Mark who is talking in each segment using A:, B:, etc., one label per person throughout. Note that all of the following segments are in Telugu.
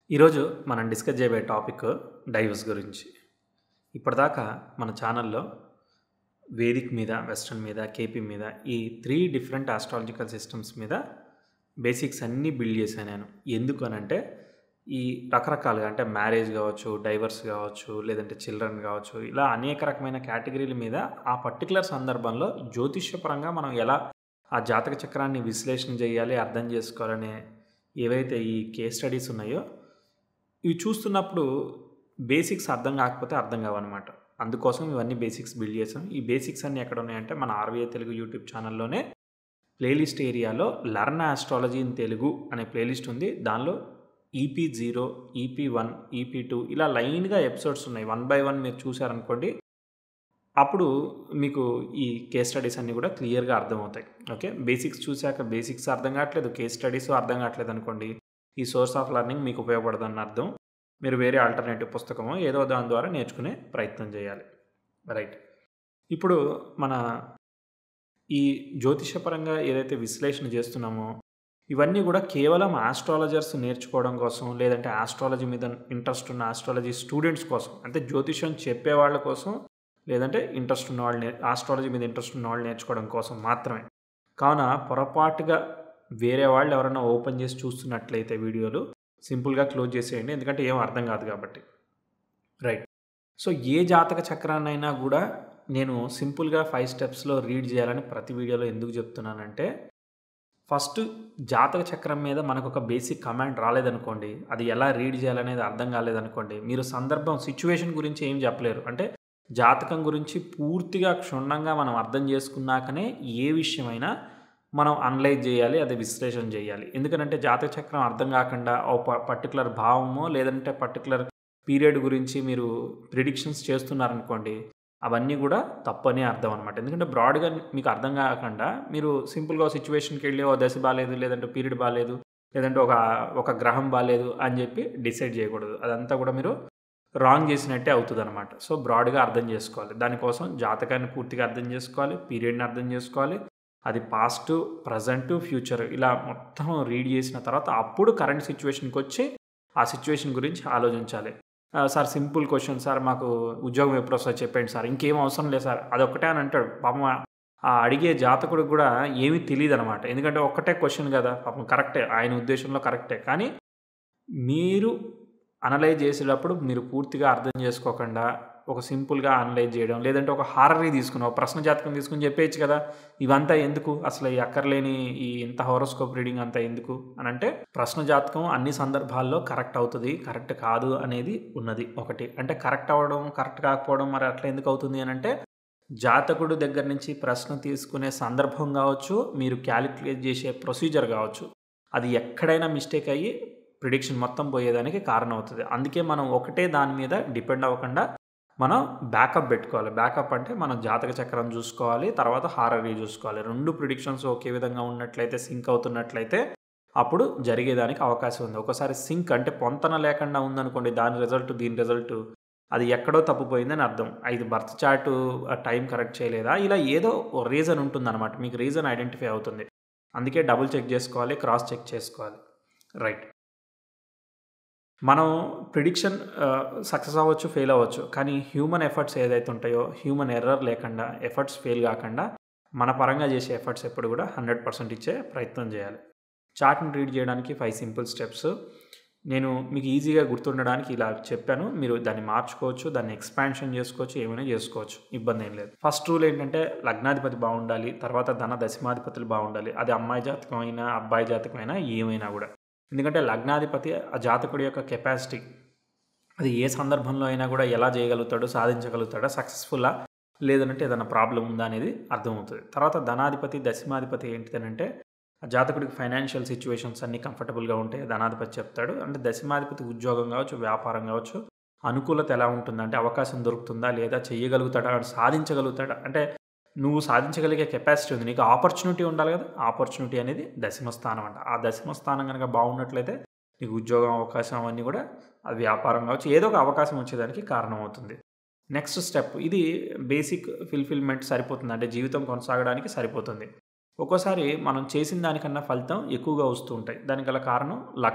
A: ఈరోజు మనం డిస్కస్ చేయబోయే టాపిక్ డైవర్స్ గురించి ఇప్పటిదాకా మన ఛానల్లో వేదిక్ మీద వెస్ట్రన్ మీద కేపీ మీద ఈ త్రీ డిఫరెంట్ ఆస్ట్రాలజికల్ సిస్టమ్స్ మీద బేసిక్స్ అన్నీ బిల్డ్ చేశాను నేను ఎందుకు అని అంటే ఈ రకరకాలుగా అంటే మ్యారేజ్ కావచ్చు డైవర్స్ కావచ్చు లేదంటే చిల్డ్రన్ కావచ్చు ఇలా అనేక రకమైన కేటగిరీల మీద ఆ పర్టికులర్ సందర్భంలో జ్యోతిష్యపరంగా మనం ఎలా ఆ జాతక చక్రాన్ని విశ్లేషణ చేయాలి అర్థం చేసుకోవాలనే ఏవైతే ఈ కేస్ స్టడీస్ ఉన్నాయో ఇవి చూస్తున్నప్పుడు బేసిక్స్ అర్థం కాకపోతే అర్థం కావన్నమాట అందుకోసం ఇవన్నీ బేసిక్స్ బిల్డ్ చేసాం ఈ బేసిక్స్ అన్నీ ఎక్కడ ఉన్నాయంటే మన ఆర్వీఐ తెలుగు యూట్యూబ్ ఛానల్లోనే ప్లేలిస్ట్ ఏరియాలో లర్న్ ఆస్ట్రాలజీ ఇన్ తెలుగు అనే ప్లేలిస్ట్ ఉంది దానిలో EP zero EP one EP two ఇలా లైన్గా ఎపిసోడ్స్ ఉన్నాయి వన్ బై వన్ మీరు చూసారనుకోండి అప్పుడు మీకు ఈ కేస్ స్టడీస్ అన్నీ కూడా క్లియర్గా అర్థమవుతాయి ఓకే బేసిక్స్ చూశాక బేసిక్స్ అర్థం కావట్లేదు కేస్ స్టడీస్ అర్థం కావట్లేదు అనుకోండి ఈ సోర్స్ ఆఫ్ లెర్నింగ్ మీకు ఉపయోగపడదని అర్థం మీరు వేరే ఆల్టర్నేటివ్ పుస్తకమో ఏదో దాని ద్వారా నేర్చుకునే ప్రయత్నం చేయాలి రైట్ ఇప్పుడు మన ఈ జ్యోతిషపరంగా ఏదైతే విశ్లేషణ చేస్తున్నామో ఇవన్నీ కూడా కేవలం ఆస్ట్రాలజర్స్ నేర్చుకోవడం కోసం లేదంటే ఆస్ట్రాలజీ మీద ఇంట్రెస్ట్ ఉన్న ఆస్ట్రాలజీ స్టూడెంట్స్ కోసం అంటే జ్యోతిషం చెప్పే వాళ్ళ కోసం లేదంటే ఇంట్రెస్ట్ ఉన్న వాళ్ళు ఆస్ట్రాలజీ మీద ఇంట్రెస్ట్ ఉన్న వాళ్ళు నేర్చుకోవడం కోసం మాత్రమే కావున పొరపాటుగా వేరే వాళ్ళు ఎవరైనా ఓపెన్ చేసి చూస్తున్నట్లయితే వీడియోలు సింపుల్గా క్లోజ్ చేసేయండి ఎందుకంటే ఏం అర్థం కాదు కాబట్టి రైట్ సో ఏ జాతక చక్రాన్నైనా కూడా నేను సింపుల్గా ఫైవ్ స్టెప్స్లో రీడ్ చేయాలని ప్రతి వీడియోలో ఎందుకు చెప్తున్నానంటే ఫస్ట్ జాతక చక్రం మీద మనకు ఒక బేసిక్ కమాండ్ రాలేదనుకోండి అది ఎలా రీడ్ చేయాలనేది అర్థం కాలేదనుకోండి మీరు సందర్భం సిచ్యువేషన్ గురించి ఏం చెప్పలేరు అంటే జాతకం గురించి పూర్తిగా క్షుణ్ణంగా మనం అర్థం చేసుకున్నాకనే ఏ విషయమైనా మనం అనలైజ్ చేయాలి అది విశ్లేషణ చేయాలి ఎందుకంటే జాతక చక్రం అర్థం కాకుండా ఒక పర్టికులర్ భావమో లేదంటే పర్టికులర్ పీరియడ్ గురించి మీరు ప్రిడిక్షన్స్ చేస్తున్నారనుకోండి అవన్నీ కూడా తప్పనే అర్థం అనమాట ఎందుకంటే బ్రాడ్గా మీకు అర్థం కాకుండా మీరు సింపుల్గా సిచ్యువేషన్కి వెళ్ళి ఓ దశ బాగాలేదు లేదంటే పీరియడ్ బాగాలేదు లేదంటే ఒక ఒక గ్రహం బాగాలేదు అని చెప్పి డిసైడ్ చేయకూడదు అదంతా కూడా మీరు రాంగ్ చేసినట్టే అవుతుంది అనమాట సో బ్రాడ్గా అర్థం చేసుకోవాలి దానికోసం జాతకాన్ని పూర్తిగా అర్థం చేసుకోవాలి పీరియడ్ని అర్థం చేసుకోవాలి అది పాస్ట్ ప్రజెంట్ ఫ్యూచర్ ఇలా మొత్తం రీడ్ చేసిన తర్వాత అప్పుడు కరెంట్ సిచ్యువేషన్కి వచ్చి ఆ సిచ్యువేషన్ గురించి ఆలోచించాలి సార్ సింపుల్ క్వశ్చన్ సార్ మాకు ఉద్యోగం ఎప్పుడు వస్తుందో చెప్పండి సార్ ఇంకేం అవసరం లేదు సార్ అదొక్కటే అని అంటాడు పాపం ఆ అడిగే జాతకుడికి కూడా ఏమీ తెలియదు అనమాట ఎందుకంటే ఒక్కటే క్వశ్చన్ కదా పాపం కరెక్టే ఆయన ఉద్దేశంలో కరెక్టే కానీ మీరు అనలైజ్ చేసేటప్పుడు మీరు పూర్తిగా అర్థం చేసుకోకుండా ఒక సింపుల్గా అనలైజ్ చేయడం లేదంటే ఒక హారరీ తీసుకుని ఒక ప్రశ్న జాతకం తీసుకుని చెప్పేయచ్చు కదా ఇవంతా ఎందుకు అసలు ఈ అక్కర్లేని ఈ ఇంత హోరోస్కోప్ రీడింగ్ అంతా ఎందుకు అని అంటే ప్రశ్న జాతకం అన్ని సందర్భాల్లో కరెక్ట్ అవుతుంది కరెక్ట్ కాదు అనేది ఉన్నది ఒకటి అంటే కరెక్ట్ అవ్వడం కరెక్ట్ కాకపోవడం మరి అట్లా ఎందుకు అవుతుంది అని అంటే జాతకుడు దగ్గర నుంచి ప్రశ్న తీసుకునే సందర్భం కావచ్చు మీరు క్యాలిక్యులేట్ చేసే ప్రొసీజర్ కావచ్చు అది ఎక్కడైనా మిస్టేక్ అయ్యి ప్రిడిక్షన్ మొత్తం పోయేదానికి కారణం అవుతుంది అందుకే మనం ఒకటే దాని మీద డిపెండ్ అవ్వకుండా మనం బ్యాకప్ పెట్టుకోవాలి బ్యాకప్ అంటే మనం జాతక చక్రం చూసుకోవాలి తర్వాత హారరీ చూసుకోవాలి రెండు ప్రిడిక్షన్స్ ఒకే విధంగా ఉన్నట్లయితే సింక్ అవుతున్నట్లయితే అప్పుడు జరిగేదానికి అవకాశం ఉంది ఒకసారి సింక్ అంటే పొంతన లేకుండా ఉందనుకోండి దాని రిజల్ట్ దీని రిజల్ట్ అది ఎక్కడో తప్పిపోయిందని అర్థం ఇది బర్త్ చార్ట్ టైం కరెక్ట్ చేయలేదా ఇలా ఏదో రీజన్ ఉంటుందన్నమాట మీకు రీజన్ ఐడెంటిఫై అవుతుంది అందుకే డబుల్ చెక్ చేసుకోవాలి క్రాస్ చెక్ చేసుకోవాలి రైట్ మనం ప్రిడిక్షన్ సక్సెస్ అవ్వచ్చు ఫెయిల్ అవ్వచ్చు కానీ హ్యూమన్ ఎఫర్ట్స్ ఏదైతే ఉంటాయో హ్యూమన్ ఎర్రర్ లేకుండా ఎఫర్ట్స్ ఫెయిల్ కాకుండా మన పరంగా చేసే ఎఫర్ట్స్ ఎప్పుడు కూడా హండ్రెడ్ పర్సెంట్ ఇచ్చే ప్రయత్నం చేయాలి చార్ట్ని రీడ్ చేయడానికి ఫైవ్ సింపుల్ స్టెప్స్ నేను మీకు ఈజీగా గుర్తుండడానికి ఇలా చెప్పాను మీరు దాన్ని మార్చుకోవచ్చు దాన్ని ఎక్స్పాన్షన్ చేసుకోవచ్చు ఏమైనా చేసుకోవచ్చు ఇబ్బంది ఏం లేదు ఫస్ట్ రూల్ ఏంటంటే లగ్నాధిపతి బాగుండాలి తర్వాత ధన దశమాధిపతులు బాగుండాలి అది అమ్మాయి జాతకం అయినా అబ్బాయి జాతకం అయినా ఏమైనా కూడా ఎందుకంటే లగ్నాధిపతి ఆ జాతకుడి యొక్క కెపాసిటీ అది ఏ సందర్భంలో అయినా కూడా ఎలా చేయగలుగుతాడో సాధించగలుగుతాడో సక్సెస్ఫుల్లా లేదంటే ఏదైనా ప్రాబ్లం ఉందా అనేది అర్థమవుతుంది తర్వాత ధనాధిపతి దశమాధిపతి ఏంటిదనంటే ఆ జాతకుడికి ఫైనాన్షియల్ సిచ్యువేషన్స్ అన్నీ కంఫర్టబుల్గా ఉంటాయి ధనాధిపతి చెప్తాడు అంటే దశమాధిపతి ఉద్యోగం కావచ్చు వ్యాపారం కావచ్చు అనుకూలత ఎలా ఉంటుంది అంటే అవకాశం దొరుకుతుందా లేదా చేయగలుగుతాడా సాధించగలుగుతాడా అంటే నువ్వు సాధించగలిగే కెపాసిటీ ఉంది నీకు ఆపర్చునిటీ ఉండాలి కదా ఆపర్చునిటీ అనేది దశమ స్థానం అంట ఆ దశమ స్థానం కనుక బాగున్నట్లయితే నీకు ఉద్యోగం అవకాశం అవన్నీ కూడా అది వ్యాపారం కావచ్చు ఏదో ఒక అవకాశం వచ్చేదానికి కారణం అవుతుంది నెక్స్ట్ స్టెప్ ఇది బేసిక్ ఫిల్ఫిల్మెంట్ సరిపోతుంది అంటే జీవితం కొనసాగడానికి సరిపోతుంది ఒక్కోసారి మనం చేసిన దానికన్నా ఫలితం ఎక్కువగా వస్తూ ఉంటాయి దానికి గల కారణం లక్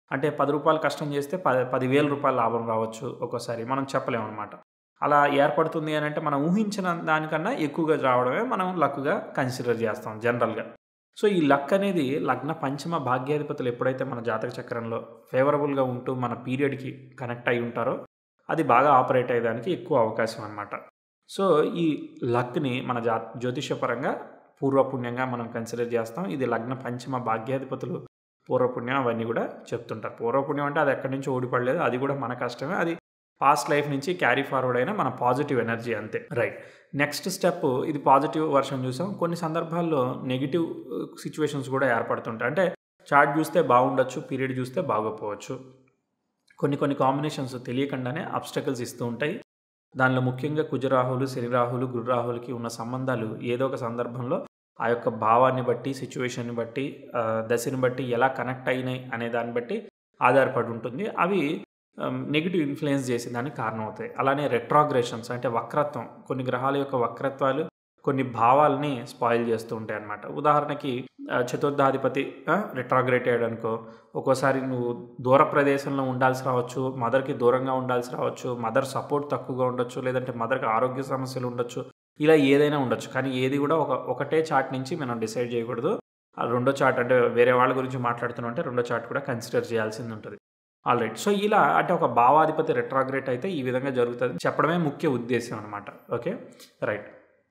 A: అంటే రూ. 10 కష్టం చేస్తే ప రూ. 10,000 లాభం రావచ్చు ఒక్కోసారి. మనం చెప్పలేమనమాట. అలా ఏర్పడుతుంది అనంటే మనం ఊహించిన దానికన్నా ఎక్కువగా రావడమే మనం లక్‌గా కన్సిడర్ చేస్తాం జనరల్‌గా. సో, ఈ లక్ అనేది లగ్న పంచమ భాగ్యాధిపతులు ఎప్పుడైతే మన జాతక చక్రంలో ఫేవరబుల్‌గా ఉంటూ మన పీరియడ్‌కి కనెక్ట్ అయ్యి ఉంటారో, అది బాగా ఆపరేట్ అయ్యేదానికి ఎక్కువ అవకాశం అనమాట. సో, ఈ లక్‌ని మన జా జ్యోతిష్యపరంగా పూర్వపుణ్యంగా మనం కన్సిడర్ చేస్తాం. ఇది లగ్న పంచమ భాగ్యాధిపతులు పూర్వపుణ్యం అవన్నీ కూడా చెప్తుంటారు. పూర్వపుణ్యం అంటే అది ఎక్కడి నుంచో ఊడిపడలేదు. అది కూడా మన కష్టమే. అది పాస్ట్ లైఫ్ నుంచి క్యారీ ఫార్వర్డ్ అయిన మన పాజిటివ్ ఎనర్జీ అంతే. రైట్. నెక్స్ట్ స్టెప్ ఇది పాజిటివ్ వర్షన్ చూసాం. కొన్ని సందర్భాల్లో నెగెటివ్ సిట్యుయేషన్స్ కూడా ఏర్పడుతుంటాయి. అంటే చార్ట్ చూస్తే బాగుండొచ్చు. పీరియడ్ చూస్తే బాగోపోవచ్చు. కొన్ని కొన్ని కాంబినేషన్స్ తెలియకుండానే అబ్‌స్టకిల్స్ ఇస్తూ ఉంటాయి. దానిలో ముఖ్యంగా కుజరాహులు, శనిరాహులు, గురురాహులకి ఉన్న సంబంధాలు ఏదో ఒక సందర్భంలో ఆ యొక్క భావాన్ని బట్టి, సిట్యుయేషన్‌ని బట్టి, ఆహ్, దశని బట్టి ఎలా కనెక్ట్ అయినాయి అనే దాన్ని బట్టి ఆధారపడి ఉంటుంది. అవి ఆహ్, నెగెటివ్ ఇన్‌ఫ్లుయెన్స్ చేసేదానికి కారణమవుతాయి. అలానే రెట్రోగ్రెషన్స్ అంటే వక్రత్వం కొన్ని గ్రహాల యొక్క వక్రత్వాలు కొన్ని భావాల్ని స్పాయిల్ చేస్తూ ఉంటాయన్నమాట. ఉదాహరణకి ఆహ్, చతుర్థాధిపతి ఆహ్, రెట్రోగ్రేట్ అయ్యాడనుకో, ఒక్కోసారి నువ్వు దూర ప్రదేశంలో ఉండాల్సి రావచ్చు. మదర్‌కి దూరంగా ఉండాల్సి రావచ్చు. మదర్ సపోర్ట్ తక్కువగా ఉండొచ్చు. లేదంటే మదర్‌కి ఆరోగ్య సమస్యలు ఉండొచ్చు. ఇలా ఏదైనా ఉండొచ్చు. కానీ ఏది కూడా ఒక ఒకటే చార్ట్ నుంచి మనం డిసైడ్ చేయకూడదు. ఆ రెండో చార్ట్ అంటే వేరే వాళ్ళ గురించి మాట్లాడుతున్నాం అంటే రెండో చార్ట్ కూడా కన్సిడర్ చేయాల్సింది ఉంటది. ఆల్‌రైట్. సో, ఇలా అంటే ఒక భావాధిపతి రెట్రోగ్రేట్ అయితే ఈ విధంగా జరుగుతది చెప్పడమే ముఖ్య ఉద్దేశ్యం అనమాట. ఓకే. రైట్.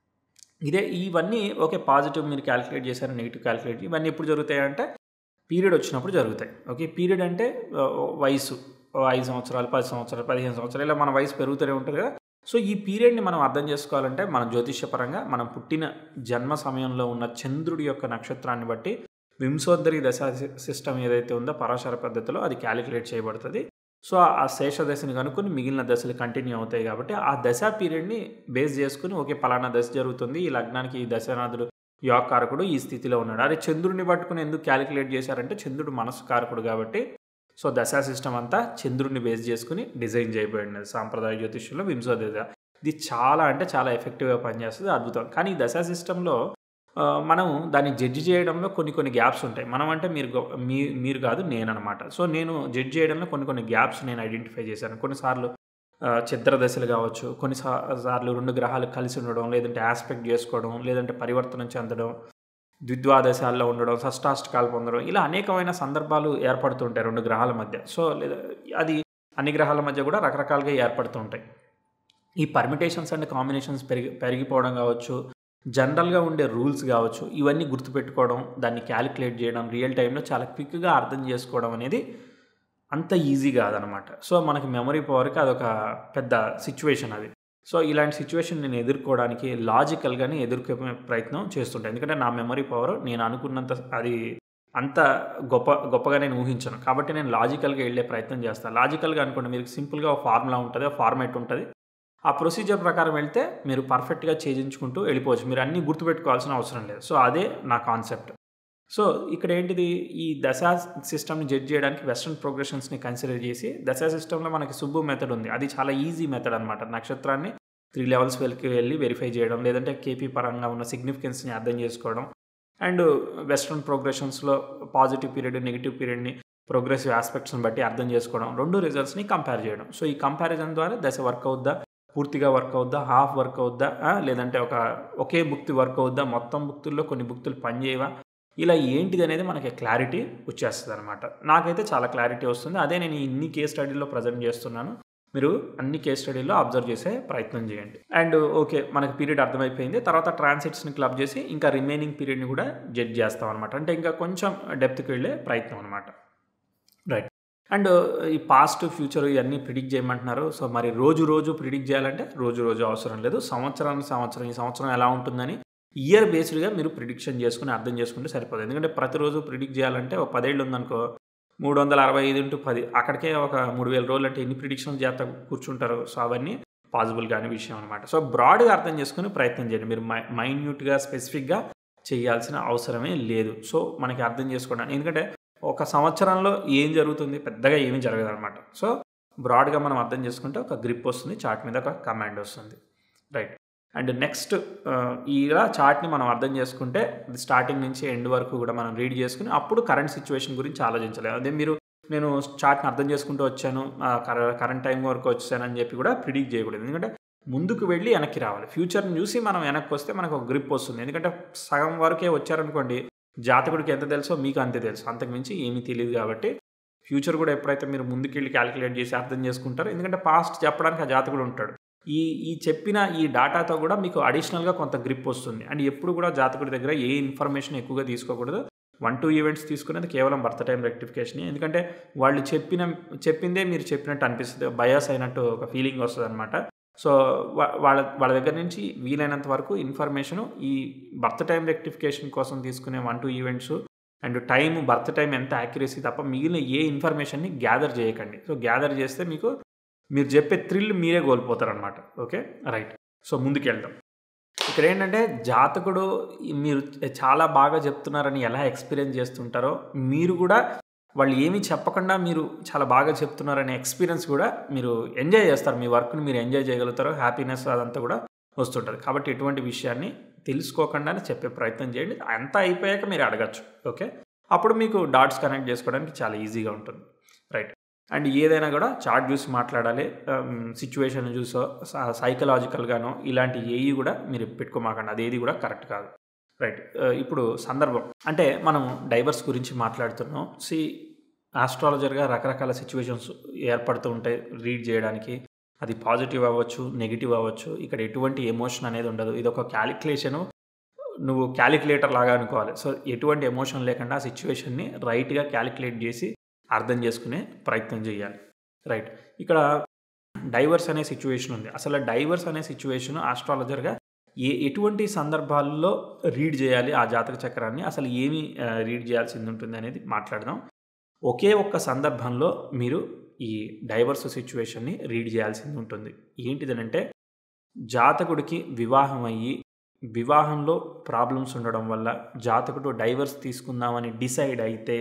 A: ఇదే ఇవన్నీ ఓకే. పాజిటివ్ మీరు కాలిక్యులేట్ చేశారు. నెగెటివ్ కాలిక్యులేట్ ఇవన్నీ ఎప్పుడు జరుగుతాయంటే పీరియడ్ వచ్చినప్పుడు జరుగుతాయి. ఓకే. పీరియడ్ అంటే ఆహ్, వయసు. ఓ 5 సంవత్సరాలు, 10 సంవత్సరాలు, 15 సంవత్సరాలు ఇలా మన వయసు పెరుగుతూనే ఉంటది కదా! సో, ఈ పీరియడ్‌ని మనం అర్థం చేసుకోవాలంటే మన జ్యోతిష్యపరంగా మనం పుట్టిన జన్మ సమయంలో ఉన్న చంద్రుడి యొక్క నక్షత్రాన్ని బట్టి వింశోత్తరి దశా సి సిస్టమ్ ఏదైతే ఉందో పరాశర పద్ధతిలో అది కాలిక్యులేట్ చేయబడతది. సో, ఆ శేష దశని కనుక్కొని మిగిలిన దశలు కంటిన్యూ అవుతాయి కాబట్టి ఆ దశా పీరియడ్‌ని బేస్ చేసుకొని ఓకే. పలానా దశ జరుగుతుంది. ఈ లగ్నానికి ఈ దశానాథుడు యోగకారకుడు ఈ స్థితిలో ఉన్నాడు. అరే చంద్రుడిని పట్టుకొని ఎందుకు కాలిక్యులేట్ చేశారంటే చంద్రుడు మనస్సు కారకుడు కాబట్టి సో, దశా సిస్టమ్ అంతా చంద్రుడిని బేస్ చేసుకొని డిజైన్ చేయబడినది సాంప్రదాయ జ్యోతిష్యంలో వింశోత్తరి దశ. ఇది చాలా అంటే చాలా ఎఫెక్టివ్‌గా పనిచేస్తది. అద్భుతం. కానీ ఈ దశా సిస్టమ్‌లో ఆహ్, మనం దాన్ని జడ్జ్ చేయడంలో కొన్ని కొన్ని గ్యాప్స్ ఉంటాయి. మనం అంటే మీరు గొ మీ మీరు కాదు నేననమాట. సో, నేను జడ్జ్ చేయడంలో కొన్ని కొన్ని గ్యాప్స్ నేను ఐడెంటిఫై చేశాను. కొన్నిసార్లు ఆహ్, ఛిద్ర దశలు కావచ్చు. కొన్ని సా సార్లు 2 గ్రహాలు కలిసి ఉండడం, లేదంటే యాస్పెక్ట్ చేసుకోవడం, లేదంటే పరివర్తనం చెందడం, ద్విద్వాదశాల్లో ఉండడం, షష్టాష్టకాలు పొందడం ఇలా అనేకమైన సందర్భాలు ఏర్పడుతూ ఉంటాయి 2 గ్రహాల మధ్య. సో, లేదా అది అన్ని గ్రహాల మధ్య కూడా రకరకాలుగా ఏర్పడుతూ ఉంటాయి. ఈ పర్మిటేషన్స్ అండ్ కాంబినేషన్స్ పెరిగి పెరిగిపోవడం కావచ్చు. జనరల్‌గా ఉండే రూల్స్ కావచ్చు. ఇవన్నీ గుర్తుపెట్టుకోవడం, దాన్ని కాలిక్యులేట్ చేయడం, రియల్ టైమ్‌లో చాలా క్విక్‌గా అర్థం చేసుకోవడం అనేది అంత ఈజీ కాదనమాట. సో, మనకి మెమరీ పవర్‌కి అదొక పెద్ద సిట్యుయేషన్ అది. సో, ఇలాంటి సిట్యుయేషన్ నేను ఎదుర్కోవడానికి లాజికల్‌గానే ఎదుర్కొనే ప్రయత్నం చేస్తుంటా. ఎందుకంటే నా మెమరీ పవర్ నేను అనుకున్నంత అది అంత గొప్ప గొప్పగా నేను ఊహించను. కాబట్టి నేను లాజికల్‌గా ఎళ్ళే ప్రయత్నం చేస్తా. లాజికల్‌గా అనుకోండి మీరు సింపుల్‌గా ఒక ఫార్ములా ఉంటది. ఒక ఫార్మాట్ ఉంటది. ఆ ప్రొసీజర్ ప్రకారం వెళ్తే మీరు పర్ఫెక్ట్‌గా ఛేదించుకుంటూ వెళ్ళిపోవచ్చు. మీరు అన్నీ గుర్తుపెట్టుకోవాల్సిన అవసరం లేదు. సో, అదే నా కాన్సెప్ట్. సో, ఇక్కడ ఏంటిది ఈ దశా సిస్టమ్‌ని జడ్జ్ చేయడానికి వెస్టర్న్ ప్రోగ్రెషన్స్‌ని కన్సిడర్ చేసి దశా సిస్టమ్‌లో మనకి సుబ్బు మెథడ్ ఉంది. అది చాలా ఈజీ మెథడ్ అనమాట. నక్షత్రాన్ని 3 లెవెల్స్ వెలికి వెళ్లి వెరిఫై చేయడం, లేదంటే కేపీ పరంగా ఉన్న సిగ్నిఫికెన్స్‌ని అర్థం చేసుకోవడం. అండ్ వెస్టర్న్ ప్రోగ్రెషన్స్‌లో పాజిటివ్ పీరియడ్, నెగెటివ్ పీరియడ్‌ని ప్రోగ్రెసివ్ యాస్పెక్ట్స్‌ని బట్టి అర్థం చేసుకోవడం. 2 రిజల్ట్స్‌ని కంపేర్ చేయడం. సో, ఈ కంపారిజన్ ద్వారా దశ వర్క్ అవుద్దా? పూర్తిగా వర్క్ అవుద్దా? హాఫ్ వర్క్ అవుద్దా? ఆహ్, లేదంటే ఒక ఒకే భుక్తి వర్క్ అవుద్దా? మొత్తం భుక్తుల్లో కొన్ని భుక్తులు పనిచేయవా? ఇలా ఏంటిది అనేది మనకి క్లారిటీ వచ్చేస్తదనమాట. నాకైతే చాలా క్లారిటీ వస్తుంది. అదే నేను ఇన్ని కేస్ స్టడీలో ప్రెజెంట్ చేస్తున్నాను. మీరు అన్ని కేస్ స్టడీలో అబ్జర్వ్ చేసే ప్రయత్నం చేయండి. And okay. మనకి పీరియడ్ అర్థమైపోయింది. తర్వాత ట్రాన్సిట్స్‌ని క్లబ్ చేసి ఇంకా రిమైనింగ్ పీరియడ్‌ని కూడా జడ్జ్ చేస్తాం అనమాట. అంటే ఇంకా కొంచెం డెప్త్‌కి వెళ్ళే ప్రయత్నం అనమాట. రైట్. అండ్ ఈ పాస్ట్, ఫ్యూచర్ ఇయన్నీ ప్రిడిక్ట్ చేయమంటున్నారు. సో, మరి రోజు రోజు ప్రిడిక్ట్ చేయాలంటే రోజు రోజు అవసరం లేదు. సంవత్సరానికి సంవత్సరం ఈ సంవత్సరం ఎలా ఉంటుందని ఇయర్ బేస్డ్‌గా మీరు ప్రిడిక్షన్ చేసుకొని అర్థం చేసుకుంటే సరిపోతుంది. ఎందుకంటే ప్రతిరోజు ప్రిడిక్ట్ చేయాలంటే ఒక 10 ఏళ్ళు ఉందనుకో 365/10 అక్కడికే ఒక 3000 రోజులు అంటే ఎన్ని ప్రిడిక్షన్స్ చేస్తా కూర్చుంటారు. సో, అవన్నీ పాసిబుల్ కాని విషయం అనమాట. సో, బ్రాడ్‌గా అర్థం చేసుకొని ప్రయత్నం చేయండి. మీరు మై మైన్యూట్‌గా, స్పెసిఫిక్‌గా చేయాల్సిన అవసరమే లేదు. సో, మనకి అర్థం చేసుకోవడానికి ఎందుకంటే ఒక సంవత్సరంలో ఏం జరుగుతుంది? పెద్దగా ఏమీ జరగదనమాట. సో, బ్రాడ్‌గా మనం అర్థం చేసుకుంటే ఒక గ్రిప్ వస్తుంది. చార్ట్ మీద ఒక కమాండ్ వస్తుంది. రైట్. అండ్ నెక్స్ట్ ఆహ్, ఇలా చార్ట్‌ని మనం అర్థం చేసుకుంటే స్టార్టింగ్ నుంచి ఎండ్ వరకు కూడా మనం రీడ్ చేసుకొని అప్పుడు కరెంట్ సిట్యుయేషన్ గురించి ఆలోచించాలి. అదే మీరు నేను చార్ట్ని అర్థం చేసుకుంటూ వచ్చాను ఆ, కర- కరెంట్ టైం వరకు వచ్చాను అని చెప్పి కూడా ప్రిడిక్ట్ చేయకూడదు ఎందుకంటే ముందుకు వెళ్ళి వెనక్కి రావాలి ఫ్యూచర్ని చూసి మనం వెనక్కి వస్తే మనకు ఒక గ్రిప్ వస్తుంది ఎందుకంటే సగం వరకే వచ్చారనుకోండి జాతకుడికి ఎంత తెలుసో మీకు అంతే తెలుసు అంతకుమించి ఏమీ తెలియదు కాబట్టి ఫ్యూచర్ కూడా ఎప్పుడైతే మీరు ముందుకెళ్ళి క్యాలిక్యులేట్ చేసి అర్థం చేసుకుంటారో ఎందుకంటే పాస్ట్ చెప్పడానికి ఆ జాతకుడు ఉంటాడు ఈ ఈ చెప్పిన ఈ డాటాతో కూడా మీకు అడిషనల్గా కొంత గ్రిప్ వస్తుంది అండ్ ఎప్పుడు కూడా జాతకుడి దగ్గర ఏ ఇన్ఫర్మేషన్ ఎక్కువగా తీసుకోకూడదు వన్ టూ ఈవెంట్స్ తీసుకునేది కేవలం బర్త్ టైం రెక్టిఫికేషన్ ఎందుకంటే వాళ్ళు చెప్పిన చెప్పిందే మీరు చెప్పినట్టు అనిపిస్తుంది బయాస్ అయినట్టు ఒక ఫీలింగ్ వస్తుంది అనమాట సో వా- వాళ్ళ వాళ్ళ దగ్గర నుంచి వీలైనంత వరకు ఇన్ఫర్మేషన్ ఈ బర్త్ టైం రెక్టిఫికేషన్ కోసం తీసుకునే one two events and time birth time ఎంత యాక్యురసీ తప్ప మిగిలిన ఏ ఇన్ఫర్మేషన్ని గ్యాదర్ చేయకండి సో గ్యాదర్ చేస్తే మీకు మీరు చెప్పే థ్రిల్ మీరే కోల్పోతారు అనమాట ఓకే రైట్ సో ముందుకెళ్దాం ఇక్కడ ఏంటంటే జాతకుడు మీరు చాలా బాగా చెప్తున్నారని ఎలా ఎక్స్పీరియన్స్ చేస్తుంటారో మీరు కూడా వాళ్ళు ఏమీ చెప్పకుండా మీరు చాలా బాగా చెప్తున్నారనే ఎక్స్పీరియన్స్ కూడా మీరు ఎంజాయ్ చేస్తారు మీ వర్క్ని మీరు ఎంజాయ్ చేయగలుగుతారు హ్యాపీనెస్ అదంతా కూడా వస్తుంటుంది కాబట్టి ఎటువంటి విషయాన్ని తెలుసుకోకుండానే చెప్పే ప్రయత్నం చేయండి అంతా అయిపోయాక మీరు అడగచ్చు ఓకే అప్పుడు మీకు డాట్స్ కనెక్ట్ చేసుకోవడానికి చాలా ఈజీగా ఉంటుంది రైట్ అండ్ ఏదైనా కూడా చార్ట్ చూసి మాట్లాడాలి సిచ్యువేషన్ చూసో సైకలాజికల్గానో ఇలాంటి ఏవి కూడా మీరు పెట్టుకోమాకండి అదేది కూడా కరెక్ట్ కాదు రైట్ ఇప్పుడు సందర్భం అంటే మనం డైవర్స్ గురించి మాట్లాడుతున్నాం సి ఆస్ట్రాలజర్గా రకరకాల సిచ్యువేషన్స్ ఏర్పడుతూ ఉంటాయి రీడ్ చేయడానికి అది పాజిటివ్ అవ్వచ్చు నెగిటివ్ అవ్వచ్చు ఇక్కడ ఎటువంటి ఎమోషన్ అనేది ఉండదు ఇది ఒక క్యాలిక్యులేషను నువ్వు క్యాలిక్యులేటర్ లాగా అనుకోవాలి సో ఎటువంటి ఎమోషన్ లేకుండా ఆ సిచ్యువేషన్ని రైట్గా క్యాలిక్యులేట్ చేసి అర్థం చేసుకునే ప్రయత్నం చేయాలి రైట్ ఇక్కడ డైవర్స్ అనే సిచ్యువేషన్ ఉంది అసలు డైవర్స్ అనే సిచ్యువేషన్ ఆస్ట్రాలజర్గా ఏ ఎటువంటి సందర్భాల్లో రీడ్ చేయాలి ఆ జాతక చక్రాన్ని అసలు ఏమి ఆ, రీడ్ చేయాల్సింది ఉంటుంది అనేది మాట్లాడదాం ఒకే ఒక్క సందర్భంలో మీరు ఈ డైవర్స్ సిచ్యువేషన్ని రీడ్ చేయాల్సింది ఉంటుంది ఏంటిదనంటే జాతకుడికి వివాహం అయ్యి వివాహంలో ప్రాబ్లమ్స్ ఉండడం వల్ల జాతకుడు డైవర్స్ తీసుకుందామని డిసైడ్ అయితే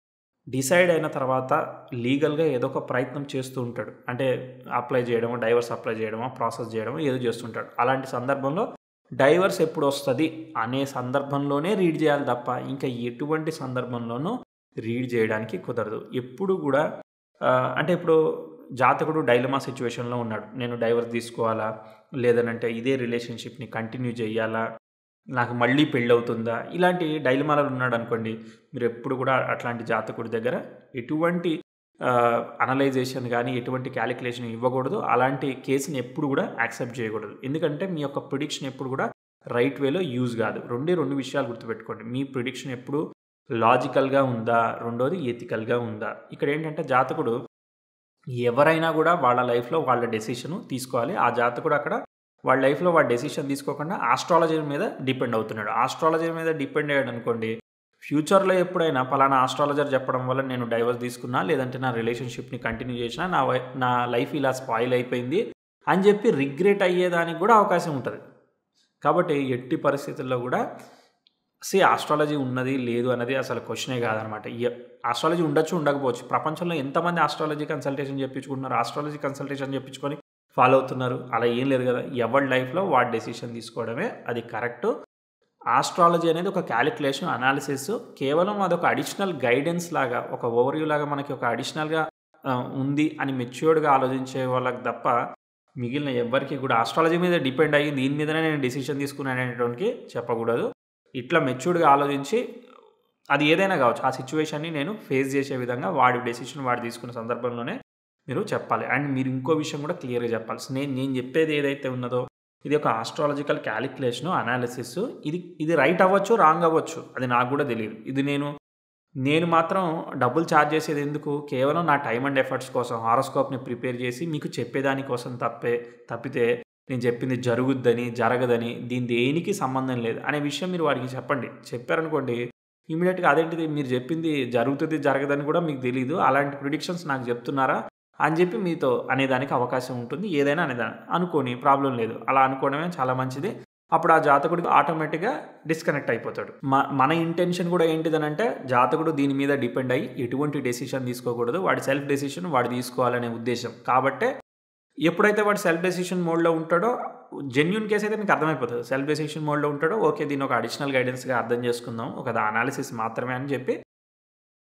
A: డిసైడ్ అయిన తర్వాత లీగల్గా ఏదో ఒక ప్రయత్నం చేస్తూ ఉంటాడు అంటే అప్లై చేయడమో డైవర్స్ అప్లై చేయడమో ప్రాసెస్ చేయడమో ఏదో చేస్తుంటాడు అలాంటి సందర్భంలో డైవర్స్ ఎప్పుడు వస్తుంది అనే సందర్భంలోనే రీడ్ చేయాలి తప్ప ఇంకా ఎటువంటి సందర్భంలోనూ రీడ్ చేయడానికి కుదరదు ఎప్పుడు కూడా ఆ, అంటే ఇప్పుడు జాతకుడు డైలమా సిచ్యువేషన్లో ఉన్నాడు నేను డైవర్స్ తీసుకోవాలా లేదనంటే ఇదే రిలేషన్షిప్ని కంటిన్యూ చేయాలా నాకు మళ్ళీ పెళ్ళి అవుతుందా ఇలాంటి డైలమాలో ఉన్నాడు అనుకోండి మీరు ఎప్పుడు కూడా అట్లాంటి జాతకుడి దగ్గర ఎటువంటి అనలైజేషన్ కానీ ఎటువంటి క్యాలిక్యులేషన్ ఇవ్వకూడదు అలాంటి కేసుని ఎప్పుడు కూడా యాక్సెప్ట్ చేయకూడదు ఎందుకంటే మీ యొక్క ప్రిడిక్షన్ ఎప్పుడు కూడా రైట్ వేలో యూజ్ కాదు రెండే రెండు విషయాలు గుర్తుపెట్టుకోండి మీ ప్రిడిక్షన్ ఎప్పుడు లాజికల్గా ఉందా రెండోది ఎథికల్గా ఉందా ఇక్కడ ఏంటంటే జాతకుడు ఎవరైనా కూడా వాళ్ళ లైఫ్లో వాళ్ళ డెసిషన్ తీసుకోవాలి ఆ జాతకుడు అక్కడ వాళ్ళ లైఫ్లో వాళ్ళ డెసిషన్ తీసుకోకుండా ఆస్ట్రాలజీ మీద డిపెండ్ అవుతున్నాడు ఆస్ట్రాలజీ మీద డిపెండ్ అయ్యాడు అనుకోండి ఫ్యూచర్లో ఎప్పుడైనా పలానా ఆస్ట్రాలజర్ చెప్పడం వల్ల నేను డైవర్స్ తీసుకున్నా లేదంటే నా రిలేషన్షిప్ని కంటిన్యూ చేసినా నా వై నా లైఫ్ ఇలా స్పాయిల్ అయిపోయింది అని చెప్పి రిగ్రెట్ అయ్యేదానికి కూడా అవకాశం ఉంటుంది కాబట్టి ఎట్టి పరిస్థితుల్లో కూడా సి ఆస్ట్రాలజీ ఉన్నది లేదు అనేది అసలు క్వశ్చనే కాదనమాట ఆస్ట్రాలజీ ఉండొచ్చు ఉండకపోవచ్చు ప్రపంచంలో ఎంతమంది ఆస్ట్రాలజీ కన్సల్టేషన్ చెప్పించుకుంటున్నారు ఆస్ట్రాలజీ కన్సల్టేషన్ చెప్పించుకొని ఫాలో అవుతున్నారు అలా ఏం లేదు కదా ఎవరి లైఫ్లో వాడి డెసిషన్ తీసుకోవడమే అది కరెక్ట్ ఆస్ట్రాలజీ అనేది ఒక క్యాలిక్యులేషన్ అనాలిసిస్ కేవలం అదొక అడిషనల్ గైడెన్స్ లాగా ఒక ఓవర్వ్యూ లాగా మనకి ఒక అడిషనల్గా ఉంది అని మెచ్యూర్డ్గా ఆలోచించే వాళ్ళకి తప్ప మిగిలిన ఎవ్వరికి కూడా ఆస్ట్రాలజీ మీద డిపెండ్ అయ్యి దీని మీదనే నేను డెసిషన్ తీసుకున్నాను అనేటువంటి చెప్పకూడదు ఇట్లా మెచ్యూర్డ్గా ఆలోచించి అది ఏదైనా కావచ్చు ఆ సిచ్యువేషన్ని నేను ఫేస్ చేసే విధంగా వాడి డెసిషన్ వాడు తీసుకున్న సందర్భంలోనే మీరు చెప్పాలి అండ్ మీరు ఇంకో విషయం కూడా క్లియర్గా చెప్పాలి నేను నేను చెప్పేది ఏదైతే ఉన్నదో ఇది ఒక ఆస్ట్రాలజికల్ క్యాలిక్యులేషన్ అనాలిసిస్ ఇది ఇది రైట్ అవ్వచ్చు రాంగ్ అవ్వచ్చు అది నాకు కూడా తెలియదు ఇది నేను నేను మాత్రం డబ్బులు ఛార్జ్ చేసేది ఎందుకు కేవలం నా టైం అండ్ ఎఫర్ట్స్ కోసం హారోస్కోప్ని ప్రిపేర్ చేసి మీకు చెప్పేదాని కోసం తప్పే తప్పితే నేను చెప్పింది జరుగుద్దని జరగదని దీని దేనికి సంబంధం లేదు అనే విషయం మీరు వాడికి చెప్పండి చెప్పారనుకోండి ఇమీడియట్గా అదేంటిది మీరు చెప్పింది జరుగుతుంది జరగదని కూడా మీకు తెలియదు అలాంటి ప్రిడిక్షన్స్ నాకు చెప్తున్నారా అని చెప్పి మీతో అనేదానికి అవకాశం ఉంటుంది ఏదైనా అనేదాన్ని అనుకోని ప్రాబ్లం లేదు అలా అనుకోవడమే చాలా మంచిది అప్పుడు ఆ జాతకుడికి ఆటోమేటిక్గా డిస్కనెక్ట్ అయిపోతాడు మ మన ఇంటెన్షన్ కూడా ఏంటిదనంటే జాతకుడు దీని మీద డిపెండ్ అయ్యి ఎటువంటి డెసిషన్ తీసుకోకూడదు వాడి సెల్ఫ్ డెసిషన్ వాడు తీసుకోవాలనే ఉద్దేశం కాబట్టే ఎప్పుడైతే వాడు సెల్ఫ్ డెసిషన్ మోడ్లో ఉంటాడో జెన్యున్ కేసు అయితే మీకు అర్థమైపోతుంది సెల్ఫ్ డెసిషన్ మోడ్లో ఉంటాడో ఓకే దీన్ని ఒక అడిషనల్ గైడెన్స్గా అర్థం చేసుకుందాం ఒక అనాలిసిస్ మాత్రమే అని చెప్పి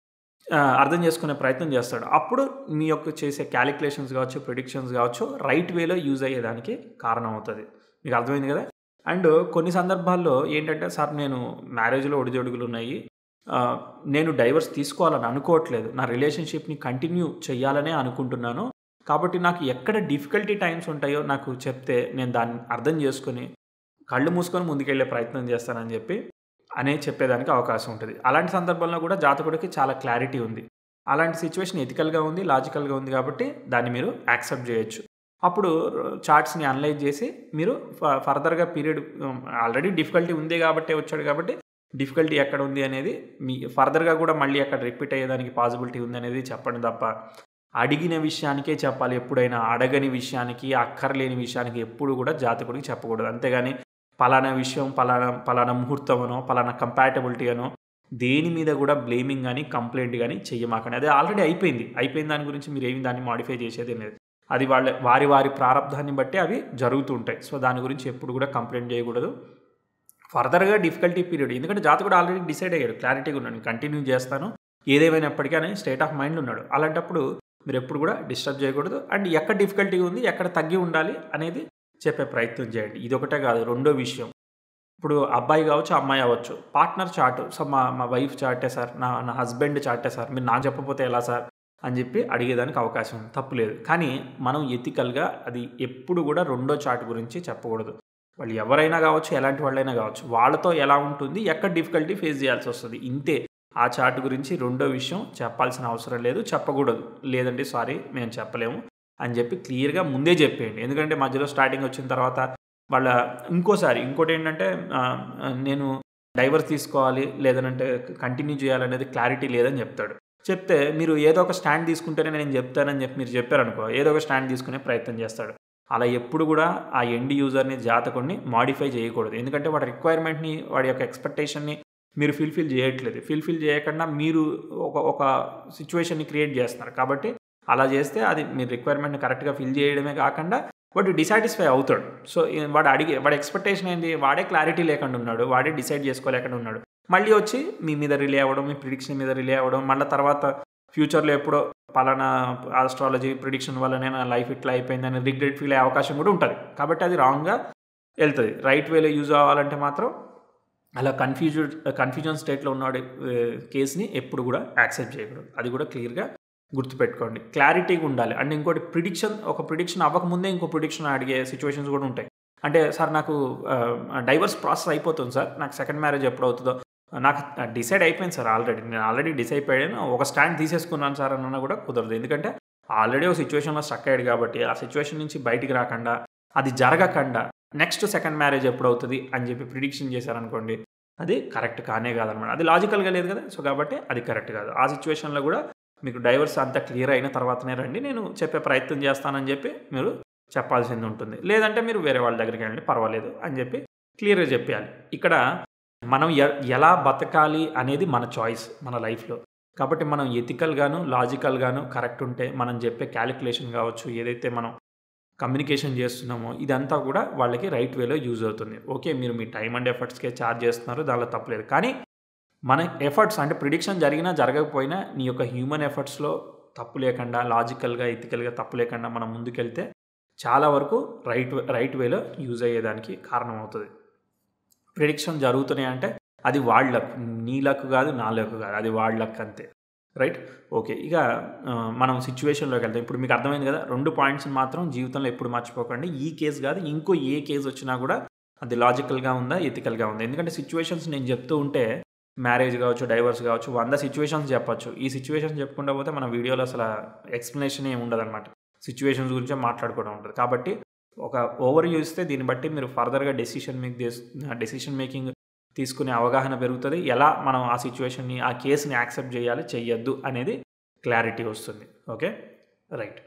A: ఆ, అర్థం చేసుకునే ప్రయత్నం చేస్తాడు అప్పుడు మీ యొక్క చేసే క్యాలిక్యులేషన్స్ కావచ్చు ప్రిడిక్షన్స్ కావచ్చు రైట్ వేలో యూజ్ అయ్యేదానికి కారణం అవుతుంది మీకు అర్థమైంది కదా అండ్ కొన్ని సందర్భాల్లో ఏంటంటే సార్ నేను మ్యారేజ్లో ఒడిదొడుగులు ఉన్నాయి ఆ, నేను డైవర్స్ తీసుకోవాలని అనుకోవట్లేదు నా రిలేషన్షిప్ని కంటిన్యూ చేయాలనే అనుకుంటున్నాను కాబట్టి నాకు ఎక్కడ డిఫికల్టీ టైమ్స్ ఉంటాయో నాకు చెప్తే నేను దాన్ని అర్థం చేసుకొని కళ్ళు మూసుకొని ముందుకెళ్ళే ప్రయత్నం చేస్తానని చెప్పి అనే చెప్పేదానికి అవకాశం ఉంటుంది అలాంటి సందర్భంలో కూడా జాతకుడికి చాలా క్లారిటీ ఉంది అలాంటి సిచ్యువేషన్ ఎథికల్గా ఉంది లాజికల్గా ఉంది కాబట్టి దాన్ని మీరు యాక్సెప్ట్ చేయొచ్చు అప్పుడు చార్ట్స్ని అనలైజ్ చేసి మీరు ఫ- ఫర్దర్గా పీరియడ్ ఆల్రెడీ డిఫికల్టీ ఉంది కాబట్టి వచ్చాడు కాబట్టి డిఫికల్టీ ఎక్కడ ఉంది అనేది మీ ఫర్దర్గా కూడా మళ్ళీ అక్కడ రిపీట్ అయ్యేదానికి పాసిబిలిటీ ఉంది అనేది చెప్పండి తప్ప అడిగిన విషయానికే చెప్పాలి ఎప్పుడైనా అడగని విషయానికి అక్కర్లేని విషయానికి ఎప్పుడు కూడా జాతకుడికి చెప్పకూడదు అంతేగాని పలానా విషయం పలానా పలానా ముహూర్తం అనో పలానా కంపాటబిలిటీ అనో దేని మీద కూడా బ్లేమింగ్ కానీ కంప్లైంట్ కానీ చెయ్యమాకండి అది ఆల్రెడీ అయిపోయింది అయిపోయిన దాని గురించి మీరు ఏమి దాన్ని మాడిఫై చేసేది లేదు అది వాళ్ళ వారి వారి ప్రారంధాన్ని బట్టి అవి జరుగుతూ ఉంటాయి సో దాని గురించి ఎప్పుడు కూడా కంప్లైంట్ చేయకూడదు ఫర్దర్గా డిఫికల్టీ పీరియడ్ ఎందుకంటే జాతకుడు ఆల్రెడీ డిసైడ్ అయ్యాడు క్లారిటీగా ఉన్నాడు కంటిన్యూ చేస్తాను ఏదేమైనప్పటికీ అనే స్టేట్ ఆఫ్ మైండ్ ఉన్నాడు అలాంటప్పుడు మీరు ఎప్పుడు కూడా డిస్టర్బ్ చేయకూడదు అండ్ ఎక్కడ డిఫికల్టీ ఉంది ఎక్కడ తగ్గి ఉండాలి అనేది చెప్పే ప్రయత్నం చేయండి ఇది ఒకటే కాదు రెండో విషయం ఇప్పుడు అబ్బాయి కావచ్చు అమ్మాయి అవ్వచ్చు పార్ట్నర్ చార్ట్ సో మా మా వైఫ్ చార్టే సార్ నా నా హస్బెండ్ చార్టే సార్ మీరు నాకు చెప్పకపోతే ఎలా సార్ అని చెప్పి అడిగేదానికి అవకాశం ఉంది తప్పులేదు కానీ మనం ఎథికల్గా అది ఎప్పుడు కూడా రెండో చార్ట్ గురించి చెప్పకూడదు వాళ్ళు ఎవరైనా కావచ్చు ఎలాంటి వాళ్ళైనా కావచ్చు వాళ్ళతో ఎలా ఉంటుంది ఎక్కడ డిఫికల్టీ ఫేస్ చేయాల్సి వస్తుంది ఇంతే ఆ చార్ట్ గురించి రెండో విషయం చెప్పాల్సిన అవసరం లేదు చెప్పకూడదు లేదండి సారీ మేము చెప్పలేము అని చెప్పి క్లియర్గా ముందే చెప్పేయండి ఎందుకంటే మధ్యలో స్టార్టింగ్ వచ్చిన తర్వాత వాళ్ళ ఇంకోసారి ఇంకోటి ఏంటంటే ఆ, నేను డైవర్స్ తీసుకోవాలి లేదనంటే కంటిన్యూ చేయాలనేది క్లారిటీ లేదని చెప్తాడు చెప్తే మీరు ఏదో ఒక స్టాండ్ తీసుకుంటేనే నేను చెప్తానని చెప్పి మీరు చెప్పారనుకో ఏదో ఒక స్టాండ్ తీసుకునే ప్రయత్నం చేస్తాడు అలా ఎప్పుడు కూడా ఆ ఎండ్ యూజర్ని జాతకుడిని మాడిఫై చేయకూడదు ఎందుకంటే వాడి రిక్వైర్మెంట్ని వాడి యొక్క ఎక్స్పెక్టేషన్ని మీరు ఫిల్ఫిల్ చేయట్లేదు ఫిల్ఫిల్ చేయకుండా మీరు ఒక ఒక సిచ్యువేషన్ని క్రియేట్ చేస్తున్నారు కాబట్టి అలా చేస్తే అది మీ రిక్వైర్మెంట్ని కరెక్ట్గా ఫిల్ చేయడమే కాకుండా వాడు డిసాటిస్ఫై అవుతాడు సో ఈ- వాడు అడిగే వాడి ఎక్స్పెక్టేషన్ ఏంది వాడే క్లారిటీ లేకుండా ఉన్నాడు వాడే డిసైడ్ చేసుకోలేకుండా ఉన్నాడు మళ్ళీ వచ్చి మీ మీద రిలే అవ్వడం మీ ప్రిడిక్షన్ మీద రిలే అవ్వడం మళ్ళీ తర్వాత ఫ్యూచర్లో ఎప్పుడో పలానా ఆస్ట్రాలజీ ప్రిడిక్షన్ వల్లనే నా లైఫ్ ఇట్లా అయిపోయిందని రిగ్రెట్ ఫీల్ అయ్యే అవకాశం కూడా ఉంటుంది కాబట్టి అది రాంగ్గా వెళ్తుంది రైట్ వేలో యూజ్ అవ్వాలంటే మాత్రం అలా కన్ఫ్యూజన్ కన్ఫ్యూజన్ స్టేట్లో ఉన్నాడు కేసుని ఎప్పుడు కూడా యాక్సెప్ట్ చేయకూడదు అది కూడా క్లియర్గా గుర్తుపెట్టుకోండి క్లారిటీగా ఉండాలి అండ్ ఇంకోటి ప్రిడిక్షన్ ఒక ప్రిడిక్షన్ అవ్వకముందే ఇంకో ప్రిడిక్షన్ అడిగే సిచ్యువేషన్స్ కూడా ఉంటాయి అంటే సార్ నాకు డైవర్స్ ప్రాసెస్ అయిపోతుంది సార్ నాకు సెకండ్ మ్యారేజ్ ఎప్పుడు అవుతుందో నాకు డిసైడ్ అయిపోయింది సార్ ఆల్రెడీ నేను ఆల్రెడీ డిసైడ్ అయ్యాను ఒక స్టాండ్ తీసేసుకున్నాను సార్ అన్న కూడా కుదరదు ఎందుకంటే ఆల్రెడీ ఒక సిచ్యువేషన్లో స్టక్ అయ్యాడు కాబట్టి ఆ సిచ్యువేషన్ నుంచి బయటికి రాకుండా అది జరగకుండా నెక్స్ట్ సెకండ్ మ్యారేజ్ ఎప్పుడు అవుతుంది అని చెప్పి ప్రిడిక్షన్ చేశారనుకోండి అది కరెక్ట్ కానే కాదనమాట అది లాజికల్గా లేదు కదా సో కాబట్టి అది కరెక్ట్ కాదు ఆ సిచ్యువేషన్లో కూడా మీకు డైవర్స్ అంతా క్లియర్ అయిన తర్వాతనే రండి నేను చెప్పే ప్రయత్నం చేస్తానని చెప్పి మీరు చెప్పాల్సింది ఉంటుంది లేదంటే మీరు వేరే వాళ్ళ దగ్గరికి వెళ్ళండి పర్వాలేదు అని చెప్పి క్లియర్గా చెప్పేయాలి ఇక్కడ మనం ఎ- ఎలా బతకాలి అనేది మన చాయిస్ మన లైఫ్లో కాబట్టి మనం ఎథికల్గాను లాజికల్గాను కరెక్ట్ ఉంటే మనం చెప్పే క్యాలిక్యులేషన్ కావచ్చు ఏదైతే మనం కమ్యూనికేషన్ చేస్తున్నామో ఇదంతా కూడా వాళ్ళకి రైట్ వేలో యూజ్ అవుతుంది ఓకే మీరు మీ టైం అండ్ ఎఫర్ట్స్కే ఛార్జ్ చేస్తున్నారు దానిలో తప్పలేదు కానీ మన ఎఫర్ట్స్ అంటే ప్రిడిక్షన్ జరిగినా జరగకపోయినా నీ యొక్క హ్యూమన్ ఎఫర్ట్స్లో తప్పు లేకుండా లాజికల్గా ఎథికల్గా తప్పు లేకుండా మనం ముందుకెళ్తే చాలా వరకు రైట్ రైట్ వేలో యూజ్ అయ్యేదానికి కారణం అవుతుంది ప్రిడిక్షన్ జరుగుతున్నాయి అంటే అది వాళ్ళ లక్ నీ లక్ కాదు నా లక్ కాదు అది వాళ్ళ లక్ అంతే రైట్ ఓకే ఇక ఆ, మనం సిచ్యువేషన్లోకి వెళ్తాం ఇప్పుడు మీకు అర్థమైంది కదా రెండు పాయింట్స్ మాత్రం జీవితంలో ఎప్పుడు మర్చిపోకండి ఈ కేసు కాదు ఇంకో ఏ కేసు వచ్చినా కూడా అది లాజికల్గా ఉందా ఎథికల్గా ఉందా ఎందుకంటే సిచ్యువేషన్స్ నేను చెప్తూ ఉంటే మ్యారేజ్ కావచ్చు డైవర్స్ కావచ్చు వంద సిచ్యువేషన్స్ చెప్పొచ్చు ఈ సిచ్యువేషన్స్ చెప్పుకుంటా పోతే మన వీడియోలో అసలు ఎక్స్ప్లెనేషన్ ఏమి ఉండదు అనమాట సిచ్యువేషన్స్ గురించే మాట్లాడుకోవడం ఉంటుంది కాబట్టి ఒక ఓవర్ ఇస్తే దీన్ని బట్టి మీరు ఫర్దర్గా డెసిషన్ మేక్ డెసిషన్ మేకింగ్ తీసుకునే అవగాహన పెరుగుతుంది ఎలా మనం ఆ సిచ్యువేషన్ని ఆ కేసుని యాక్సెప్ట్ చేయాలి చెయ్యొద్దు అనేది క్లారిటీ వస్తుంది ఓకే రైట్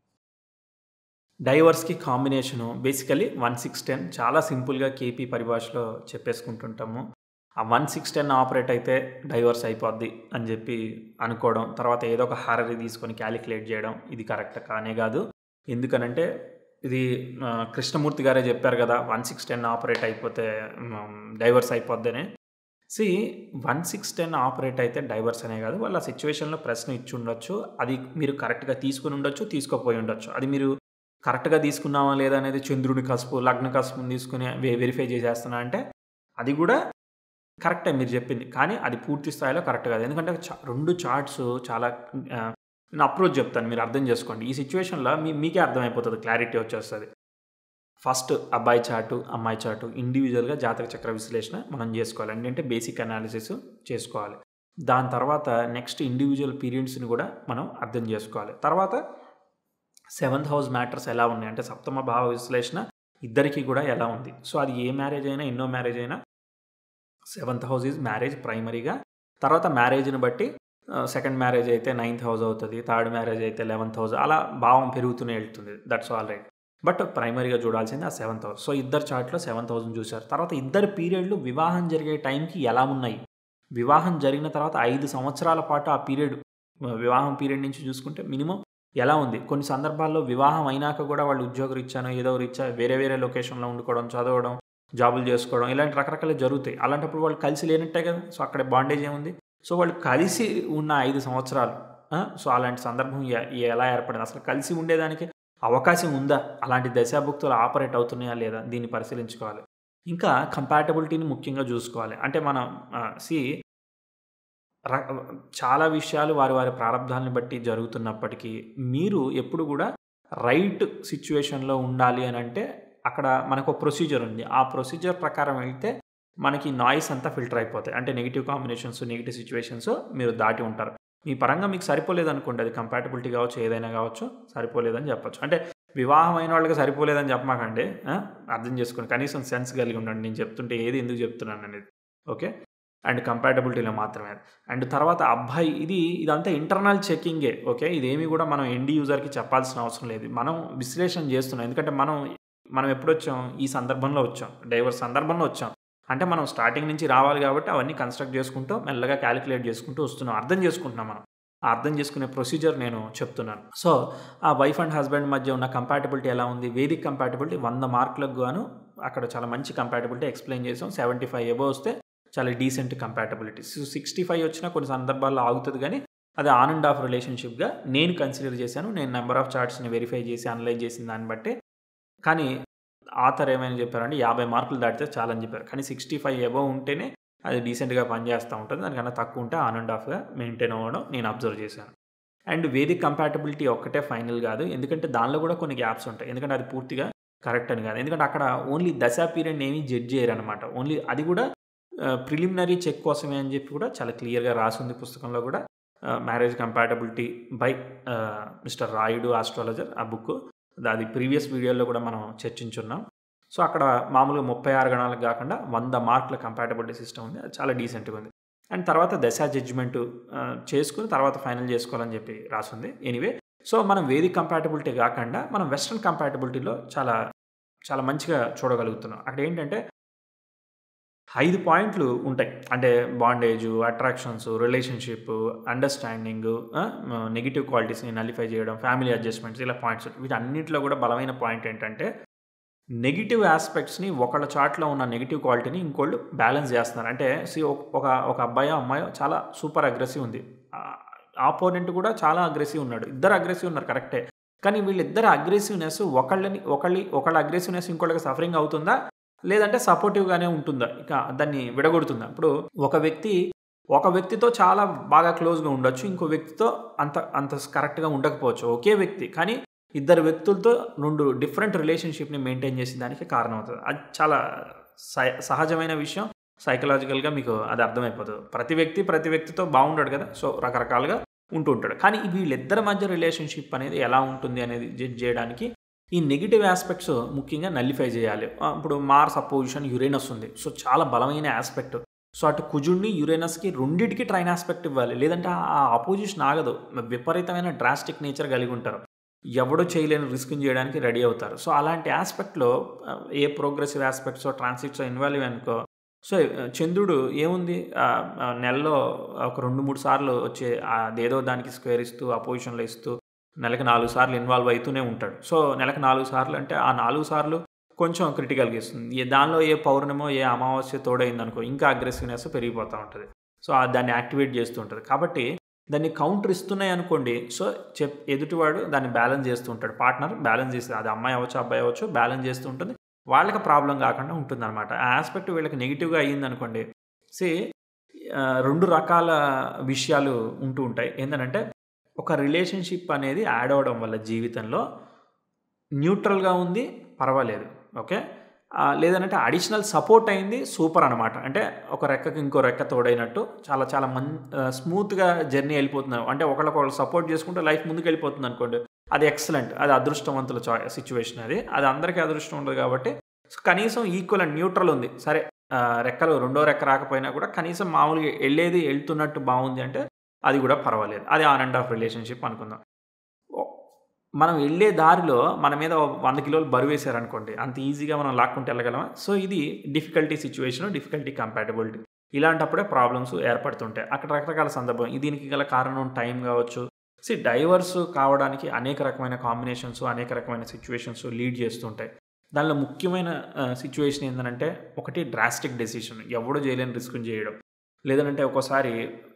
A: డైవర్స్కి combination basically one six ten చాలా సింపుల్గా కేపీ పరిభాషలో చెప్పేసుకుంటుంటాము ఆ వన్ సిక్స్ టెన్ ఆపరేట్ అయితే డైవర్స్ అయిపోద్ది అని చెప్పి అనుకోవడం తర్వాత ఏదో ఒక హారరీ తీసుకొని క్యాలిక్యులేట్ చేయడం ఇది కరెక్ట్ కానే కాదు ఎందుకనంటే ఇది ఆ, కృష్ణమూర్తి గారే చెప్పారు కదా వన్ సిక్స్ టెన్ ఆపరేట్ అయిపోతే డైవర్స్ అయిపోద్దని see one six ten operate అయితే డైవర్స్ అనే కాదు వాళ్ళ సిచ్యువేషన్లో ప్రశ్న ఇచ్చి ఉండొచ్చు అది మీరు కరెక్ట్గా తీసుకుని ఉండొచ్చు తీసుకోపోయి ఉండొచ్చు అది మీరు కరెక్ట్గా తీసుకున్నామా లేదా అనేది చంద్రుడి కసుపు లగ్న కసుపుని తీసుకుని వె- వెరిఫై చేసేస్తున్నా అంటే అది కూడా కరెక్టే మీరు చెప్పింది కానీ అది పూర్తి స్థాయిలో కరెక్ట్ కాదు ఎందుకంటే చా- రెండు చార్ట్స్ చాలా ఆ, నేను అప్రోచ్ చెప్తాను మీరు అర్థం చేసుకోండి ఈ సిచ్యువేషన్లో మీ మీకే అర్థమైపోతుంది క్లారిటీ వచ్చేస్తుంది ఫస్ట్ అబ్బాయి చాటు అమ్మాయి చాటు ఇండివిజువల్గా జాతక చక్ర విశ్లేషణ మనం చేసుకోవాలి ఏంటంటే బేసిక్ అనాలిసిస్ చేసుకోవాలి దాని తర్వాత నెక్స్ట్ ఇండివిజువల్ పీరియడ్స్ని కూడా మనం అర్థం చేసుకోవాలి తర్వాత సెవెంత్ హౌస్ మ్యాటర్స్ ఎలా ఉన్నాయి అంటే సప్తమ భావ విశ్లేషణ ఇద్దరికి కూడా ఎలా ఉంది సో అది ఏ మ్యారేజ్ అయినా ఎన్నో మ్యారేజ్ అయినా సెవెంత్ హౌస్ ఈజ్ మ్యారేజ్ ప్రైమరీగా తర్వాత మ్యారేజ్ని బట్టి సెకండ్ మ్యారేజ్ అయితే నైన్త్ హౌస్ అవుతుంది థర్డ్ మ్యారేజ్ అయితే లెవెన్త్ హౌస్ అలా భావం పెరుగుతూనే వెళ్తుంది దట్స్ ఆల్ రైట్ బట్ ప్రైమరీగా చూడాల్సింది ఆ సెవెంత్ హౌస్ సో ఇద్దరు చార్ట్లో సెవెంత్ హౌస్ని చూశారు తర్వాత ఇద్దరు పీరియడ్లు వివాహం జరిగే టైంకి ఎలా ఉన్నాయి వివాహం జరిగిన తర్వాత ఐదు సంవత్సరాల పాటు ఆ పీరియడ్ వివాహం పీరియడ్ నుంచి చూసుకుంటే మినిమం ఎలా ఉంది కొన్ని సందర్భాల్లో వివాహం అయినాక కూడా వాళ్ళు ఉద్యోగ రీత్యానో ఏదో రీత్యా వేరే వేరే లొకేషన్లో ఉండుకోవడం చదవడం జాబులు చేసుకోవడం ఇలాంటి రకరకాలు జరుగుతాయి అలాంటప్పుడు వాళ్ళు కలిసి లేనట్టే కదా సో అక్కడ బాండేజ్ ఏముంది సో వాళ్ళు కలిసి ఉన్న ఐదు సంవత్సరాలు ఆ, సో అలాంటి సందర్భం ఎ- ఎలా ఏర్పడింది అసలు కలిసి ఉండేదానికి అవకాశం ఉందా అలాంటి దశాభుక్తులు ఆపరేట్ అవుతున్నాయా లేదా దీన్ని పరిశీలించుకోవాలి ఇంకా కంపాటబిలిటీని ముఖ్యంగా చూసుకోవాలి అంటే మనం సి చాలా విషయాలు వారి వారి ప్రారంధాలను బట్టి జరుగుతున్నప్పటికీ మీరు ఎప్పుడు కూడా రైట్ సిచ్యువేషన్లో ఉండాలి అని అంటే అక్కడ మనకు ఒక ప్రొసీజర్ ఉంది ఆ ప్రొసీజర్ ప్రకారం వెళ్తే మనకి నాయిస్ అంతా ఫిల్టర్ అయిపోతాయి అంటే నెగిటివ్ కాంబినేషన్స్ నెగిటివ్ సిచ్యువేషన్స్ మీరు దాటి ఉంటారు మీ పరంగా మీకు సరిపోలేదు అనుకోండి అది కంపాటబిలిటీ కావచ్చు ఏదైనా కావచ్చు సరిపోలేదని చెప్పొచ్చు అంటే వివాహం అయిన వాళ్ళకి సరిపోలేదని చెప్పమాకండి ఆ? అర్థం చేసుకోండి కనీసం సెన్స్ కలిగి ఉండండి నేను చెప్తుంటే ఏది ఎందుకు చెప్తున్నాను అనేది ఓకే అండ్ కంపాటబిలిటీలో మాత్రమే అండ్ తర్వాత అబ్బాయి ఇది ఇదంతా ఇంటర్నల్ చెకింగే ఓకే ఇదేమి కూడా మనం ఎండ్ యూజర్కి చెప్పాల్సిన అవసరం లేదు మనం విశ్లేషణ చేస్తున్నాం ఎందుకంటే మనం మనం ఎప్పుడు వచ్చాం ఈ సందర్భంలో వచ్చాం డైవర్స్ సందర్భంలో వచ్చాం అంటే మనం స్టార్టింగ్ నుంచి రావాలి కాబట్టి అవన్నీ కన్స్ట్రక్ట్ చేసుకుంటూ మెల్లగా క్యాలిక్యులేట్ చేసుకుంటూ వస్తున్నాం అర్థం చేసుకుంటున్నాం మనం ఆ అర్థం చేసుకునే ప్రొసీజర్ నేను చెప్తున్నాను సో ఆ వైఫ్ అండ్ హస్బెండ్ మధ్య ఉన్న కంపాటబిలిటీ ఎలా ఉంది వేదిక్ కంపాటబిలిటీ వంద మార్కులకు గాను అక్కడ చాలా మంచి కంపాటబిలిటీ ఎక్స్ప్లెయిన్ చేసాం సెవెంటీ ఫైవ్ ఎబో వస్తే చాలా decent compatibility so sixty five వచ్చినా కొన్ని సందర్భాల్లో ఆగుతుంది కానీ అది ఆన్ అండ్ ఆఫ్ రిలేషన్షిప్గా నేను కన్సిడర్ చేశాను నేను నెంబర్ ఆఫ్ చార్ట్స్ని వెరిఫై చేసి అనలైజ్ చేసిన దాన్ని బట్టి కానీ ఆథర్ ఏమైనా చెప్పారంటే యాభై మార్కులు దాటితే చాలని చెప్పారు కానీ సిక్స్టీ ఫైవ్ ఎబో ఉంటేనే అది డీసెంట్గా పనిచేస్తూ ఉంటుంది దానికన్నా తక్కువ ఉంటే ఆన్ అండ్ ఆఫ్గా మెయింటైన్ అవ్వడం నేను అబ్జర్వ్ చేశాను అండ్ వేదిక్ కంపాటబిలిటీ ఒక్కటే ఫైనల్ కాదు ఎందుకంటే దానిలో కూడా కొన్ని గ్యాప్స్ ఉంటాయి ఎందుకంటే అది పూర్తిగా కరెక్ట్ అని కాదు ఎందుకంటే అక్కడ ఓన్లీ దశా పీరియడ్ ఏమీ జడ్జ్ చేయరు అనమాట ఓన్లీ అది కూడా ప్రిలిమినరీ చెక్ కోసమే అని చెప్పి కూడా చాలా క్లియర్గా రాసింది పుస్తకంలో కూడా marriage compatibility by mister Rayudu astrologer ఆ బుక్ అది ప్రీవియస్ వీడియోలో కూడా మనం చర్చించున్నాం సో అక్కడ మామూలుగా ముప్పై ఆరు గణాలకు కాకుండా వంద మార్కుల కంపాటబిలిటీ సిస్టమ్ ఉంది అది చాలా డీసెంట్గా ఉంది అండ్ తర్వాత దశ జడ్జిమెంట్ చేసుకుని తర్వాత ఫైనల్ చేసుకోవాలని చెప్పి రాసింది ఎనీవే సో మనం వేదిక్ కంపాటబిలిటీ కాకుండా మనం వెస్ట్రన్ కంపాటబిలిటీలో చాలా చాలా మంచిగా చూడగలుగుతున్నాం అక్కడ ఏంటంటే ఐదు పాయింట్లు ఉంటాయి అంటే bondage attractions relationship understanding negative క్వాలిటీస్ని నలిఫై చేయడం ఫ్యామిలీ అడ్జస్ట్మెంట్స్ ఇలా పాయింట్స్ వీటన్నిటిలో కూడా బలమైన పాయింట్ ఏంటంటే నెగిటివ్ ఆస్పెక్ట్స్ని ఒకళ్ళ చాట్లో ఉన్న నెగిటివ్ క్వాలిటీని ఇంకోళ్ళు బ్యాలెన్స్ చేస్తున్నారు అంటే సి ఒక ఒక అబ్బాయి అమ్మాయి చాలా సూపర్ అగ్రెసివ్ ఉంది ఆపోనెంట్ కూడా చాలా అగ్రెసివ్ ఉన్నాడు ఇద్దరు అగ్రెసివ్ ఉన్నారు కరెక్టే కానీ వీళ్ళిద్దరు అగ్రెసివ్నెస్ ఒకళ్ళని ఒకళ్ళి ఒకళ్ళ అగ్రెసివ్నెస్ ఇంకోళ్ళకి సఫరింగ్ అవుతుందా లేదంటే సపోర్టివ్గానే ఉంటుందా ఇక దాన్ని విడగొడుతుందా ఇప్పుడు ఒక వ్యక్తి ఒక వ్యక్తితో చాలా బాగా క్లోజ్గా ఉండొచ్చు ఇంకో వ్యక్తితో అంత అంత కరెక్ట్గా ఉండకపోవచ్చు ఒకే వ్యక్తి కానీ ఇద్దరు వ్యక్తులతో రెండు డిఫరెంట్ రిలేషన్షిప్ని మెయింటైన్ చేసే దానికి కారణం అవుతుంది అది చాలా సహజమైన విషయం సైకలాజికల్గా మీకు అది అర్థమైపోతుంది ప్రతి వ్యక్తి ప్రతి వ్యక్తితో బాగుంటాడు కదా సో రకరకాలుగా ఉంటూ ఉంటాడు కానీ వీళ్ళిద్దరి మధ్య రిలేషన్షిప్ అనేది ఎలా ఉంటుంది అనేది జడ్జ్ చేయడానికి ఈ నెగిటివ్ ఆస్పెక్ట్స్ ముఖ్యంగా నల్లిఫై చేయాలి ఇప్పుడు మార్స్ అపోజిషన్ యురేనస్ ఉంది సో చాలా బలమైన ఆస్పెక్ట్ సో అటు కుజుడిని యురేనస్కి రెండింటికి ట్రైన్ ఆస్పెక్ట్ ఇవ్వాలి లేదంటే ఆ అపోజిషన్ ఆగదు విపరీతమైన డ్రాస్టిక్ నేచర్ కలిగి ఉంటారు ఎవడో చేయలేని రిస్క్ చేయడానికి రెడీ అవుతారు సో అలాంటి ఆస్పెక్ట్లో ఏ ప్రోగ్రెసివ్ ఆస్పెక్ట్స్ ట్రాన్సిట్స్ ఇన్వాల్వ్ అనుకో సో చంద్రుడు ఏముంది నెలలో ఒక రెండు మూడు సార్లు వచ్చే అదేదో దానికి స్క్వేర్ ఇస్తూ అపోజిషన్లో ఇస్తూ నెలకు నాలుగు సార్లు ఇన్వాల్వ్ అవుతూనే ఉంటాడు సో నెలకు నాలుగు సార్లు అంటే ఆ నాలుగు సార్లు కొంచెం క్రిటికల్గా ఇస్తుంది ఏ దానిలో ఏ పౌర్ణమో ఏ అమావాస్య తోడైంది అనుకో ఇంకా అగ్రెసివ్నెస్ పెరిగిపోతూ ఉంటుంది సో ఆ దాన్ని యాక్టివేట్ చేస్తూ ఉంటుంది కాబట్టి దాన్ని కౌంటర్ ఇస్తున్నాయి అనుకోండి సో చెప్ ఎదుటివాడు దాన్ని బ్యాలెన్స్ చేస్తూ ఉంటాడు పార్ట్నర్ బ్యాలెన్స్ చేస్తుంది అది అమ్మాయి అవ్వచ్చు అబ్బాయి అవ్వచ్చు బ్యాలెన్స్ చేస్తూ ఉంటుంది వాళ్ళకి ప్రాబ్లం కాకుండా ఉంటుంది అనమాట ఆ ఆస్పెక్ట్ వీళ్ళకి నెగిటివ్గా అయ్యింది అనుకోండి సే రెండు రకాల విషయాలు ఉంటూ ఉంటాయి ఏంటంటే ఒక రిలేషన్షిప్ అనేది యాడ్ అవ్వడం వల్ల జీవితంలో న్యూట్రల్గా ఉంది పర్వాలేదు ఓకే లేదంటే అడిషనల్ సపోర్ట్ అయింది సూపర్ అనమాట అంటే ఒక రెక్కకి ఇంకో రెక్క తోడైనట్టు చాలా చాలా మన్ స్మూత్గా జర్నీ వెళ్ళిపోతున్నారు అంటే ఒకళ్ళకొకళ్ళు సపోర్ట్ చేసుకుంటే లైఫ్ ముందుకు వెళ్ళిపోతుంది అనుకోండి అది ఎక్సలెంట్ అది అదృష్టవంతుల చా సిచ్యువేషన్ అది అది అందరికీ అదృష్టం ఉండదు కాబట్టి కనీసం ఈక్వల్ అండ్ న్యూట్రల్ ఉంది సరే రెక్కలు రెండో రెక్క రాకపోయినా కూడా కనీసం మామూలుగా వెళ్ళేది వెళ్తున్నట్టు బాగుంది అంటే అది కూడా పర్వాలేదు అది ఆన్ అండ్ ఆఫ్ రిలేషన్షిప్ అనుకుందాం మనం వెళ్ళే దారిలో మన మీద వంద కిలోలు బరువు వేసారనుకోండి అంత ఈజీగా మనం లాక్కుంటే వెళ్ళగలమా సో ఇది డిఫికల్టీ సిచ్యువేషన్ డిఫికల్టీ కంపాటబిలిటీ ఇలాంటప్పుడే ప్రాబ్లమ్స్ ఏర్పడుతుంటాయి అక్కడ రకరకాల సందర్భం దీనికి గల కారణం టైం కావచ్చు సి డైవర్స్ కావడానికి అనేక రకమైన కాంబినేషన్స్ అనేక రకమైన సిచ్యువేషన్స్ లీడ్ చేస్తుంటాయి దానిలో ముఖ్యమైన సిచ్యువేషన్ ఏంటంటే ఒకటి డ్రాస్టిక్ డెసిషన్ ఎవడో చేయలేని రిస్క్ చేయడం లేదంటే ఒక్కోసారి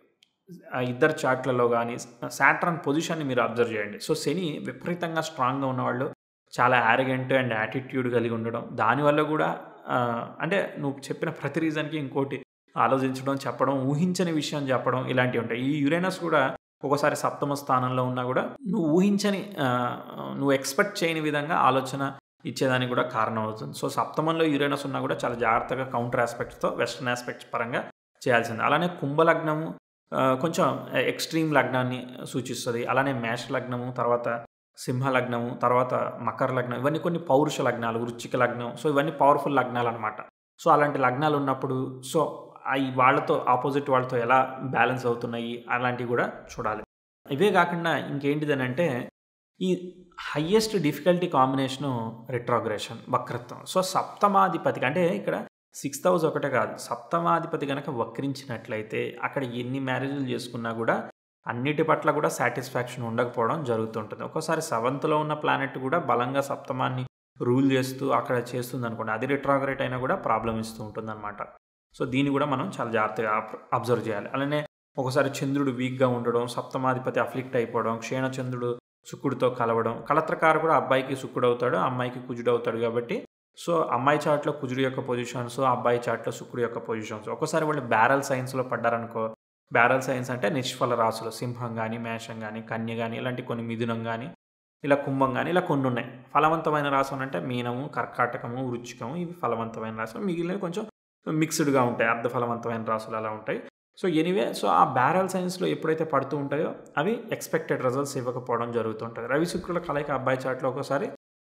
A: ఇద్దరు చాట్లలో కానీ సాట్రన్ పొజిషన్ని మీరు అబ్జర్వ్ చేయండి సో శని విపరీతంగా స్ట్రాంగ్గా ఉన్నవాళ్ళు చాలా యారగెంట్ అండ్ యాటిట్యూడ్ కలిగి ఉండడం దానివల్ల కూడా అంటే నువ్వు చెప్పిన ప్రతి రీజన్కి ఇంకోటి ఆలోచించడం చెప్పడం ఊహించని విషయం చెప్పడం ఇలాంటివి ఉంటాయి ఈ యురేనస్ కూడా ఒక్కోసారి సప్తమ స్థానంలో ఉన్నా కూడా నువ్వు ఊహించని నువ్వు ఎక్స్పెక్ట్ చేయని విధంగా ఆలోచన ఇచ్చేదానికి కూడా కారణం అవుతుంది సో సప్తమంలో యురేనస్ ఉన్నా కూడా చాలా జాగ్రత్తగా కౌంటర్ ఆస్పెక్ట్స్తో వెస్ట్రన్ ఆస్పెక్ట్స్ పరంగా చేయాల్సింది అలానే కుంభలగ్నము కొంచెం ఎక్స్ట్రీమ్ లగ్నాన్ని సూచిస్తుంది అలానే మేష లగ్నము తర్వాత సింహ లగ్నము తర్వాత మకర లగ్నం ఇవన్నీ కొన్ని పౌరుష లగ్నాలు వృచ్చిక లగ్నం సో ఇవన్నీ పవర్ఫుల్ లగ్నాలు అనమాట సో అలాంటి లగ్నాలు ఉన్నప్పుడు సో అవి వాళ్ళతో ఆపోజిట్ వాళ్ళతో ఎలా బ్యాలెన్స్ అవుతున్నాయి అలాంటివి కూడా చూడాలి ఇవే కాకుండా ఇంకేంటిదని అంటే ఈ హయ్యెస్ట్ డిఫికల్టీ కాంబినేషను రిట్రాగ్రేషన్ వక్రత్వం సో సప్తమాధిపతికి అంటే ఇక్కడ సిక్స్త్ హౌస్ ఒకటే కాదు సప్తమాధిపతి కనుక వక్రించినట్లయితే అక్కడ ఎన్ని మ్యారేజ్లు చేసుకున్నా కూడా అన్నిటి పట్ల కూడా సాటిస్ఫాక్షన్ ఉండకపోవడం జరుగుతుంటుంది ఒక్కోసారి సెవెంత్లో ఉన్న ప్లానెట్ కూడా బలంగా సప్తమాన్ని రూల్ చేస్తూ అక్కడ చేస్తుంది అనుకోండి అది రిట్రాగ్రేట్ అయినా కూడా ప్రాబ్లం ఇస్తూ ఉంటుంది అనమాట సో దీన్ని కూడా మనం చాలా జాగ్రత్తగా అబ్జర్వ్ చేయాలి అలానే ఒకసారి చంద్రుడు వీక్గా ఉండడం సప్తమాధిపతి అఫ్లిక్ట్ అయిపోవడం క్షీణ చంద్రుడు శుక్రుడితో కలవడం కలత్రకారు కూడా అబ్బాయికి శుక్రుడు అవుతాడు అమ్మాయికి కుజుడు అవుతాడు కాబట్టి సో అమ్మాయి చాట్లో కుజుడు యొక్క పొజిషన్స్ అబ్బాయి చాట్లో శుక్రుడు యొక్క పొజిషన్స్ ఒకసారి వాళ్ళు బ్యారల్ సైన్స్లో పడ్డారనుకో బ్యారల్ సైన్స్ అంటే నిష్ఫల రాసులు సింహం కానీ మేషం కానీ కన్య కానీ ఇలాంటి కొన్ని మిథునం కానీ ఇలా కుంభం కానీ ఇలా కొన్ని ఉన్నాయి ఫలవంతమైన రాసులు అంటే మీనము కర్కాటకము వృచ్చికము ఇవి ఫలవంతమైన రాసులు మిగిలినవి కొంచెం మిక్స్డ్గా ఉంటాయి అర్ధ ఫలవంతమైన రాసులు అలా ఉంటాయి సో ఎనీవే సో ఆ బ్యారల్ సైన్స్లో ఎప్పుడైతే పడుతూ ఉంటాయో అవి ఎక్స్పెక్టెడ్ రిజల్ట్స్ ఇవ్వకపోవడం జరుగుతుంటుంది రవి శుక్రుల కలయిక అబ్బాయి చాట్లో ఒకసారి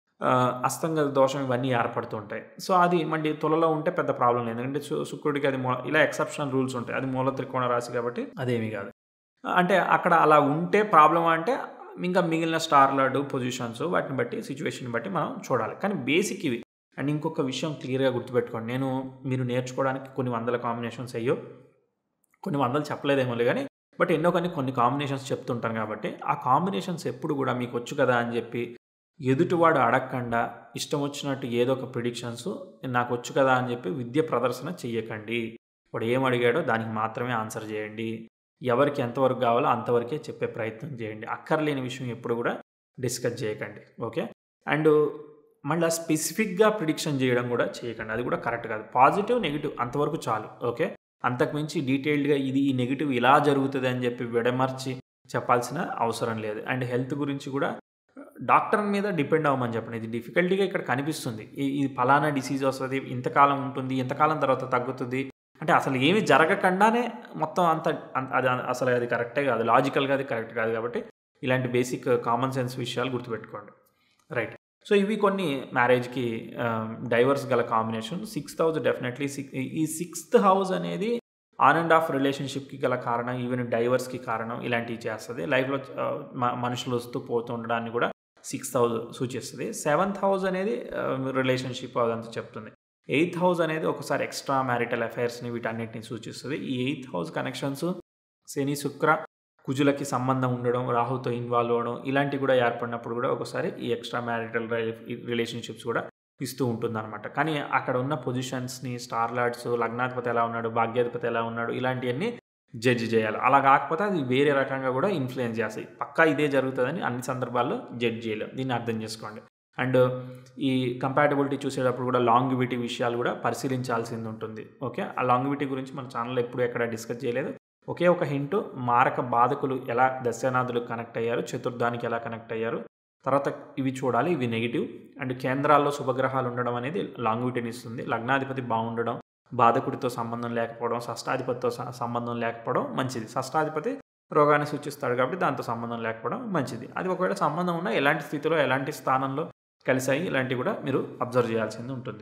A: అస్తంగ దోషం ఇవన్నీ ఏర్పడుతూ ఉంటాయి సో అది మళ్ళీ తులలో ఉంటే పెద్ద ప్రాబ్లం లేదు ఎందుకంటే శుక్రుడికి అది మూల ఇలా ఎక్సెప్షనల్ రూల్స్ ఉంటాయి అది మూల త్రికోణ రాశి కాబట్టి అదేమీ కాదు అంటే అక్కడ అలా ఉంటే ప్రాబ్లం అంటే ఇంకా మిగిలిన స్టార్ లార్డు పొజిషన్స్ వాటిని బట్టి సిచ్యువేషన్ బట్టి మనం చూడాలి కానీ బేసిక్ ఇవి అండ్ ఇంకొక విషయం క్లియర్గా గుర్తుపెట్టుకోండి నేను మీరు నేర్చుకోవడానికి కొన్ని వందల కాంబినేషన్స్ అయ్యో కొన్ని వందలు చెప్పలేదేమో కానీ బట్ ఎన్నో కానీ కొన్ని కాంబినేషన్స్ చెప్తుంటాను కాబట్టి ఆ కాంబినేషన్స్ ఎప్పుడు కూడా మీకు వచ్చు కదా అని చెప్పి ఎదుటివాడు అడగకుండా ఇష్టం వచ్చినట్టు ఏదో ఒక ప్రిడిక్షన్స్ నాకు వచ్చు కదా అని చెప్పి విద్య ప్రదర్శన చెయ్యకండి వాడు ఏం అడిగాడో దానికి మాత్రమే ఆన్సర్ చేయండి ఎవరికి ఎంతవరకు కావాలో అంతవరకే చెప్పే ప్రయత్నం చేయండి అక్కర్లేని విషయం ఎప్పుడు కూడా డిస్కస్ చేయకండి ఓకే అండ్ మళ్ళీ స్పెసిఫిక్గా ప్రిడిక్షన్ చేయడం కూడా చేయకండి అది కూడా కరెక్ట్ కాదు పాజిటివ్ నెగిటివ్ అంతవరకు చాలు ఓకే అంతకుమించి డీటెయిల్డ్గా ఇది ఈ నెగిటివ్ ఇలా జరుగుతుంది అని చెప్పి విడమర్చి చెప్పాల్సిన అవసరం లేదు అండ్ హెల్త్ గురించి కూడా డాక్టర్ మీద డిపెండ్ అవ్వమని చెప్పండి ఇది డిఫికల్టీగా ఇక్కడ కనిపిస్తుంది ఇది ఫలానా డిసీజ్ వస్తుంది ఇంతకాలం ఉంటుంది ఇంతకాలం తర్వాత తగ్గుతుంది అంటే అసలు ఏమి జరగకుండానే మొత్తం అంత అది అసలు అది కరెక్టే కాదు లాజికల్గా అది కరెక్ట్ కాదు కాబట్టి ఇలాంటి బేసిక్ కామన్ సెన్స్ విషయాలు గుర్తుపెట్టుకోండి రైట్ సో ఇవి కొన్ని మ్యారేజ్కి డైవర్స్ గల combination sixth house definitely six ఈ సిక్స్త్ హౌస్ అనేది ఆన్ అండ్ ఆఫ్ రిలేషన్షిప్కి గల కారణం ఈవెన్ డైవర్స్కి కారణం ఇలాంటివి చేస్తుంది లైఫ్లో మనుషులు వస్తూ పోతూ ఉండడాన్ని కూడా సిక్స్త్ హౌస్ సూచిస్తుంది సెవెంత్ హౌస్ అనేది రిలేషన్షిప్ అదంతా చెప్తుంది ఎయిత్ హౌస్ అనేది ఒకసారి ఎక్స్ట్రా మ్యారిటల్ అఫైర్స్ని వీటన్నిటిని సూచిస్తుంది ఈ ఎయిత్ హౌస్ కనెక్షన్స్ శని శుక్ర కుజులకి సంబంధం ఉండడం రాహుతో ఇన్వాల్వ్ అవ్వడం ఇలాంటివి కూడా ఏర్పడినప్పుడు కూడా ఒకసారి ఈ ఎక్స్ట్రా మ్యారిటల్ రిలేషన్షిప్స్ కూడా ఇస్తూ ఉంటుందన్నమాట కానీ అక్కడ ఉన్న పొజిషన్స్ని స్టార్ లార్డ్స్ లగ్నాధిపతి ఎలా ఉన్నాడు భాగ్యాధిపతి ఎలా ఉన్నాడు ఇలాంటివన్నీ జడ్జి చేయాలి అలా కాకపోతే అది వేరే రకంగా కూడా ఇన్ఫ్లుయెన్స్ చేస్తాయి పక్కా ఇదే జరుగుతుందని అన్ని సందర్భాల్లో జడ్జ్ చేయలేం దీన్ని అర్థం చేసుకోండి అండ్ ఈ కంపాటబిలిటీ చూసేటప్పుడు కూడా లాంగివిటీ విషయాలు కూడా పరిశీలించాల్సింది ఉంటుంది ఓకే ఆ లాంగివిటీ గురించి మన ఛానల్లో ఎప్పుడు ఎక్కడ డిస్కస్ చేయలేదు ఒకే ఒక హింట్ మారక బాధకులు ఎలా దశనాథులు కనెక్ట్ అయ్యారు చతుర్థానికి ఎలా కనెక్ట్ అయ్యారు తర్వాత ఇవి చూడాలి ఇవి నెగిటివ్ అండ్ కేంద్రాల్లో శుభగ్రహాలు ఉండడం అనేది లాంగివిటీని ఇస్తుంది లగ్నాధిపతి బాగుండడం బాధకుడితో సంబంధం లేకపోవడం షష్టాధిపతితో స- సంబంధం లేకపోవడం మంచిది షష్టాధిపతి రోగాన్ని సూచిస్తాడు కాబట్టి దాంతో సంబంధం లేకపోవడం మంచిది అది ఒకవేళ సంబంధం ఉన్నా ఎలాంటి స్థితిలో ఎలాంటి స్థానంలో కలిసాయి ఇలాంటివి కూడా మీరు అబ్జర్వ్ చేయాల్సింది ఉంటుంది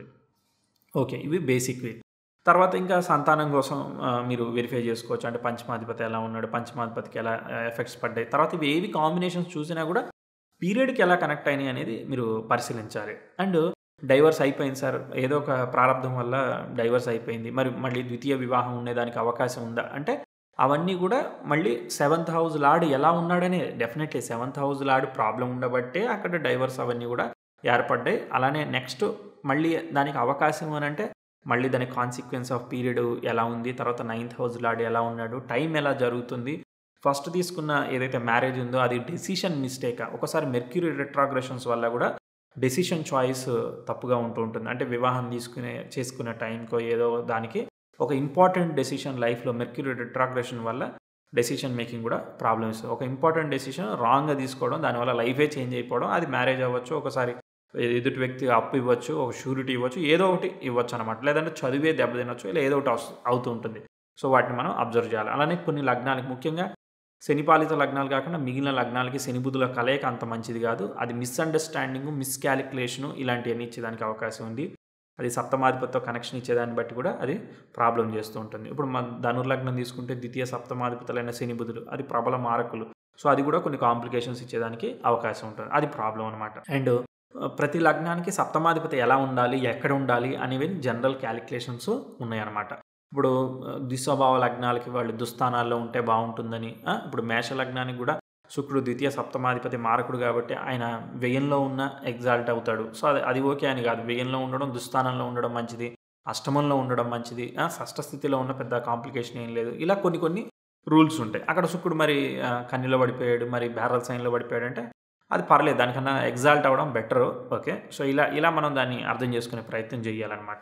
A: ఓకే ఇవి బేసిక్వి తర్వాత ఇంకా సంతానం కోసం ఆ, మీరు వెరిఫై చేసుకోవచ్చు అంటే పంచమాధిపతి ఎలా ఉన్నాడు పంచమాధిపతికి ఎలా ఎఫెక్ట్స్ పడ్డాయి తర్వాత ఇవి ఏవి కాంబినేషన్స్ చూసినా కూడా పీరియడ్కి ఎలా కనెక్ట్ అయినాయి అనేది మీరు పరిశీలించాలి అండ్ డైవర్స్ అయిపోయింది సార్ ఏదో ఒక ప్రారంభం వల్ల డైవర్స్ అయిపోయింది మరి మళ్ళీ ద్వితీయ వివాహం ఉండేదానికి అవకాశం ఉందా అంటే అవన్నీ కూడా మళ్ళీ సెవెంత్ హౌస్ లాడ్ ఎలా ఉన్నాడనే definitely seventh house lord problem ఉండబట్టే అక్కడ డైవర్స్ అవన్నీ కూడా ఏర్పడ్డాయి అలానే నెక్స్ట్ మళ్ళీ దానికి అవకాశం అని అంటే మళ్ళీ దాని కాన్సిక్వెన్స్ ఆఫ్ పీరియడ్ ఎలా ఉంది తర్వాత నైన్త్ హౌస్ లాడ్ ఎలా ఉన్నాడు టైం ఎలా జరుగుతుంది ఫస్ట్ తీసుకున్న ఏదైతే మ్యారేజ్ ఉందో అది డెసిషన్ మిస్టేక్ ఒకసారి మెర్క్యూరీ రిట్రాగ్రెషన్స్ వల్ల కూడా డెసిషన్ చాయిస్ తప్పుగా ఉంటూ ఉంటుంది అంటే వివాహం తీసుకునే చేసుకునే టైంకో ఏదో దానికి ఒక ఇంపార్టెంట్ డెసిషన్ లైఫ్లో మెర్క్యూరీ రిట్రాగ్రెషన్ వల్ల డెసిషన్ మేకింగ్ కూడా ప్రాబ్లమ్ ఇస్తుంది ఒక ఇంపార్టెంట్ డెసిషన్ రాంగ్గా తీసుకోవడం దానివల్ల లైఫే చేంజ్ అయిపోవడం అది మ్యారేజ్ అవ్వచ్చు ఒకసారి ఎదుటి వ్యక్తి అప్పు ఇవ్వచ్చు ఒక షూరిటీ ఇవ్వచ్చు ఏదో ఒకటి ఇవ్వచ్చు అనమాట లేదంటే చదివే దెబ్బ తినొచ్చు ఇలా ఏదో ఒకటి వస్తు- అవుతూ ఉంటుంది సో వాటిని మనం అబ్జర్వ్ చేయాలి అలానే కొన్ని లగ్నాలకు ముఖ్యంగా శనిపాలిత లగ్నాలు కాకుండా మిగిలిన లగ్నాలకి శని బుధుల కలయిక అంత మంచిది కాదు అది మిస్అండర్స్టాండింగ్ మిస్కాలిక్యులేషను ఇలాంటివన్నీ ఇచ్చేదానికి అవకాశం ఉంది అది సప్తమాధిపతితో కనెక్షన్ ఇచ్చేదాన్ని బట్టి కూడా అది ప్రాబ్లం చేస్తూ ఉంటుంది ఇప్పుడు మన ధనుర్లగ్నం తీసుకుంటే ద్వితీయ సప్తమాధిపతులైన శని బుధులు అది ప్రబల మారకులు సో అది కూడా కొన్ని కాంప్లికేషన్స్ ఇచ్చేదానికి అవకాశం ఉంటుంది అది ప్రాబ్లం అనమాట అండ్ ప్రతి లగ్నానికి సప్తమాధిపతి ఎలా ఉండాలి ఎక్కడ ఉండాలి అనేవి జనరల్ క్యాలిక్యులేషన్స్ ఉన్నాయన్నమాట ఇప్పుడు ఆ, ద్విస్వభావ లగ్నాలకి వాళ్ళు దుస్థానాల్లో ఉంటే బాగుంటుందని ఆ, ఇప్పుడు మేష లగ్నానికి కూడా శుక్రుడు ద్వితీయ సప్తమాధిపతి మారకుడు కాబట్టి ఆయన వ్యయంలో ఉన్న ఎగ్జాల్ట్ అవుతాడు సో అది అది ఓకే అని కాదు వ్యయంలో ఉండడం దుస్థానంలో ఉండడం మంచిది అష్టమంలో ఉండడం మంచిది ఆ, షష్ఠ స్థితిలో ఉన్న పెద్ద కాంప్లికేషన్ ఏం లేదు ఇలా కొన్ని కొన్ని రూల్స్ ఉంటాయి అక్కడ శుక్రుడు మరి ఆ, కన్యలో పడిపోయాడు మరి బ్యారల్ సైన్లో పడిపోయాడు అంటే అది పర్లేదు దానికన్నా ఎగ్జాల్ట్ అవ్వడం బెటర్ ఓకే సో ఇలా ఇలా మనం దాన్ని అర్థం చేసుకునే ప్రయత్నం చేయాలన్నమాట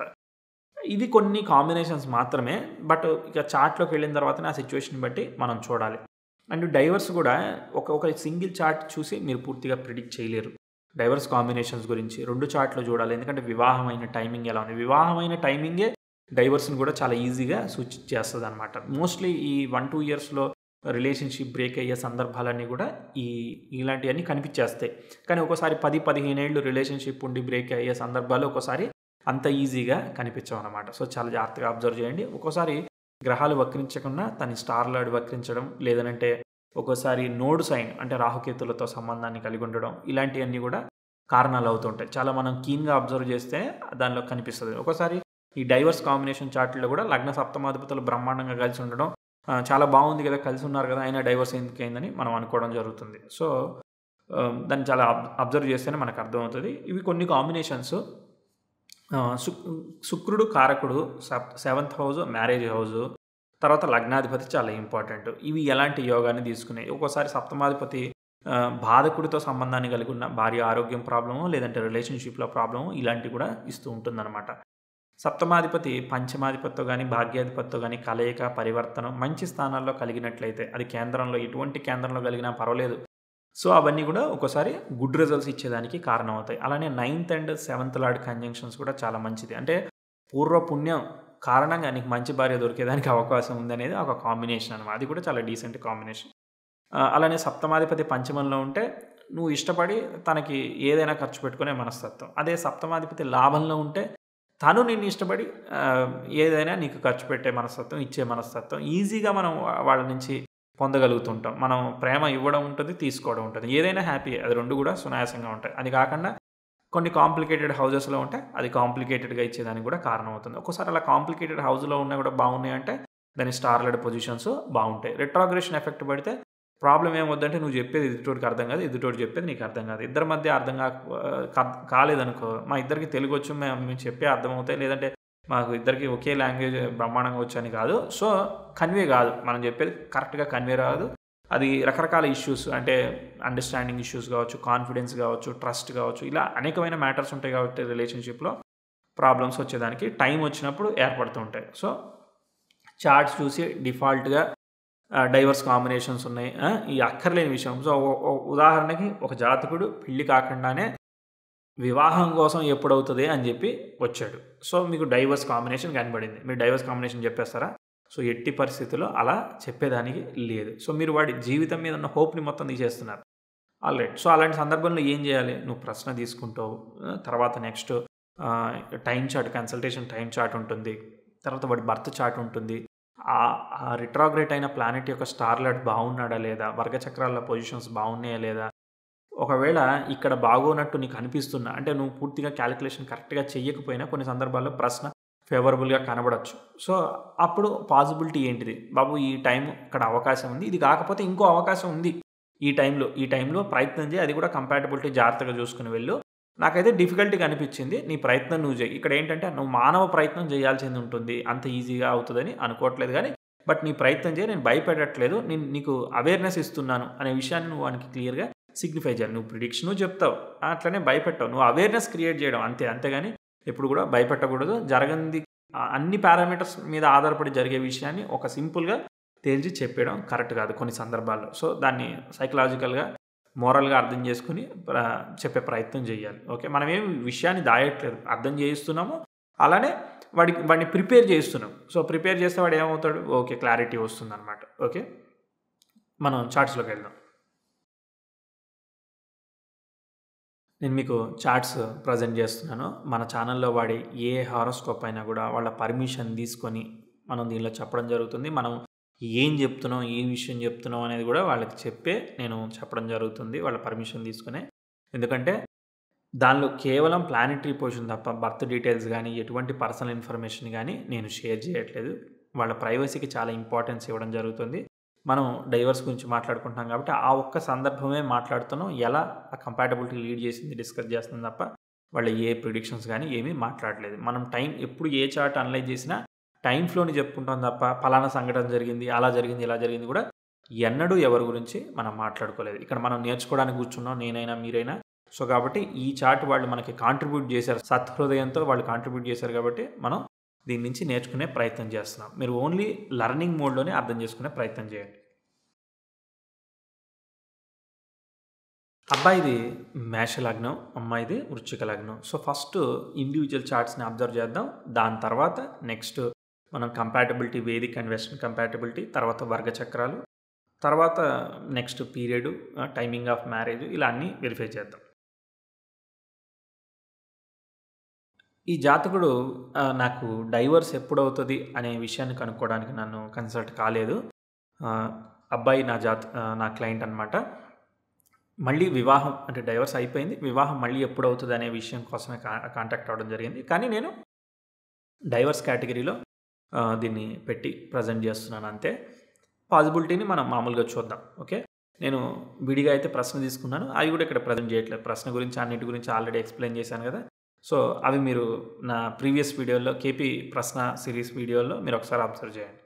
A: ఇవి కొన్ని కాంబినేషన్స్ మాత్రమే బట్ ఇక చార్ట్లోకి వెళ్ళిన తర్వాత ఆ సిచ్యువేషన్ బట్టి మనం చూడాలి అండ్ డైవర్స్ కూడా ఒక ఒక సింగిల్ చార్ట్ చూసి మీరు పూర్తిగా ప్రిడిక్ట్ చేయలేరు డైవర్స్ కాంబినేషన్స్ గురించి రెండు చార్ట్లు చూడాలి ఎందుకంటే వివాహమైన టైమింగ్ ఎలా ఉంది వివాహమైన టైమింగే డైవర్స్ని కూడా చాలా ఈజీగా సూచించేస్తుంది అనమాట మోస్ట్లీ ఈ వన్ టూ ఇయర్స్లో రిలేషన్షిప్ బ్రేక్ అయ్యే సందర్భాలన్నీ కూడా ఈ ఇలాంటివన్నీ కనిపించేస్తాయి కానీ ఒకసారి పది పదిహేను ఏళ్ళు రిలేషన్షిప్ ఉండి బ్రేక్ అయ్యే సందర్భాలు ఒకసారి అంత ఈజీగా కనిపించవు అనమాట సో చాలా జాగ్రత్తగా అబ్జర్వ్ చేయండి ఒక్కోసారి గ్రహాలు వక్రించకుండా తన స్టార్ లాడ్ వక్రించడం లేదనంటే ఒక్కోసారి నోడ్ సైన్ అంటే రాహుకేతులతో సంబంధాన్ని కలిగి ఉండడం ఇలాంటివన్నీ కూడా కారణాలు అవుతుంటాయి చాలా మనం కీన్గా అబ్జర్వ్ చేస్తే దానిలో కనిపిస్తుంది ఒకసారి ఈ డైవర్స్ కాంబినేషన్ చార్ట్లో కూడా లగ్న సప్తమాధిపతులు బ్రహ్మాండంగా కలిసి ఉండడం ఆ, చాలా బాగుంది కదా కలిసి ఉన్నారు కదా అయినా డైవర్స్ ఎందుకు అయిందని మనం అనుకోవడం జరుగుతుంది సో ఆ, దాన్ని చాలా అబ్ అబ్జర్వ్ చేస్తేనే మనకు అర్థమవుతుంది ఇవి కొన్ని కాంబినేషన్స్ శుక్ శుక్రుడు కారకుడు సప్ సెవెంత్ హౌస్ మ్యారేజ్ హౌస్ తర్వాత లగ్నాధిపతి చాలా ఇంపార్టెంట్ ఇవి ఎలాంటి యోగాన్ని తీసుకున్నాయి ఒక్కోసారి సప్తమాధిపతి ఆ, బాధకుడితో సంబంధాన్ని కలిగి ఉన్న భార్య ఆరోగ్యం ప్రాబ్లము లేదంటే రిలేషన్షిప్లో ప్రాబ్లము ఇలాంటివి కూడా ఇస్తూ ఉంటుందన్నమాట సప్తమాధిపతి పంచమాధిపతితో కానీ భాగ్యాధిపతితో కానీ కలయిక పరివర్తనం మంచి స్థానాల్లో కలిగినట్లయితే అది కేంద్రంలో ఎటువంటి కేంద్రంలో కలిగినా పర్వాలేదు సో అవన్నీ కూడా ఒక్కోసారి గుడ్ రిజల్ట్స్ ఇచ్చేదానికి కారణం అవుతాయి అలానే ninth and seventh lord conjunctions కూడా చాలా మంచిది అంటే పూర్వ పుణ్యం కారణంగా నీకు మంచి భార్య దొరికేదానికి అవకాశం ఉందనేది ఒక కాంబినేషన్ అనమాట అది కూడా చాలా డీసెంట్ కాంబినేషన్ ఆ, అలానే సప్తమాధిపతి పంచమంలో ఉంటే నువ్వు ఇష్టపడి తనకి ఏదైనా ఖర్చు పెట్టుకునే మనస్తత్వం అదే సప్తమాధిపతి లాభంలో ఉంటే తను నిన్ను ఇష్టపడి ఆ, ఏదైనా నీకు ఖర్చు పెట్టే మనస్తత్వం ఇచ్చే మనస్తత్వం ఈజీగా మనం వా- వాళ్ళ నుంచి పొందగలుగుతుంటాం మనం ప్రేమ ఇవ్వడం ఉంటుంది తీసుకోవడం ఉంటుంది ఏదైనా హ్యాపీ అది రెండు కూడా సునాయాసంగా ఉంటాయి అది కాకుండా కొన్ని కాంప్లికేటెడ్ హౌజెస్లో ఉంటే అది కాంప్లికేటెడ్గా ఇచ్చేదానికి కూడా కారణం అవుతుంది ఒక్కోసారి అలా కాంప్లికేటెడ్ హౌస్లో ఉన్నా కూడా బాగున్నాయి అంటే దాని స్టార్లెడ్ పొజిషన్స్ బాగుంటాయి రిట్రాగ్రేషన్ ఎఫెక్ట్ పడితే ప్రాబ్లం ఏమొద్దంటే నువ్వు చెప్పేది ఎదుటోడికి అర్థం కాదు ఎదుటోడు చెప్పేది నీకు అర్థం కాదు ఇద్దరి మధ్య అర్థం కా కా- కాలేదనుకో మా ఇద్దరికి తెలుగు వచ్చు మేము మేము చెప్పే అర్థం అవుతాయి లేదంటే మాకు ఇద్దరికి ఒకే లాంగ్వేజ్ బ్రహ్మాండంగా వచ్చు అని కాదు సో కన్వే కాదు మనం చెప్పేది కరెక్ట్గా కన్వే రాదు అది రకరకాల ఇష్యూస్ అంటే అండర్స్టాండింగ్ ఇష్యూస్ కావచ్చు కాన్ఫిడెన్స్ కావచ్చు ట్రస్ట్ కావచ్చు ఇలా అనేకమైన మ్యాటర్స్ ఉంటాయి కాబట్టి రిలేషన్షిప్లో ప్రాబ్లమ్స్ వచ్చేదానికి టైం వచ్చినప్పుడు ఏర్పడుతూ ఉంటాయి సో చార్ట్స్ చూసి డిఫాల్ట్గా డైవర్స్ కాంబినేషన్స్ ఉన్నాయి ఆ, ఈ అక్కర్లేని విషయం సో ఓ- ఓ ఉదాహరణకి ఒక జాతకుడు పెళ్లి కాకుండానే వివాహం కోసం ఎప్పుడవుతుంది అని చెప్పి వచ్చాడు సో మీకు డైవర్స్ కాంబినేషన్ కనబడింది మీరు డైవర్స్ కాంబినేషన్ చెప్పేస్తారా సో ఎట్టి పరిస్థితుల్లో అలా చెప్పేదానికి లేదు సో మీరు వాడి జీవితం మీద ఉన్న హోప్ని మొత్తం తీసేస్తున్నారు ఆల్రైట్ సో అలాంటి సందర్భంలో ఏం చేయాలి నువ్వు ప్రశ్న తీసుకుంటావు ఆ, తర్వాత next time chart consultation time chart ఉంటుంది తర్వాత వాడి బర్త్ చార్ట్ ఉంటుంది ఆ రిట్రాగ్రేట్ అయిన ప్లానెట్ యొక్క స్టార్లెట్ బాగున్నాడా లేదా వర్గచక్రాల పొజిషన్స్ బాగున్నాయా లేదా ఒకవేళ ఇక్కడ బాగోనట్టు నీకు అనిపిస్తున్నా అంటే నువ్వు పూర్తిగా క్యాలిక్యులేషన్ కరెక్ట్గా చెయ్యకపోయినా కొన్ని సందర్భాల్లో ప్రశ్న ఫేవరబుల్గా కనబడచ్చు సో అప్పుడు పాసిబిలిటీ ఏంటిది బాబు ఈ టైం ఇక్కడ అవకాశం ఉంది ఇది కాకపోతే ఇంకో అవకాశం ఉంది ఈ టైంలో ఈ టైంలో ప్రయత్నం చేయి అది కూడా కంపాటబిలిటీ జాగ్రత్తగా చూసుకుని వెళ్ళు నాకైతే డిఫికల్టీగా అనిపించింది నీ ప్రయత్నం నువ్వు చేయి ఇక్కడ ఏంటంటే నువ్వు మానవ ప్రయత్నం చేయాల్సింది ఉంటుంది అంత ఈజీగా అవుతుందని అనుకోవట్లేదు కానీ బట్ నీ ప్రయత్నం చేయి నేను భయపెట్టట్లేదు నేను నీకు అవేర్నెస్ ఇస్తున్నాను అనే విషయాన్ని నువ్వు వానికి క్లియర్గా సిగ్నిఫై చేయాలి నువ్వు ప్రిడిక్షన్ చెప్తావు అట్లనే భయపెట్టావు నువ్వు అవేర్నెస్ క్రియేట్ చేయడం అంతే అంతేగాని ఎప్పుడు కూడా భయపెట్టకూడదు జరగంది ఆ అన్ని పారామీటర్స్ మీద ఆధారపడి జరిగే విషయాన్ని ఒక సింపుల్గా తేల్చి చెప్పేయడం కరెక్ట్ కాదు కొన్ని సందర్భాల్లో సో దాన్ని సైకలాజికల్గా మోరల్గా అర్థం చేసుకుని ప్ర- చెప్పే ప్రయత్నం చేయాలి ఓకే మనం ఏం విషయాన్ని దాయట్లేదు అర్థం చేయిస్తున్నాము అలానే వాడికి వాడిని ప్రిపేర్ చేస్తున్నాం సో ప్రిపేర్ చేస్తే వాడు ఏమవుతాడు ఓకే క్లారిటీ వస్తుంది అనమాట ఓకే మనం చార్ట్స్లోకి వెళ్దాం నేను మీకు చార్ట్స్ ప్రజెంట్ చేస్తున్నాను మన ఛానల్లో వాడి ఏ హారోస్కోప్ అయినా కూడా వాళ్ళ పర్మిషన్ తీసుకొని మనం దీనిలో చెప్పడం జరుగుతుంది మనం ఏం చెప్తున్నాం ఏ విషయం చెప్తున్నాం అనేది కూడా వాళ్ళకి చెప్పే నేను చెప్పడం జరుగుతుంది వాళ్ళ పర్మిషన్ తీసుకునే ఎందుకంటే దానిలో కేవలం ప్లానెటరీ పొజిషన్ తప్ప బర్త్ డీటెయిల్స్ కానీ ఎటువంటి పర్సనల్ ఇన్ఫర్మేషన్ కానీ నేను షేర్ చేయట్లేదు వాళ్ళ ప్రైవసీకి చాలా ఇంపార్టెన్స్ ఇవ్వడం జరుగుతుంది మనం డైవర్స్ గురించి మాట్లాడుకుంటున్నాం కాబట్టి ఆ ఒక్క సందర్భమే మాట్లాడుతున్నాం ఎలా ఆ కంపాటబిలిటీ లీడ్ చేసింది డిస్కస్ చేస్తుంది తప్ప వాళ్ళ ఏ ప్రిడిక్షన్స్ కానీ ఏమీ మాట్లాడలేదు మనం టైం ఎప్పుడు ఏ చార్ట్ అనలైజ్ చేసినా టైం ఫ్లోని చెప్పుకుంటాం తప్ప ఫలానా సంఘటన జరిగింది అలా జరిగింది ఇలా జరిగింది కూడా ఎన్నడూ ఎవరి గురించి మనం మాట్లాడుకోలేదు ఇక్కడ మనం నేర్చుకోవడానికి కూర్చున్నాం నేనైనా మీరైనా సో కాబట్టి ఈ చార్ట్ వాళ్ళు మనకి కాంట్రిబ్యూట్ చేశారు సత్హృదయంతో వాళ్ళు కాంట్రిబ్యూట్ చేశారు కాబట్టి మనం దీని నుంచి నేర్చుకునే ప్రయత్నం చేస్తున్నాం మీరు ఓన్లీ లర్నింగ్ మోడ్లోనే అర్థం చేసుకునే ప్రయత్నం చేయండి అబ్బాయిది మేష లగ్నం అమ్మాయిది వృశ్చిక లగ్నం సో ఫస్ట్ ఇండివిజువల్ చార్ట్స్ని అబ్జర్వ్ చేద్దాం దాని తర్వాత నెక్స్ట్ మనం compatibility Vedic and western compatibility తర్వాత వర్గ చక్రాలు తర్వాత next period timing of marriage ఇలా అన్నీ వెరిఫై చేద్దాం ఈ జాతకుడు ఆ, నాకు డైవర్స్ ఎప్పుడవుతుంది అనే విషయాన్ని కనుక్కోవడానికి నన్ను కన్సల్ట్ కాలేదు ఆ, అబ్బాయి నా జాత ఆ, నా క్లయింట్ అనమాట మళ్ళీ వివాహం అంటే డైవర్స్ అయిపోయింది వివాహం మళ్ళీ ఎప్పుడు అవుతుంది అనే విషయం కోసమే కా కాంటాక్ట్ అవ్వడం జరిగింది కానీ నేను డైవర్స్ కేటగిరీలో ఆ, దీన్ని పెట్టి ప్రజెంట్ చేస్తున్నాను అంతే పాసిబిలిటీని మనం మామూలుగా చూద్దాం ఓకే నేను విడిగా అయితే ప్రశ్న తీసుకున్నాను అవి కూడా ఇక్కడ ప్రజెంట్ చేయట్లేదు ప్రశ్న గురించి అన్నిటి గురించి ఆల్రెడీ ఎక్స్ప్లెయిన్ చేశాను కదా సో అవి మీరు నా ప్రీవియస్ వీడియోలో కేపీ ప్రశ్న సిరీస్ వీడియోలో మీరు ఒకసారి అబ్జర్వ్ చేయండి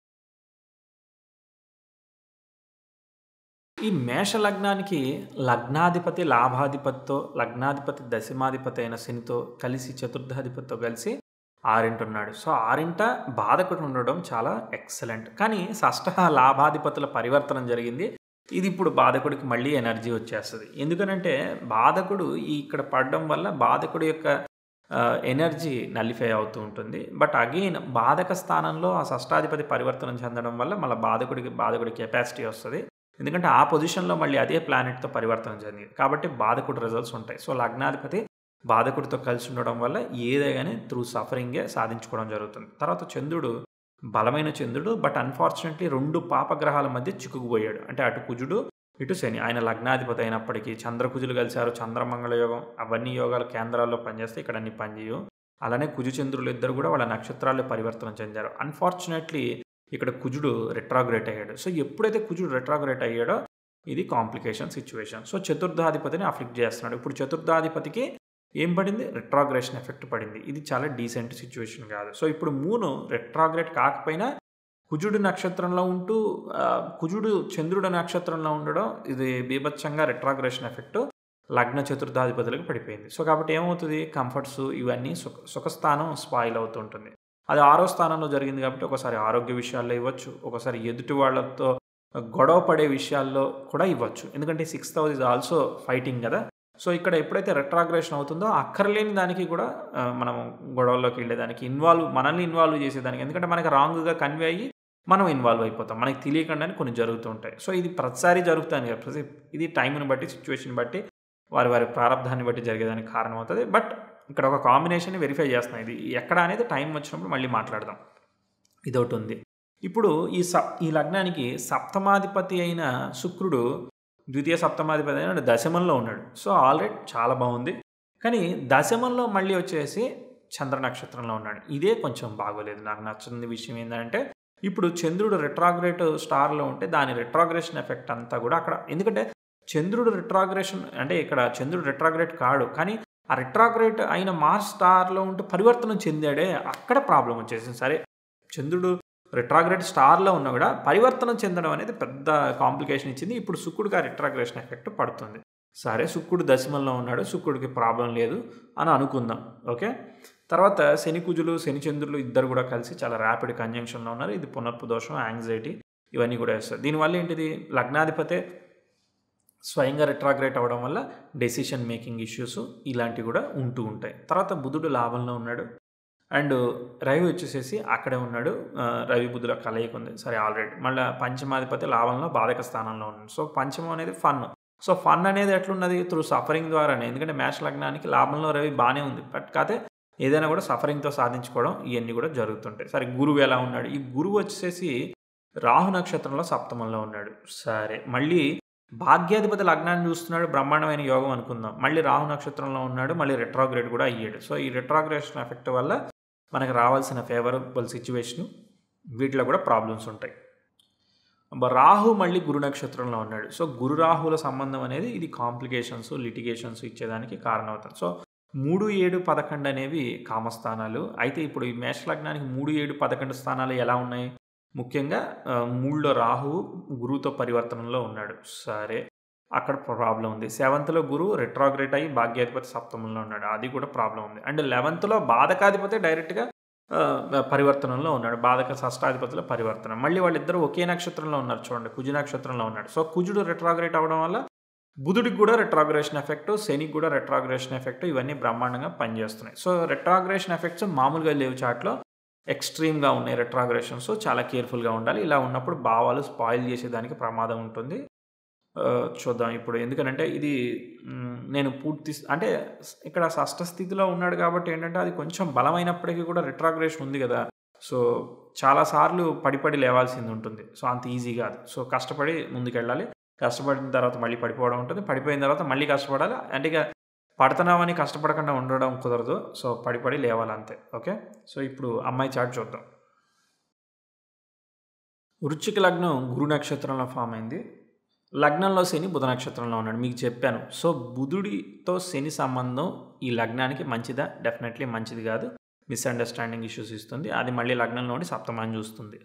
A: ఈ మేష లగ్నానికి లగ్నాధిపతి లాభాధిపతితో లగ్నాధిపతి దశమాధిపతి అయిన శనితో కలిసి చతుర్థాధిపతితో కలిసి ఆరింట ఉన్నాడు సో ఆరింట బాధకుడు ఉండడం చాలా ఎక్సలెంట్ కానీ షష్ఠ లాభాధిపతుల పరివర్తనం జరిగింది ఇది ఇప్పుడు బాధకుడికి మళ్ళీ ఎనర్జీ వచ్చేస్తుంది ఎందుకనంటే బాధకుడు ఈ ఇక్కడ పడడం వల్ల బాధకుడి యొక్క ఎనర్జీ నలిఫై అవుతూ ఉంటుంది బట్ అగైన్ బాధక స్థానంలో ఆ షష్టాధిపతి పరివర్తనం చెందడం వల్ల మళ్ళీ బాధకుడికి బాధకుడి కెపాసిటీ వస్తుంది ఎందుకంటే ఆ పొజిషన్లో మళ్ళీ అదే ప్లానెట్తో పరివర్తన చెందింది కాబట్టి బాధకుడు రిజల్ట్స్ ఉంటాయి సో లగ్నాధిపతి బాధకుడితో కలిసి ఉండడం వల్ల ఏదైనా త్రూ సఫరింగే సాధించుకోవడం జరుగుతుంది తర్వాత చంద్రుడు బలమైన చంద్రుడు బట్ అన్ఫార్చునేట్లీ రెండు పాపగ్రహాల మధ్య చిక్కుకుపోయాడు అంటే అటు కుజుడు ఇటు శని ఆయన లగ్నాధిపతి అయినప్పటికీ చంద్రకుజులు కలిశారు చంద్రమంగళ యోగం అవన్నీ యోగాలు కేంద్రాల్లో పనిచేస్తే ఇక్కడ అన్ని పనిచేయవు అలానే కుజు చంద్రులు ఇద్దరు కూడా వాళ్ళ నక్షత్రాల్లో పరివర్తన చెందారు అన్ఫార్చునేట్లీ ఇక్కడ కుజుడు రెట్రాగ్రేట్ అయ్యాడు సో ఎప్పుడైతే కుజుడు రెట్రాగ్రేట్ అయ్యాడో ఇది కాంప్లికేషన్ సిచ్యువేషన్ సో చతుర్థాధిపతిని అఫ్లిక్ట్ చేస్తున్నాడు ఇప్పుడు చతుర్థాధిపతికి ఏం పడింది రెట్రాగ్రేషన్ ఎఫెక్ట్ పడింది ఇది చాలా డీసెంట్ సిచ్యువేషన్ కాదు సో ఇప్పుడు మూను రెట్రాగ్రేట్ కాకపోయినా కుజుడు నక్షత్రంలో ఉంటూ ఆ, కుజుడు చంద్రుడు నక్షత్రంలో ఉండడం ఇది బీభత్సంగా రెట్రాగ్రేషన్ ఎఫెక్ట్ లగ్న చతుర్థాధిపతులకు పడిపోయింది సో కాబట్టి ఏమవుతుంది కంఫర్ట్స్ ఇవన్నీ సుఖ సుఖస్థానం స్పాయిల్ అవుతుంటుంది అది ఆరో స్థానంలో జరిగింది కాబట్టి ఒకసారి ఆరోగ్య విషయాల్లో ఇవ్వచ్చు ఒకసారి ఎదుటి వాళ్ళతో గొడవ పడే విషయాల్లో కూడా ఇవ్వచ్చు ఎందుకంటే sixth house is also fighting కదా సో ఇక్కడ ఎప్పుడైతే రెట్రాగ్రేషన్ అవుతుందో అక్కర్లేని దానికి కూడా ఆ, మనం గొడవల్లోకి వెళ్ళేదానికి ఇన్వాల్వ్ మనల్ని ఇన్వాల్వ్ చేసేదానికి ఎందుకంటే మనకి రాంగ్గా కన్వే అయ్యి మనం ఇన్వాల్వ్ అయిపోతాం మనకి తెలియకుండానే కొన్ని జరుగుతూ ఉంటాయి సో ఇది ప్రతిసారి జరుగుతుంది కదా ప్రతి ఇది టైంని బట్టి సిచ్యువేషన్ బట్టి వారి వారి ప్రారంధాన్ని బట్టి జరిగేదానికి కారణం అవుతుంది బట్ ఇక్కడ ఒక కాంబినేషన్ వెరిఫై చేస్తున్నాం ఇది ఎక్కడ అనేది టైం వచ్చినప్పుడు మళ్ళీ మాట్లాడదాం ఇదొకటి ఉంది ఇప్పుడు ఈ స ఈ లగ్నానికి సప్తమాధిపతి అయిన శుక్రుడు ద్వితీయ సప్తమాధిపతి అయిన దశమంలో ఉన్నాడు సో ఆల్రెడీ చాలా బాగుంది కానీ దశమంలో మళ్ళీ వచ్చేసి చంద్ర నక్షత్రంలో ఉన్నాడు ఇదే కొంచెం బాగోలేదు నాకు నచ్చిన విషయం ఏంటంటే ఇప్పుడు చంద్రుడు రెట్రాగ్రేట్ స్టార్లో ఉంటే దాని రెట్రాగ్రేషన్ ఎఫెక్ట్ అంతా కూడా అక్కడ ఎందుకంటే చంద్రుడు రెట్రాగ్రేషన్ అంటే ఇక్కడ చంద్రుడు రెట్రాగ్రేట్ కాడు కానీ ఆ రెట్రాగ్రేట్ అయిన మార్స్ స్టార్లో ఉంటే పరివర్తనం చెందాడే అక్కడ ప్రాబ్లం వచ్చేసింది సరే చంద్రుడు రెట్రాగ్రేట్ స్టార్లో ఉన్నా కూడా పరివర్తనం చెందడం అనేది పెద్ద కాంప్లికేషన్ ఇచ్చింది ఇప్పుడు శుక్రుడికి ఆ రెట్రాగ్రేషన్ ఎఫెక్ట్ పడుతుంది సరే శుక్రుడు దశమంలో ఉన్నాడు శుక్రుడికి ప్రాబ్లం లేదు అని అనుకుందాం ఓకే తర్వాత శని కుజులు శని చంద్రులు ఇద్దరు కూడా కలిసి చాలా ర్యాపిడ్ కంజంక్షన్లో ఉన్నారు ఇది పునర్పు దోషం యాంగ్జైటీ ఇవన్నీ కూడా వేస్తారు దీనివల్ల ఏంటిది లగ్నాధిపతే స్వయంగా రిట్రాగ్రేట్ అవ్వడం వల్ల డెసిషన్ మేకింగ్ ఇష్యూస్ ఇలాంటివి కూడా ఉంటూ ఉంటాయి తర్వాత బుధుడు లాభంలో ఉన్నాడు అండ్ రవి వచ్చేసేసి అక్కడే ఉన్నాడు ఆ, రవి బుధుల కలయిక ఉంది సరే ఆల్రెడీ మళ్ళీ పంచమాధిపతి లాభంలో బాధక స్థానంలో ఉన్నాడు సో పంచమం అనేది ఫన్ సో ఫన్ అనేది ఎట్లున్నది త్రూ సఫరింగ్ ద్వారానే ఎందుకంటే మ్యాచ్ లగ్నానికి లాభంలో రవి బాగానే ఉంది బట్ కాతే ఏదైనా కూడా సఫరింగ్తో సాధించుకోవడం ఇవన్నీ కూడా జరుగుతుంటాయి సరే గురువు ఎలా ఉన్నాడు ఈ గురువు వచ్చేసి రాహు నక్షత్రంలో సప్తమంలో ఉన్నాడు సరే మళ్ళీ భాగ్యాధిపతి లగ్నాన్ని చూస్తున్నాడు బ్రహ్మాండమైన యోగం అనుకుందాం మళ్ళీ రాహు నక్షత్రంలో ఉన్నాడు మళ్ళీ రెట్రాగ్రేడ్ కూడా అయ్యాడు సో ఈ రెట్రాగ్రేషన్ ఎఫెక్ట్ వల్ల మనకు రావాల్సిన ఫేవరబుల్ సిచ్యువేషన్ వీటిలో కూడా ప్రాబ్లమ్స్ ఉంటాయి బ- రాహు మళ్ళీ గురు నక్షత్రంలో ఉన్నాడు సో గురు రాహుల సంబంధం అనేది ఇది కాంప్లికేషన్స్ లిటిగేషన్స్ ఇచ్చేదానికి కారణం అవుతుంది సో మూడు ఏడు పదకొండు అనేవి కామస్థానాలు అయితే ఇప్పుడు ఈ మేష లగ్నానికి మూడు ఏడు పదకొండు స్థానాలు ఎలా ఉన్నాయి ముఖ్యంగా ఆ, మూడులో రాహువు గురువుతో పరివర్తనంలో ఉన్నాడు సరే అక్కడ ప్రాబ్లం ఉంది సెవెంత్లో గురువు రెట్రాగ్రేట్ అయ్యి భాగ్యాధిపతి సప్తమంలో ఉన్నాడు అది కూడా ప్రాబ్లం ఉంది అండ్ లెవెంత్లో బాధకాధిపతి డైరెక్ట్గా ఆ, పరివర్తనంలో ఉన్నాడు బాధక షష్టాధిపతిలో పరివర్తన మళ్ళీ వాళ్ళిద్దరూ ఒకే నక్షత్రంలో ఉన్నారు చూడండి కుజు నక్షత్రంలో ఉన్నాడు సో కుజుడు రెట్రాగ్రేట్ అవ్వడం వల్ల బుధుడికి కూడా రెట్రాగ్రేషన్ ఎఫెక్ట్ శనికి కూడా రెట్రాగ్రేషన్ ఎఫెక్ట్ ఇవన్నీ బ్రహ్మాండంగా పనిచేస్తున్నాయి సో రెట్రాగ్రేషన్ ఎఫెక్ట్స్ మామూలుగా లేవు చాట్లో ఎక్స్ట్రీమ్గా ఉన్నాయి రెట్రాగ్రేషన్స్ చాలా కేర్ఫుల్గా ఉండాలి ఇలా ఉన్నప్పుడు భావాలు స్పాయిల్ చేసేదానికి ప్రమాదం ఉంటుంది ఆ, చూద్దాం ఇప్పుడు ఎందుకంటే ఇది మ్, నేను పూర్తి అంటే ఇక్కడ షష్ఠ స్థితిలో ఉన్నాడు కాబట్టి ఏంటంటే అది కొంచెం బలమైనప్పటికీ కూడా రిట్రాగ్రేషన్ ఉంది కదా సో చాలాసార్లు పడిపడి లేవాల్సింది ఉంటుంది సో అంత ఈజీ కాదు సో కష్టపడి ముందుకెళ్ళాలి కష్టపడిన తర్వాత మళ్ళీ పడిపోవడం ఉంటుంది పడిపోయిన తర్వాత మళ్ళీ కష్టపడాలి అంటే ఇక పడుతున్నామని కష్టపడకుండా ఉండడం కుదరదు సో పడిపడి లేవాలి అంతే ఓకే సో ఇప్పుడు అమ్మాయి చాట్ చూద్దాం వృశ్చిక లగ్నం గురు నక్షత్రంలో ఫామ్ అయింది లగ్నంలో శని బుధ నక్షత్రంలో ఉన్నాడు మీకు చెప్పాను సో బుధుడితో శని సంబంధం ఈ లగ్నానికి మంచిదా డెఫినెట్లీ మంచిది కాదు మిస్అండర్స్టాండింగ్ ఇష్యూస్ ఇస్తుంది అది మళ్ళీ లగ్నంలో ఉండి సప్తమాన్ని చూస్తుంది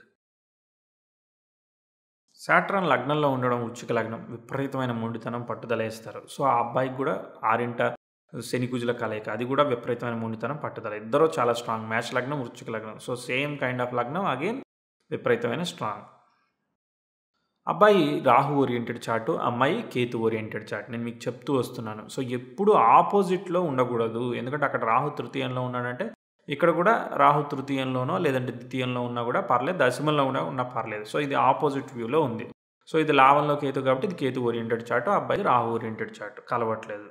A: సాట్రాన్ లగ్నంలో ఉండడం వృచ్చిక లగ్నం విపరీతమైన మొండితనం పట్టుదల వేస్తారు సో ఆ అబ్బాయికి కూడా ఆరింట శని కుజుల కలయిక అది కూడా విపరీతమైన మొండితనం పట్టుదల ఇద్దరు చాలా స్ట్రాంగ్ మ్యాచ్ లగ్నం వృచ్చిక లగ్నం సో సేమ్ కైండ్ ఆఫ్ లగ్నం అగైన్ విపరీతమైన స్ట్రాంగ్ అబ్బాయి రాహు ఓరియంటెడ్ చార్టు అమ్మాయి కేతు ఓరియంటెడ్ చార్ట్ నేను మీకు చెప్తూ వస్తున్నాను సో ఎప్పుడు ఆపోజిట్లో ఉండకూడదు ఎందుకంటే అక్కడ రాహు తృతీయంలో ఉన్నాడంటే ఇక్కడ కూడా రాహు తృతీయంలోనో లేదంటే ద్వితీయంలో ఉన్నా కూడా పర్లేదు దశమంలో కూడా ఉన్నా పర్లేదు సో ఇది ఆపోజిట్ వ్యూలో ఉంది సో ఇది లాభంలో కేతు కాబట్టి ఇది కేతు ఓరియంటెడ్ చార్ట్ అబ్బాయి రాహు ఓరియంటెడ్ చార్ట్ కలవట్లేదు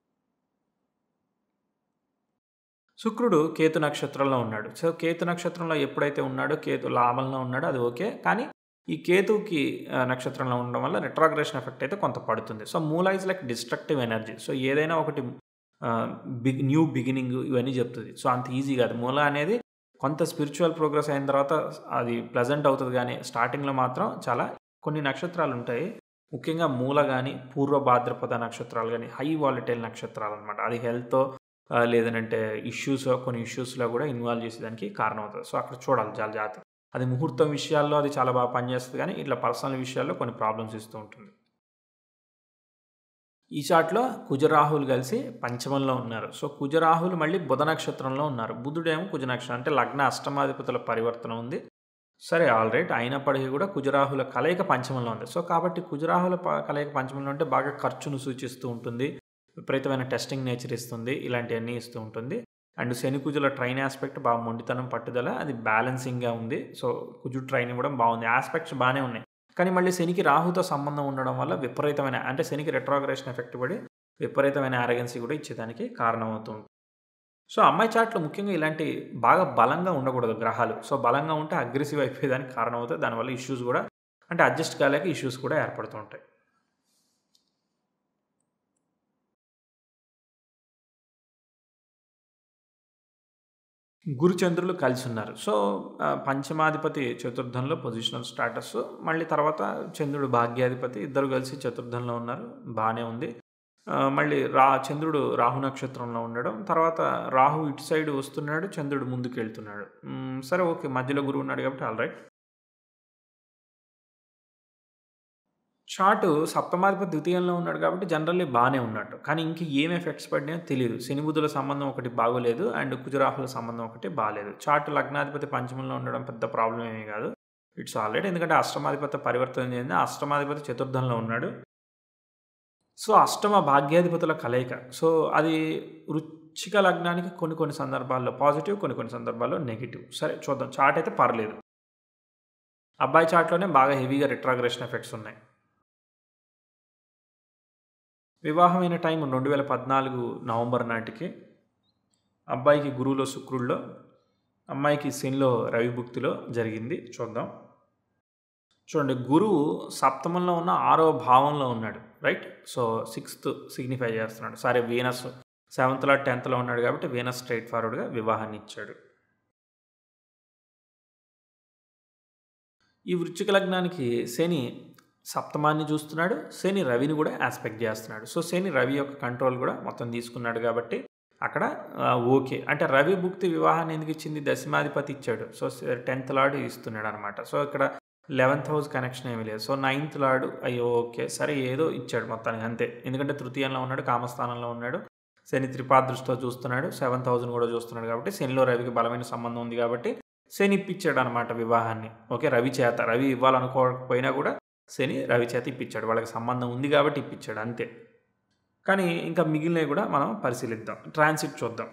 A: శుక్రుడు కేతు నక్షత్రంలో ఉన్నాడు సో కేతు నక్షత్రంలో ఎప్పుడైతే ఉన్నాడో కేతు లాభంలో ఉన్నాడో అది ఓకే కానీ ఈ కేతువుకి ఆ, నక్షత్రంలో ఉండడం వల్ల రెట్రాగ్రేషన్ ఎఫెక్ట్ అయితే కొంత పడుతుంది సో మూల is like destructive energy so ఏదైనా ఒకటి బిగ్ న్యూ బిగినింగ్ ఇవన్నీ చెప్తుంది సో అంత ఈజీ కాదు మూల అనేది కొంత స్పిరిచువల్ ప్రోగ్రెస్ అయిన తర్వాత అది ప్లెజెంట్ అవుతుంది కానీ స్టార్టింగ్లో మాత్రం చాలా కొన్ని నక్షత్రాలు ఉంటాయి ముఖ్యంగా మూల కానీ పూర్వ భాద్రపద నక్షత్రాలు కానీ హై వాలిటైల్ నక్షత్రాలు అనమాట అది హెల్త్ లేదనంటే ఇష్యూస్ కొన్ని ఇష్యూస్లో కూడా ఇన్వాల్వ్ చేసేదానికి కారణం అవుతుంది సో అక్కడ చూడాలి చాలా జాగ్రత్త అది ముహూర్తం విషయాల్లో అది చాలా బాగా పనిచేస్తుంది కానీ ఇట్లా పర్సనల్ విషయాల్లో కొన్ని ప్రాబ్లమ్స్ ఇస్తూ ఉంటుంది ఈ చాట్లో కుజరాహులు కలిసి పంచమంలో ఉన్నారు సో కుజరాహులు మళ్ళీ బుధ నక్షత్రంలో ఉన్నారు బుధుడేమో కుజ నక్షత్రం అంటే లగ్న అష్టమాధిపతుల పరివర్తన ఉంది సరే ఆల్ రైట్ అయినప్పటికీ కూడా కుజరాహుల కలయిక పంచమంలో ఉంది సో కాబట్టి కుజరాహుల ప- కలయిక పంచమంలో ఉంటే బాగా ఖర్చును సూచిస్తూ ఉంటుంది విపరీతమైన టెస్టింగ్ నేచర్ ఇస్తుంది ఇలాంటివన్నీ ఇస్తూ ఉంటుంది అండ్ శని కుజుల ట్రైన్ ఆస్పెక్ట్ బాగా మొండితనం పట్టుదల అది బ్యాలెన్సింగ్గా ఉంది సో కుజుడు ట్రైన్ ఇవ్వడం బాగుంది ఆస్పెక్ట్స్ బాగానే ఉన్నాయి కానీ మళ్ళీ శనికి రాహుతో సంబంధం ఉండడం వల్ల విపరీతమైన అంటే శనికి రెట్రోగ్రేషన్ ఎఫెక్ట్ పడి విపరీతమైన ఆరగెన్సీ కూడా ఇచ్చేదానికి కారణమవుతుంది సో అమ్మాయి చాట్లో ముఖ్యంగా ఇలాంటి బాగా బలంగా ఉండకూడదు గ్రహాలు సో బలంగా ఉంటే అగ్రెసివ్ అయిపోయేదానికి కారణం అవుతుంది దానివల్ల ఇష్యూస్ కూడా అంటే అడ్జస్ట్ కాలేక ఇష్యూస్ కూడా ఏర్పడుతూ ఉంటాయి గురుచంద్రులు కలిసి ఉన్నారు సో ఆ, పంచమాధిపతి చతుర్థంలో పొజిషనల్ స్టాటస్ మళ్ళీ తర్వాత చంద్రుడు భాగ్యాధిపతి ఇద్దరు కలిసి చతుర్థంలో ఉన్నారు బాగానే ఉంది ఆ, మళ్ళీ రా చంద్రుడు రాహు నక్షత్రంలో ఉండడం తర్వాత రాహు ఇటు సైడ్ వస్తున్నాడు చంద్రుడు ముందుకు వెళ్తున్నాడు మ్, సరే ఓకే మధ్యలో గురువు ఉన్నాడు కాబట్టి ఆల్ రైట్ చార్ట్ సప్తమాధిపతి ద్వితీయంలో ఉన్నాడు కాబట్టి జనరల్లీ బాగానే ఉన్నట్టు కానీ ఇంక ఏం ఎఫెక్ట్స్ పడినాయో తెలియదు శని బుధుల సంబంధం ఒకటి బాగోలేదు అండ్ కుజరాహుల సంబంధం ఒకటి బాగాలేదు చార్ట్ లగ్నాధిపతి పంచమంలో ఉండడం పెద్ద ప్రాబ్లం ఏమీ కాదు ఇట్స్ ఆల్రెడీ ఎందుకంటే అష్టమాధిపతి పరివర్తన చెంది అష్టమాధిపతి చతుర్థంలో ఉన్నాడు సో అష్టమ భాగ్యాధిపతుల కలయిక సో అది వృచ్చిక లగ్నానికి కొన్ని కొన్ని సందర్భాల్లో పాజిటివ్ కొన్ని కొన్ని సందర్భాల్లో నెగిటివ్ సరే చూద్దాం చార్ట్ అయితే పర్లేదు అబ్బాయి చార్ట్లోనే బాగా హెవీగా రిట్రాగ్రేషన్ ఎఫెక్ట్స్ ఉన్నాయి వివాహమైన టైం రెండు వేల పద్నాలుగు నవంబర్ నాటికి అబ్బాయికి గురువులో శుక్రుల్లో అమ్మాయికి శనిలో రవిభుక్తిలో జరిగింది చూద్దాం చూడండి గురువు సప్తమంలో ఉన్న ఆరో భావంలో ఉన్నాడు రైట్ సో సిక్స్త్ సిగ్నిఫై చేస్తున్నాడు సరే వీనస్ సెవెంత్లో టెన్త్లో ఉన్నాడు కాబట్టి వీనస్ స్ట్రైట్ ఫార్వర్డ్గా వివాహాన్ని ఇచ్చాడు ఈ వృశ్చిక లగ్నానికి శని సప్తమాన్ని చూస్తున్నాడు శని రవిని కూడా ఆస్పెక్ట్ చేస్తున్నాడు సో శని రవి యొక్క కంట్రోల్ కూడా మొత్తం తీసుకున్నాడు కాబట్టి అక్కడ ఆ, ఓకే అంటే రవి భుక్తి వివాహాన్ని ఎందుకు ఇచ్చింది దశమాధిపతి ఇచ్చాడు సో టెన్త్ లార్డ్ ఇస్తున్నాడు అనమాట సో ఇక్కడ లెవెన్త్ హౌస్ కనెక్షన్ ఏమీ లేదు సో నైన్త్ లార్డ్ అయ్యో ఓకే సరే ఏదో ఇచ్చాడు మొత్తానికి అంతే ఎందుకంటే తృతీయంలో ఉన్నాడు కామస్థానంలో ఉన్నాడు శని త్రిపాదృష్టితో చూస్తున్నాడు సెవెంత్ హౌస్ని కూడా చూస్తున్నాడు కాబట్టి శనిలో రవికి బలమైన సంబంధం ఉంది కాబట్టి శని ఇప్పించాడు అనమాట వివాహాన్ని ఓకే రవి చేత రవి ఇవ్వాలనుకోకపోయినా కూడా శని రవి చేత ఇప్పించాడు వాళ్ళకి సంబంధం ఉంది కాబట్టి ఇప్పించాడు అంతే కానీ ఇంకా మిగిలినవి కూడా మనం పరిశీలిద్దాం ట్రాన్సిట్ చూద్దాం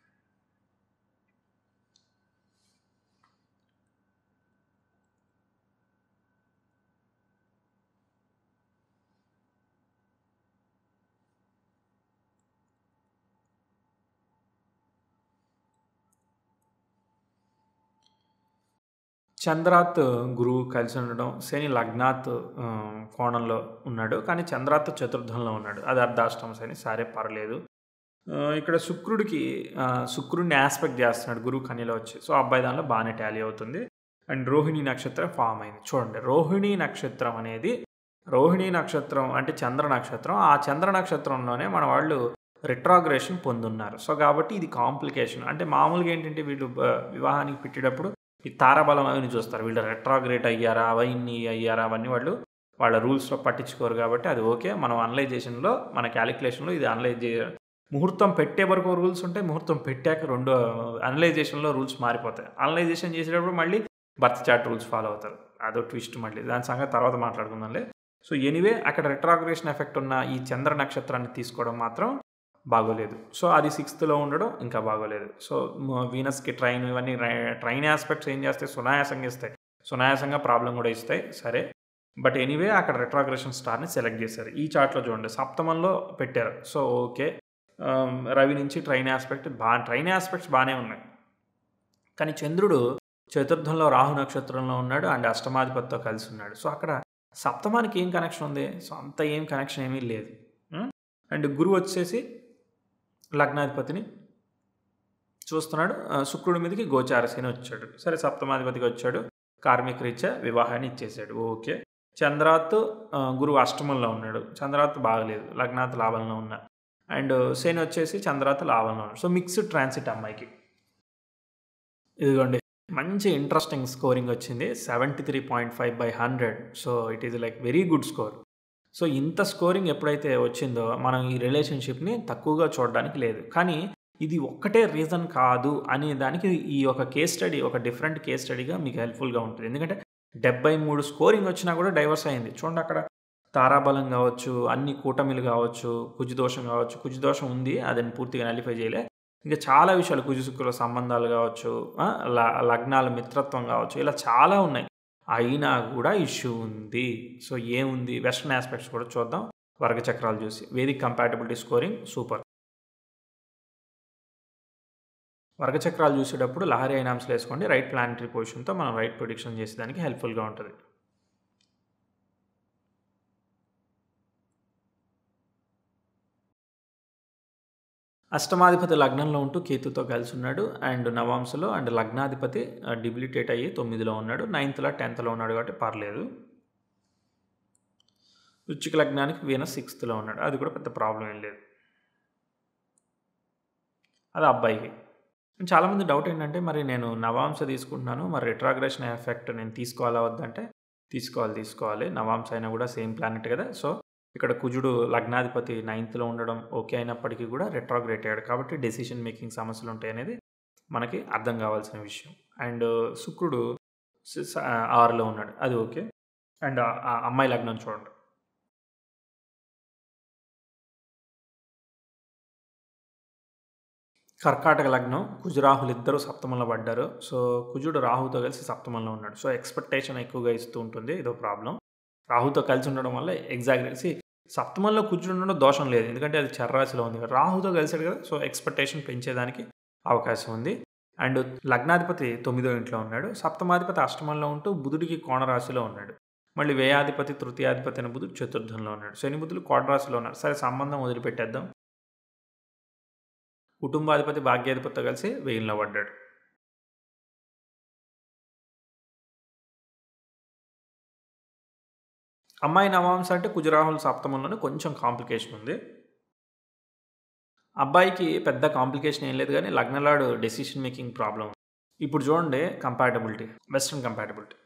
A: చంద్రాత్ గురువు కలిసి ఉండడం శని లగ్నాత్ ఆ, కోణంలో ఉన్నాడు కానీ చంద్రాత్ చతుర్థంలో ఉన్నాడు అది అర్ధాష్టమ శని సరే పర్లేదు ఆ, ఇక్కడ శుక్రుడికి ఆ, శుక్రుడిని ఆస్పెక్ట్ చేస్తున్నాడు గురువు కన్యలో వచ్చి సో అబ్బాయి దానిలో బాగానే టాలీ అవుతుంది అండ్ రోహిణి నక్షత్రం ఫామ్ అయింది చూడండి రోహిణి నక్షత్రం అనేది రోహిణి నక్షత్రం అంటే చంద్ర నక్షత్రం ఆ చంద్ర నక్షత్రంలోనే మన వాళ్ళు రిట్రాగ్రేషన్ పొందున్నారు సో కాబట్టి ఇది కాంప్లికేషన్ అంటే మామూలుగా ఏంటంటే వీళ్ళు ఆ, వివాహానికి పెట్టేటప్పుడు ఈ తారాబలం అవన్నీ చూస్తారు వీళ్ళు రెట్రాగ్రేట్ అయ్యారా అవన్నీ అయ్యారా అవన్నీ వాళ్ళు వాళ్ళ రూల్స్లో పట్టించుకోరు కాబట్టి అది ఓకే మనం అనలైజేషన్లో మన క్యాలిక్యులేషన్లో ఇది అనలైజ్ చే ముహూర్తం పెట్టే వరకు రూల్స్ ఉంటాయి ముహూర్తం పెట్టాక రెండు అనలైజేషన్లో రూల్స్ మారిపోతాయి అనలైజేషన్ చేసేటప్పుడు మళ్ళీ బర్త్ చార్ట్ రూల్స్ ఫాలో అవుతారు అదో ట్విస్ట్ మళ్ళీ దాని సంగతి తర్వాత మాట్లాడుకుందాంలే సో ఎనీవే అక్కడ రెట్రాగ్రేషన్ ఎఫెక్ట్ ఉన్న ఈ చంద్ర నక్షత్రాన్ని తీసుకోవడం మాత్రం బాగోలేదు సో అది సిక్స్త్లో ఉండడం ఇంకా బాగోలేదు సో మ- వీనస్కి ట్రైన్ ఇవన్నీ రై- ట్రైన్ ఆస్పెక్ట్స్ ఏం చేస్తాయి సునాయాసంగా ఇస్తాయి సునాయాసంగా ప్రాబ్లం కూడా ఇస్తాయి సరే బట్ ఎనీవే అక్కడ రెట్రాగ్రేషన్ స్టార్ని సెలెక్ట్ చేశారు ఈ చార్ట్లో చూడండి సప్తమంలో పెట్టారు సో ఓకే ఆమ్, రవి నుంచి ట్రైన్ ఆస్పెక్ట్ బా ట్రైన్ ఆస్పెక్ట్స్ బాగానే ఉన్నాయి కానీ చంద్రుడు చతుర్థంలో రాహు నక్షత్రంలో ఉన్నాడు అండ్ అష్టమాధిపతితో కలిసి ఉన్నాడు సో అక్కడ సప్తమానికి ఏం కనెక్షన్ ఉంది సో అంత ఏం కనెక్షన్ ఏమీ లేదు ఉం? అండ్ గురువు వచ్చేసి లగ్నాధిపతిని చూస్తున్నాడు ఆ, శుక్రుడి మీదకి గోచారశని వచ్చాడు సరే సప్తమాధిపతికి వచ్చాడు కార్మిక రీత్యా వివాహాన్ని ఇచ్చేసాడు ఓకే చంద్రాత్ ఆ, గురువు అష్టమంలో ఉన్నాడు చంద్రాత్ బాగలేదు లగ్నాత్ లాభంలో ఉన్నా అండ్ శని వచ్చేసి చంద్రాత్ లాభంలో ఉన్నాడు సో మిక్స్డ్ ట్రాన్సిట్ అమ్మాయికి ఇదిగోండి మంచి ఇంట్రెస్టింగ్ స్కోరింగ్ వచ్చింది seventy three point five by hundred so it is like very good score so ఇంత స్కోరింగ్ ఎప్పుడైతే వచ్చిందో మనం ఈ రిలేషన్షిప్ని తక్కువగా చూడడానికి లేదు కానీ ఇది ఒక్కటే రీజన్ కాదు అనే దానికి ఈ ఒక కేస్ స్టడీ ఒక డిఫరెంట్ కేస్ స్టడీగా మీకు హెల్ప్ఫుల్గా ఉంటుంది ఎందుకంటే డెబ్బై మూడు స్కోరింగ్ వచ్చినా కూడా డైవర్స్ అయింది చూడండి అక్కడ తారాబలం కావచ్చు అన్ని కూటమిలు కావచ్చు కుజుదోషం కావచ్చు కుజుదోషం ఉంది అదని పూర్తిగా నలిఫై చేయలే ఇంకా చాలా విషయాలు కుజు శుక్రుల సంబంధాలు కావచ్చు ఆ, ల- లగ్నాల మిత్రత్వం కావచ్చు ఇలా చాలా ఉన్నాయి అయినా కూడా ఇష్యూ ఉంది సో ఏముంది వెస్ట్రన్ ఆస్పెక్ట్స్ కూడా చూద్దాం వర్గ చక్రాలు చూసి వేదిక్ కంపాటబిలిటీ స్కోరింగ్ సూపర్ వర్గ చక్రాలు చూసేటప్పుడు లహరి ఐనామ్స్లో వేసుకోండి రైట్ ప్లానిటరీ పొజిషన్తో మనం రైట్ ప్రొడిక్షన్ చేసేదానికి హెల్ప్ఫుల్గా ఉంటుంది అష్టమాధిపతి లగ్నంలో ఉంటూ కేతుతో కలిసి ఉన్నాడు అండ్ నవాంశలో అండ్ లగ్నాధిపతి డిబిలిటేట్ అయ్యి తొమ్మిదిలో ఉన్నాడు నైన్త్లో టెన్త్లో ఉన్నాడు కాబట్టి పర్లేదు వృచ్చిక లగ్నానికి వీనస్ సిక్స్త్లో ఉన్నాడు అది కూడా పెద్ద ప్రాబ్లం ఏం లేదు అది అబ్బాయికి చాలామంది డౌట్ ఏంటంటే మరి నేను నవాంశ తీసుకుంటున్నాను మరి రిట్రాగ్రేషన్ ఎఫెక్ట్ నేను తీసుకోవాలా వద్దంటే తీసుకోవాలి తీసుకోవాలి నవాంశ అయినా కూడా సేమ్ ప్లానెట్ కదా సో ఇక్కడ కుజుడు లగ్నాధిపతి నైన్త్లో ఉండడం ఓకే అయినప్పటికీ కూడా రెట్రాగ్రేట్ అయ్యాడు కాబట్టి డెసిషన్ మేకింగ్ సమస్యలు ఉంటాయి అనేది మనకి అర్థం కావాల్సిన విషయం అండ్ శుక్రుడు స- స- ఆరులో ఉన్నాడు అది ఓకే అండ్ ఆ- ఆ అమ్మాయి లగ్నం చూడండి కర్కాటక లగ్నం కుజు రాహులు ఇద్దరు సప్తమంలో పడ్డారు సో కుజుడు రాహుతో కలిసి సప్తమంలో ఉన్నాడు సో ఎక్స్పెక్టేషన్ ఎక్కువగా ఇస్తూ ఉంటుంది ఇదో ప్రాబ్లం రాహుతో కలిసి ఉండడం వల్ల ఎగ్జాక్ట్లీ సప్తమంలో కుజుడు ఉండడం దోషం లేదు ఎందుకంటే అది చర్రాశిలో ఉంది కదా రాహుతో కలిసాడు కదా సో ఎక్స్పెక్టేషన్ పెంచేదానికి అవకాశం ఉంది అండ్ లగ్నాధిపతి తొమ్మిదో ఇంట్లో ఉన్నాడు సప్తమాధిపతి అష్టమంలో ఉంటూ బుధుడికి కోణరాశిలో ఉన్నాడు మళ్ళీ వ్యయాధిపతి తృతీయాధిపతి అయిన బుధుడు చతుర్థంలో ఉన్నాడు శని బుధుడు కోటరాశిలో ఉన్నారు సరే సంబంధం వదిలిపెట్టేద్దాం కుటుంబాధిపతి భాగ్యాధిపతితో కలిసి వెయ్యిలో పడ్డాడు అమ్మాయి నవాంశ అంటే కుజరాహుల్ సప్తమంలోనే కొంచెం కాంప్లికేషన్ ఉంది అబ్బాయికి పెద్ద కాంప్లికేషన్ ఏం లేదు కానీ లగ్నలాడు డెసిషన్ మేకింగ్ ప్రాబ్లం ఇప్పుడు చూడండి కంపాటబిలిటీ వెస్ట్రన్ కంపాటబిలిటీ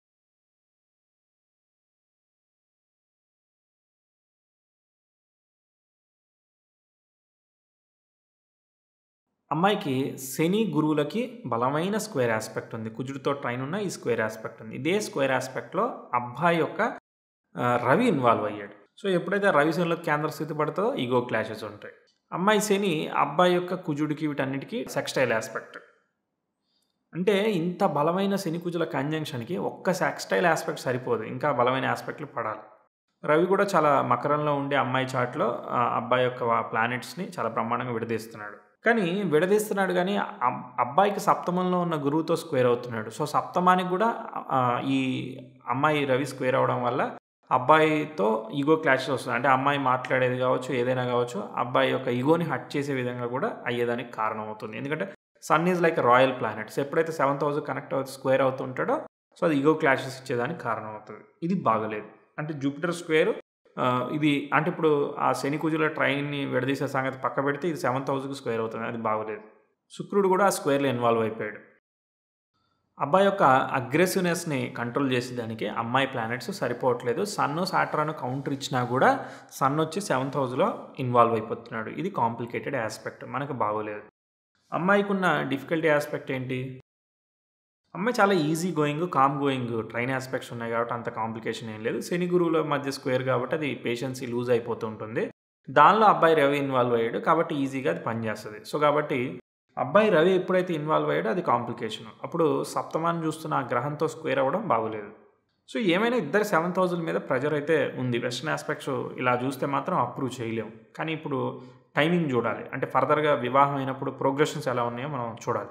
A: అమ్మాయికి శని గురువులకి బలమైన స్క్వేర్ ఆస్పెక్ట్ ఉంది కుజుడితో ట్రైన్ ఉన్న ఈ స్క్వేర్ ఆస్పెక్ట్ ఉంది ఇదే స్క్వేర్ ఆస్పెక్ట్లో అబ్బాయి యొక్క ఆ, రవి ఇన్వాల్వ్ అయ్యాడు సో ఎప్పుడైతే రవి శనిలో కేంద్ర స్థితి పడుతుందో ఈగో క్లాషెస్ ఉంటాయి అమ్మాయి శని అబ్బాయి యొక్క కుజుడికి వీటన్నిటికీ సెక్స్టైల్ ఆస్పెక్ట్ అంటే ఇంత బలమైన శని కుజుల కంజంక్షన్కి ఒక్క సెక్స్టైల్ ఆస్పెక్ట్ సరిపోదు ఇంకా బలమైన ఆస్పెక్ట్లు పడాలి రవి కూడా చాలా మకరంలో ఉండే అమ్మాయి చాట్లో ఆ అబ్బాయి యొక్క ప్లానెట్స్ని చాలా బ్రహ్మాండంగా విడదీస్తున్నాడు కానీ విడదీస్తున్నాడు కానీ అబ్- అబ్బాయికి సప్తమంలో ఉన్న గురువుతో స్క్వేర్ అవుతున్నాడు సో సప్తమానికి కూడా ఆ, ఈ అమ్మాయి రవి స్క్వేర్ అవడం వల్ల అబ్బాయితో ఈగో క్లాషెస్ వస్తుంది అంటే అమ్మాయి మాట్లాడేది కావచ్చు ఏదైనా కావచ్చు అబ్బాయి యొక్క ఈగోని హట్ చేసే విధంగా కూడా అయ్యేదానికి కారణం అవుతుంది ఎందుకంటే sun is like royal planets ఎప్పుడైతే సెవెంత్ హౌస్ కనెక్ట్ అవుతూ స్క్వేర్ అవుతుంటాడో సో అది ఈగో క్లాషెస్ ఇచ్చేదానికి కారణం అవుతుంది ఇది బాగలేదు అంటే జూపిటర్ స్క్వేర్ ఇది అంటే ఇప్పుడు ఆ శని కుజుల ట్రైన్ని విడదీసే సంగతి పక్క పెడితే ఇది సెవెంత్ హౌస్కి స్క్వేర్ అవుతుంది అది బాగలేదు శుక్రుడు కూడా ఆ స్క్వేర్లో ఇన్వాల్వ్ అయిపోయాడు అబ్బాయి యొక్క అగ్రెసివ్నెస్ని కంట్రోల్ చేసేదానికి అమ్మాయి ప్లానెట్స్ సరిపోవట్లేదు సన్ సాటరాను కౌంటర్ ఇచ్చినా కూడా సన్ వచ్చి సెవెంత్ హౌస్లో ఇన్వాల్వ్ అయిపోతున్నాడు ఇది కాంప్లికేటెడ్ ఆస్పెక్ట్ మనకు బాగోలేదు అమ్మాయికి ఉన్న డిఫికల్టీ ఆస్పెక్ట్ ఏంటి అమ్మాయి చాలా easy going calm going trine aspects ఉన్నాయి కాబట్టి అంత కాంప్లికేషన్ ఏం లేదు శని గురువుల మధ్య స్క్వేర్ కాబట్టి అది పేషెన్సీ లూజ్ అయిపోతూ ఉంటుంది దానిలో అబ్బాయి రవి ఇన్వాల్వ్ అయ్యాడు కాబట్టి ఈజీగా అది పనిచేస్తుంది సో కాబట్టి అబ్బాయి రవి ఎప్పుడైతే ఇన్వాల్వ్ అయ్యాడో అది కాంప్లికేషన్ అప్పుడు సప్తమాన్ని చూస్తున్న ఆ గ్రహంతో స్క్వేర్ అవ్వడం బాగోలేదు సో ఏమైనా ఇద్దరు సెవెన్ థౌజండ్ మీద ప్రెజర్ అయితే ఉంది వెస్టర్న్ ఆస్పెక్ట్స్ ఇలా చూస్తే మాత్రం అప్రూవ్ చేయలేం కానీ ఇప్పుడు టైమింగ్ చూడాలి అంటే ఫర్దర్గా వివాహం అయినప్పుడు ప్రోగ్రెషన్స్ ఎలా ఉన్నాయో మనం చూడాలి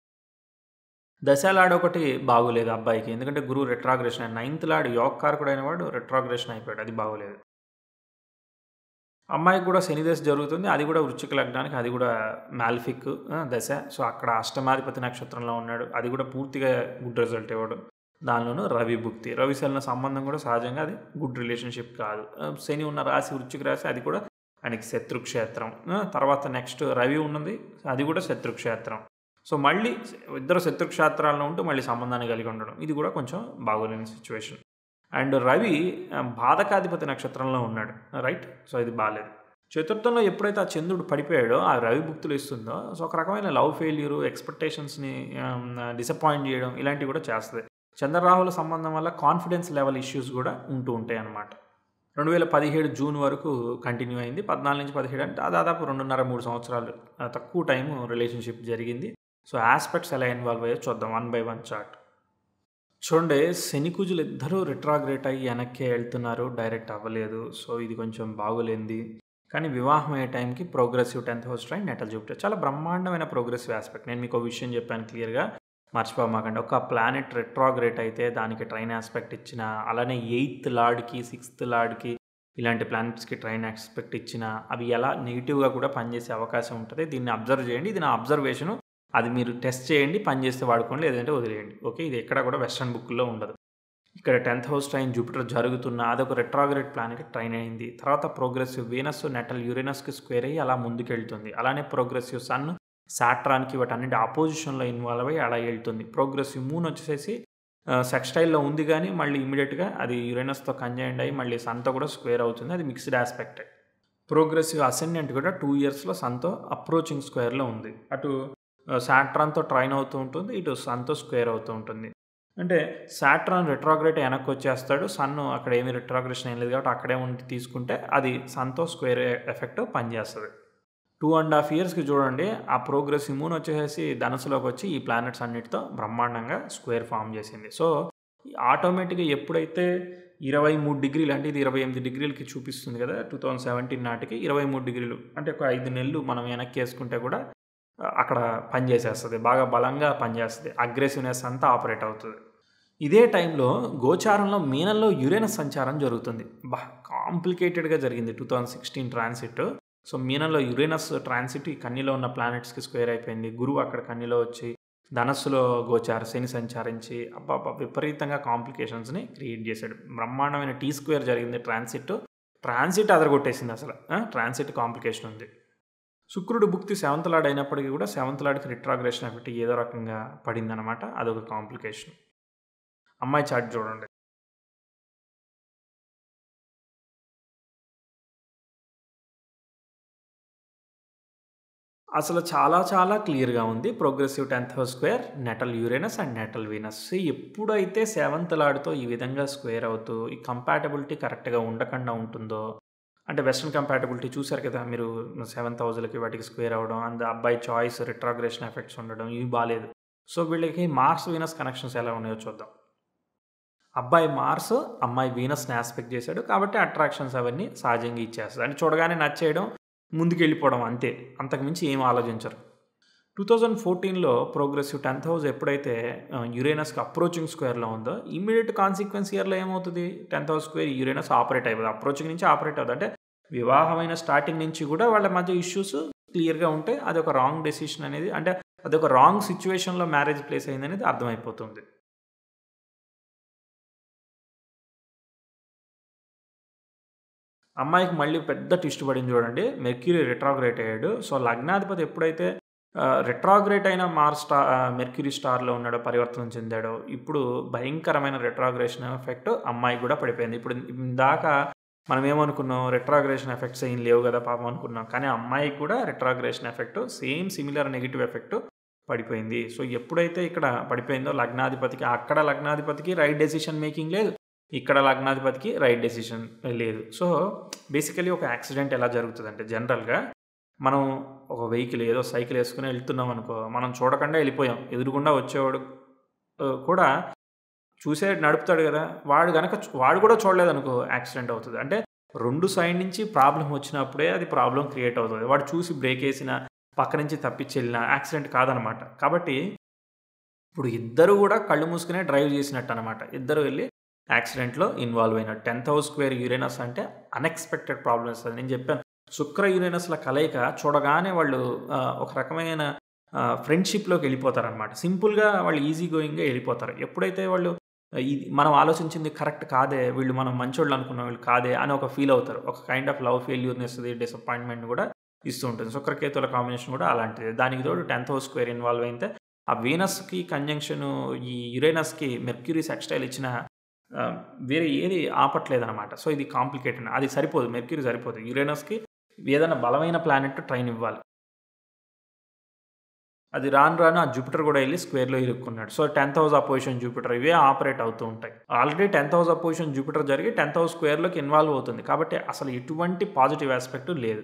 A: దశాలాడు ఒకటి బాగోలేదు అబ్బాయికి ఎందుకంటే గురువు రెట్రాగ్రేషన్ నైన్త్ లాడు యోగ కారకుడు అయిన వాడు రెట్రాగ్రేషన్ అయిపోయాడు అది బాగోలేదు అమ్మాయికి కూడా శని దశ జరుగుతుంది అది కూడా వృశ్చిక లగ్నానికి అది కూడా మ్యాల్ఫిక్ దశ సో అక్కడ అష్టమాధిపతి నక్షత్రంలో ఉన్నాడు అది కూడా పూర్తిగా గుడ్ రిజల్ట్ ఇవ్వడు దానిలోనూ రవి భుక్తి రవి శనిల సంబంధం కూడా సహజంగా అది గుడ్ రిలేషన్షిప్ కాదు శని ఉన్న రాశి వృశ్చిక రాశి అది కూడా ఆయనకి శత్రుక్షేత్రం తర్వాత నెక్స్ట్ రవి ఉన్నది అది కూడా శత్రుక్షేత్రం సో మళ్ళీ ఇద్దరు శత్రుక్షేత్రాల్లో ఉంటూ మళ్ళీ సంబంధాన్ని కలిగి ఉండడం ఇది కూడా కొంచెం బాగోలేని సిచ్యువేషన్ అండ్ రవి బాధకాధిపతి నక్షత్రంలో ఉన్నాడు రైట్ సో ఇది బాగాలేదు చతుర్థంలో ఎప్పుడైతే ఆ చంద్రుడు పడిపోయాడో ఆ రవి భుక్తులు ఇస్తుందో సో ఒక రకమైన లవ్ ఫెయిల్యూరు ఎక్స్పెక్టేషన్స్ని డిసప్పాయింట్ చేయడం ఇలాంటివి కూడా చేస్తుంది చంద్రరాహుల సంబంధం వల్ల కాన్ఫిడెన్స్ లెవెల్ ఇష్యూస్ కూడా ఉంటూ ఉంటాయి అన్నమాట రెండు వేల పదిహేడు జూన్ వరకు కంటిన్యూ అయింది పద్నాలుగు నుంచి పదిహేడు అంటే దాదాపు రెండున్నర మూడు సంవత్సరాలు తక్కువ టైం రిలేషన్షిప్ జరిగింది సో ఆస్పెక్ట్స్ ఎలా ఇన్వాల్వ్ అయ్యో చూద్దాం వన్ బై వన్ చార్ట్ చూడండి శనికుజులు ఇద్దరూ రిట్రాగ్రేట్ అయ్యి వెనక్కి వెళ్తున్నారు డైరెక్ట్ అవ్వలేదు సో ఇది కొంచెం బాగోలేంది కానీ వివాహం అయ్యే టైంకి progressive tenth house trine natal Jupiter చాలా బ్రహ్మాండమైన ప్రోగ్రెసివ్ ఆస్పెక్ట్ నేను మీకు విషయం చెప్పాను క్లియర్గా మర్చిపోమాకండి ఒక ప్లానెట్ రెట్రాగ్రేట్ అయితే దానికి ట్రైన్ ఆస్పెక్ట్ ఇచ్చిన అలానే ఎయిత్ లార్డ్కి సిక్స్త్ లార్డ్కి ఇలాంటి ప్లానెట్స్కి ట్రైన్ ఆస్పెక్ట్ ఇచ్చిన అవి ఎలా నెగిటివ్గా కూడా పనిచేసే అవకాశం ఉంటుంది దీన్ని అబ్జర్వ్ చేయండి ఇది నా అబ్జర్వేషను అది మీరు టెస్ట్ చేయండి పని చేస్తే వాడుకోండి లేదంటే వదిలేయండి ఓకే ఇది ఎక్కడ కూడా వెస్ట్రన్ బుక్లో ఉండదు ఇక్కడ టెన్త్ హౌస్ ట్రైన్ జూపిటర్ జరుగుతున్న అదొక రెట్రాగ్రేట్ ప్లానెట్ ట్రైన్ అయింది తర్వాత ప్రోగ్రెసివ్ వీనస్ నెటల్ యూరేనస్కి స్క్వేర్ అయ్యి అలా ముందుకెళ్తుంది అలానే ప్రోగ్రెసివ్ సన్ సాట్రాన్కి వాటన్నిటి ఆపోజిషన్లో ఇన్వాల్వ్ అయ్యి అలా వెళ్తుంది ప్రోగ్రెసివ్ మూన్ వచ్చేసి సెక్స్టైల్లో ఉంది కానీ మళ్ళీ ఇమీడియట్గా అది యురేనస్తో కంజైండ్ అయ్యి మళ్ళీ సన్తో కూడా స్క్వేర్ అవుతుంది అది మిక్స్డ్ ఆస్పెక్ట్ ప్రోగ్రెసివ్ అసెండెంట్ కూడా టూ ఇయర్స్లో సన్తో అప్రోచింగ్ స్క్వేర్లో ఉంది అటు సాట్రాన్తో ట్రైన్ అవుతూ ఉంటుంది ఇటు సన్తో స్క్వేర్ అవుతూ ఉంటుంది అంటే సాట్రాన్ రెట్రాగ్రేట్ వెనక్కి వచ్చేస్తాడు సన్ అక్కడ ఏమి రెట్రాగ్రేషన్ ఏం లేదు కాబట్టి అక్కడే ఉండి తీసుకుంటే అది సన్తో స్క్వేర్ ఎఫెక్ట్ పనిచేస్తుంది టూ అండ్ హాఫ్ ఇయర్స్కి చూడండి ఆ ప్రోగ్రెస్ ఇమ్యూన్ వచ్చేసి ధనుసులోకి వచ్చి ఈ ప్లానెట్స్ అన్నిటితో బ్రహ్మాండంగా స్క్వేర్ ఫామ్ చేసింది సో ఆటోమేటిక్గా ఎప్పుడైతే ఇరవై మూడు డిగ్రీలు అంటే ఇది ఇరవై ఎనిమిది డిగ్రీలకి చూపిస్తుంది కదా టూ థౌజండ్ సెవెంటీన్ నాటికి ఇరవై మూడు డిగ్రీలు అంటే ఒక ఐదు నెలలు మనం వెనక్కి వేసుకుంటే కూడా అక్కడ పనిచేసేస్తుంది బాగా బలంగా పనిచేస్తుంది అగ్రెసివ్నెస్ అంతా ఆపరేట్ అవుతుంది ఇదే టైంలో గోచారంలో మీనంలో యురేనస్ సంచారం జరుగుతుంది బా కాంప్లికేటెడ్గా జరిగింది two thousand sixteen transit so మీనంలో యురేనస్ ట్రాన్సిట్ ఈ కన్నీలో ఉన్న ప్లానెట్స్కి స్క్వేర్ అయిపోయింది గురువు అక్కడ కన్నీలో వచ్చి ధనస్సులో గోచార శని సంచారించి అబ్బా విపరీతంగా కాంప్లికేషన్స్ని క్రియేట్ చేశాడు బ్రహ్మాండమైన టీ స్క్వేర్ జరిగింది ట్రాన్సిట్ ట్రాన్సిట్ అదరగొట్టేసింది అసలు ట్రాన్సిట్ కాంప్లికేషన్ ఉంది శుక్రుడు భుక్తి సెవెంత్ లాడ్ అయినప్పటికీ కూడా సెవెంత్ లాడ్కి రిట్రాగ్రేషన్ ఎఫెక్ట్ ఏదో రకంగా పడిందనమాట అదొక కాంప్లికేషన్ అమ్మాయి చాట్ చూడండి అసలు చాలా చాలా క్లియర్గా ఉంది progressive tenth house square natal Uranus and natal Venus ఎప్పుడైతే సెవెంత్ లాడ్తో ఈ విధంగా స్క్వేర్ అవుతూ ఈ కంపాటబిలిటీ కరెక్ట్గా ఉండకుండా ఉంటుందో అంటే వెస్ట్రన్ కంపాటబిలిటీ చూసారు కదా మీరు సెవెంత్ హౌస్లకి వాటికి స్క్వేర్ అవ్వడం అండ్ అబ్బాయి చాయిస్ రిట్రాగ్రేషన్ ఎఫెక్ట్స్ ఉండడం ఇవి బాగాలేదు సో వీళ్ళకి మార్స్ వీనస్ కనెక్షన్స్ ఎలా ఉన్నాయో చూద్దాం అబ్బాయి మార్స్ అమ్మాయి వీనస్ని ఆస్పెక్ట్ చేశాడు కాబట్టి అట్రాక్షన్స్ అవన్నీ సహజంగా ఇచ్చేస్తుంది అంటే చూడగానే నచ్చేయడం ముందుకు వెళ్ళిపోవడం అంతే అంతకుమించి ఏం ఆలోచించరు టూ థౌజండ్ ఫోర్టీన్లో ప్రోగ్రెసివ్ టెన్త్ హౌస్ ఎప్పుడైతే యురేనస్కి అప్రోచింగ్ స్క్వేర్లో ఉందో ఇమీడియట్ కాన్సిక్వెన్స్ ఇయర్లో ఏమవుతుంది tenth house square Uranus operate అయిపోతుంది అప్రోచింగ్ నుంచి ఆపరేట్ అవుతుంది అంటే వివాహమైన స్టార్టింగ్ నుంచి కూడా వాళ్ళ మధ్య ఇష్యూస్ క్లియర్గా ఉంటే అదొక రాంగ్ డెసిషన్ అనేది అంటే అదొక రాంగ్ సిచ్యువేషన్లో మ్యారేజ్ ప్లేస్ అయింది అనేది అర్థమైపోతుంది అమ్మాయికి మళ్ళీ పెద్ద ట్విస్ట్ పడింది చూడండి మెర్క్యూరీ రిట్రాగ్రేట్ అయ్యాడు సో లగ్నాధిపతి ఎప్పుడైతే రిట్రాగ్రేట్ అయిన మార్స్ స్టార్ మెర్క్యూరీ స్టార్లో ఉన్నాడో పరివర్తన చెందాడో ఇప్పుడు భయంకరమైన రిట్రాగ్రేషన్ ఎఫెక్ట్ అమ్మాయికి కూడా పడిపోయింది ఇప్పుడు దాకా మనం ఏమనుకున్నాం రిట్రాగ్రేషన్ ఎఫెక్ట్స్ ఏం లేవు కదా పాపం అనుకున్నాం కానీ అమ్మాయికి కూడా retrogression effect same similar negative effect పడిపోయింది సో ఎప్పుడైతే ఇక్కడ పడిపోయిందో లగ్నాధిపతికి అక్కడ లగ్నాధిపతికి రైట్ డెసిషన్ మేకింగ్ లేదు ఇక్కడ లగ్నాధిపతికి రైట్ డెసిషన్ లేదు సో బేసికలీ ఒక యాక్సిడెంట్ ఎలా జరుగుతుందంటే జనరల్గా మనం ఒక వెహికల్ ఏదో సైకిల్ వేసుకుని వెళ్తున్నాం అనుకో మనం చూడకుండా వెళ్ళిపోయాం ఎదురుగుండా వచ్చేవాడు కూడా చూసే నడుపుతాడు కదా వాడు కనుక వాడు కూడా చూడలేదు అనుకో యాక్సిడెంట్ అవుతుంది అంటే రెండు సైడ్ నుంచి ప్రాబ్లం వచ్చినప్పుడే అది ప్రాబ్లం క్రియేట్ అవుతుంది వాడు చూసి బ్రేక్ వేసిన పక్క నుంచి తప్పించి వెళ్ళిన యాక్సిడెంట్ కాదనమాట కాబట్టి ఇప్పుడు ఇద్దరు కూడా కళ్ళు మూసుకునే డ్రైవ్ చేసినట్టు అనమాట ఇద్దరు వెళ్ళి యాక్సిడెంట్లో ఇన్వాల్వ్ అయిన టెన్త్ హౌస్ స్క్వేర్ యురేనస్ అంటే అన్ఎక్స్పెక్టెడ్ ప్రాబ్లమ్స్ అది నేను చెప్పాను శుక్ర యురేనస్ల కలయిక చూడగానే వాళ్ళు ఆ, ఒక రకమైన ఫ్రెండ్షిప్లోకి వెళ్ళిపోతారనమాట సింపుల్గా వాళ్ళు ఈజీ గోయింగ్గా వెళ్ళిపోతారు ఎప్పుడైతే వాళ్ళు ఇది మనం ఆలోచించింది కరెక్ట్ కాదే వీళ్ళు మనం మంచోళ్ళు అనుకున్న వీళ్ళు కాదే అని ఒక ఫీల్ అవుతారు ఒక కైండ్ ఆఫ్ లవ్ ఫెయిల్యూర్ని ఇస్తుంది డిసప్పాయింట్మెంట్ కూడా ఇస్తూ ఉంటుంది శుక్రకేతుల కాంబినేషన్ కూడా అలాంటిది దానికి తోడు టెన్త్ హౌస్ స్క్వేర్ ఇన్వాల్వ్ అయితే ఆ వీనస్కి కంజంక్షన్ ఈ యురేనస్కి మెర్క్యూరీ సెక్స్టైల్ ఇచ్చిన ఆ, వేరే ఏది ఆపట్లేదన్నమాట సో ఇది కాంప్లికేటెడ్ అది సరిపోదు మెర్క్యూరీ సరిపోదు యురేనస్కి ఏదైనా బలమైన ప్లానెట్ ట్రైన్ ఇవ్వాలి అది రాను రాను ఆ జూపిటర్ కూడా వెళ్ళి స్క్వేర్లో ఇరుక్కున్నాడు so tenth house opposition Jupiter ఇవే ఆపరేట్ అవుతూ ఉంటాయి already tenth house opposition Jupiter జరిగి టెన్త్ హౌస్ స్క్వేర్లోకి ఇన్వాల్వ్ అవుతుంది కాబట్టి అసలు ఎటువంటి పాజిటివ్ ఆస్పెక్ట్ లేదు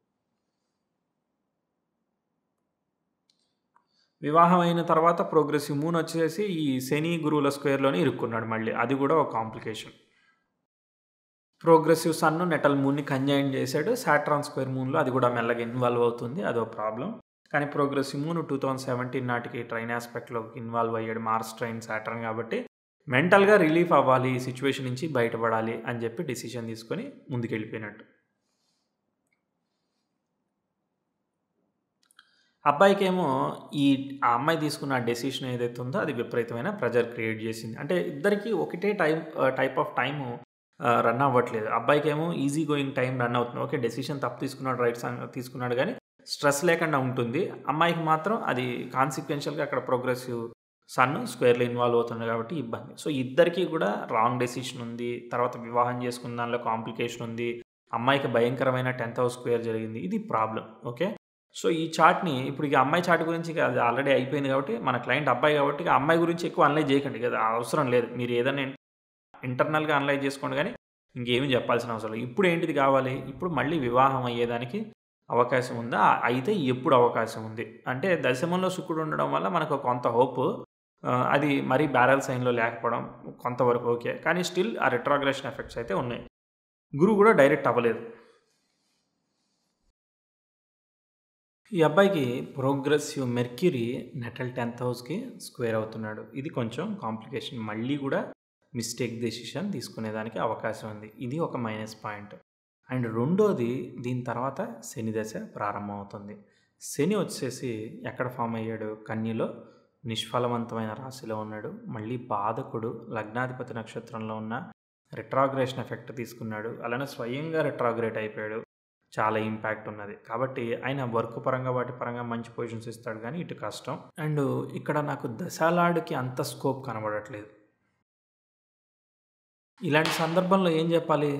A: వివాహం అయిన తర్వాత ప్రోగ్రెసివ్ మూన్ వచ్చేసి ఈ శని గురువుల స్క్వేర్లోనే ఇరుక్కున్నాడు మళ్ళీ అది కూడా ఒక కాంప్లికేషన్ ప్రోగ్రెసివ్ సన్ నెటల్ మూన్ని కంజైన్ చేశాడు సాట్రాన్ స్క్వేర్ మూన్లో అది కూడా మెల్లగా ఇన్వాల్వ్ అవుతుంది అదో ప్రాబ్లం కానీ progressive moon two thousand seventeen నాటికి ట్రైన్ ఆస్పెక్ట్లోకి ఇన్వాల్వ్ అయ్యాడు మార్స్ ట్రైన్ సాటర్న్ కాబట్టి మెంటల్గా రిలీఫ్ అవ్వాలి ఈ సిచ్యువేషన్ నుంచి బయటపడాలి అని చెప్పి డిసిషన్ తీసుకొని ముందుకెళ్ళిపోయినట్టు అబ్బాయికేమో ఈ ఆ అమ్మాయి తీసుకున్న డెసిషన్ ఏదైతే ఉందో అది విపరీతమైన ప్రెజర్ క్రియేట్ చేసింది అంటే ఇద్దరికి ఒకటే time type of time run అవ్వట్లేదు అబ్బాయికేమో ఈజీ గోయింగ్ టైం రన్ అవుతుంది ఓకే డెసిషన్ తప్పు తీసుకున్నాడు రైట్ తీసుకున్నాడు కానీ స్ట్రెస్ లేకుండా ఉంటుంది అమ్మాయికి మాత్రం అది కాన్సిక్వెన్షియల్గా అక్కడ ప్రోగ్రెసివ్ సన్ స్క్వేర్లో ఇన్వాల్వ్ అవుతుంది కాబట్టి ఇబ్బంది సో ఇద్దరికి కూడా రాంగ్ డెసిషన్ ఉంది తర్వాత వివాహం చేసుకున్న దానిలో కాంప్లికేషన్ ఉంది అమ్మాయికి భయంకరమైన టెన్త్ హౌస్ స్క్వేర్ జరిగింది ఇది ప్రాబ్లం ఓకే సో ఈ చార్ట్ని ఇప్పుడు ఇక అమ్మాయి చార్ట్ గురించి ఇక అది ఆల్రెడీ అయిపోయింది కాబట్టి మన క్లయింట్ అబ్బాయి కాబట్టి ఇక అమ్మాయి గురించి ఎక్కువ అనలైజ్ చేయకండి కదా అవసరం లేదు మీరు ఏదైనా ఇంటర్నల్గా అనలైజ్ చేసుకోండి కానీ ఇంకేమీ చెప్పాల్సిన అవసరం లేదు ఇప్పుడు ఏంటిది కావాలి ఇప్పుడు మళ్ళీ వివాహం అయ్యేదానికి అవకాశం ఉందా అయితే ఎప్పుడు అవకాశం ఉంది అంటే దశమంలో శుక్రుడు ఉండడం వల్ల మనకు కొంత హోప్ అది మరీ బ్యారల్ సైన్లో లేకపోవడం కొంతవరకు ఓకే కానీ స్టిల్ ఆ రిట్రాగ్రేషన్ ఎఫెక్ట్స్ అయితే ఉన్నాయి గురువు కూడా డైరెక్ట్ అవ్వలేదు ఈ అబ్బాయికి ప్రోగ్రెసివ్ మెర్క్యూరీ నెటల్ టెన్త్ హౌస్కి స్క్వేర్ అవుతున్నాడు ఇది కొంచెం కాంప్లికేషన్ మళ్ళీ కూడా మిస్టేక్ డెసిషన్ తీసుకునేదానికి అవకాశం ఉంది ఇది ఒక మైనస్ పాయింట్ అండ్ రెండోది దీని తర్వాత శని దశ ప్రారంభమవుతుంది శని వచ్చేసి ఎక్కడ ఫామ్ అయ్యాడు కన్యలో నిష్ఫలవంతమైన రాశిలో ఉన్నాడు మళ్ళీ బాధకుడు లగ్నాధిపతి నక్షత్రంలో ఉన్న రిట్రాగ్రేషన్ ఎఫెక్ట్ తీసుకున్నాడు అలానే స్వయంగా రిట్రాగ్రేట్ అయిపోయాడు చాలా ఇంపాక్ట్ ఉన్నది కాబట్టి ఆయన వర్క్ పరంగా వాటి పరంగా మంచి పొజిషన్స్ ఇస్తాడు కానీ ఇటు కష్టం అండ్ ఇక్కడ నాకు దశాలాడుకి అంత స్కోప్ కనబడట్లేదు ఇలాంటి సందర్భంలో ఏం చెప్పాలి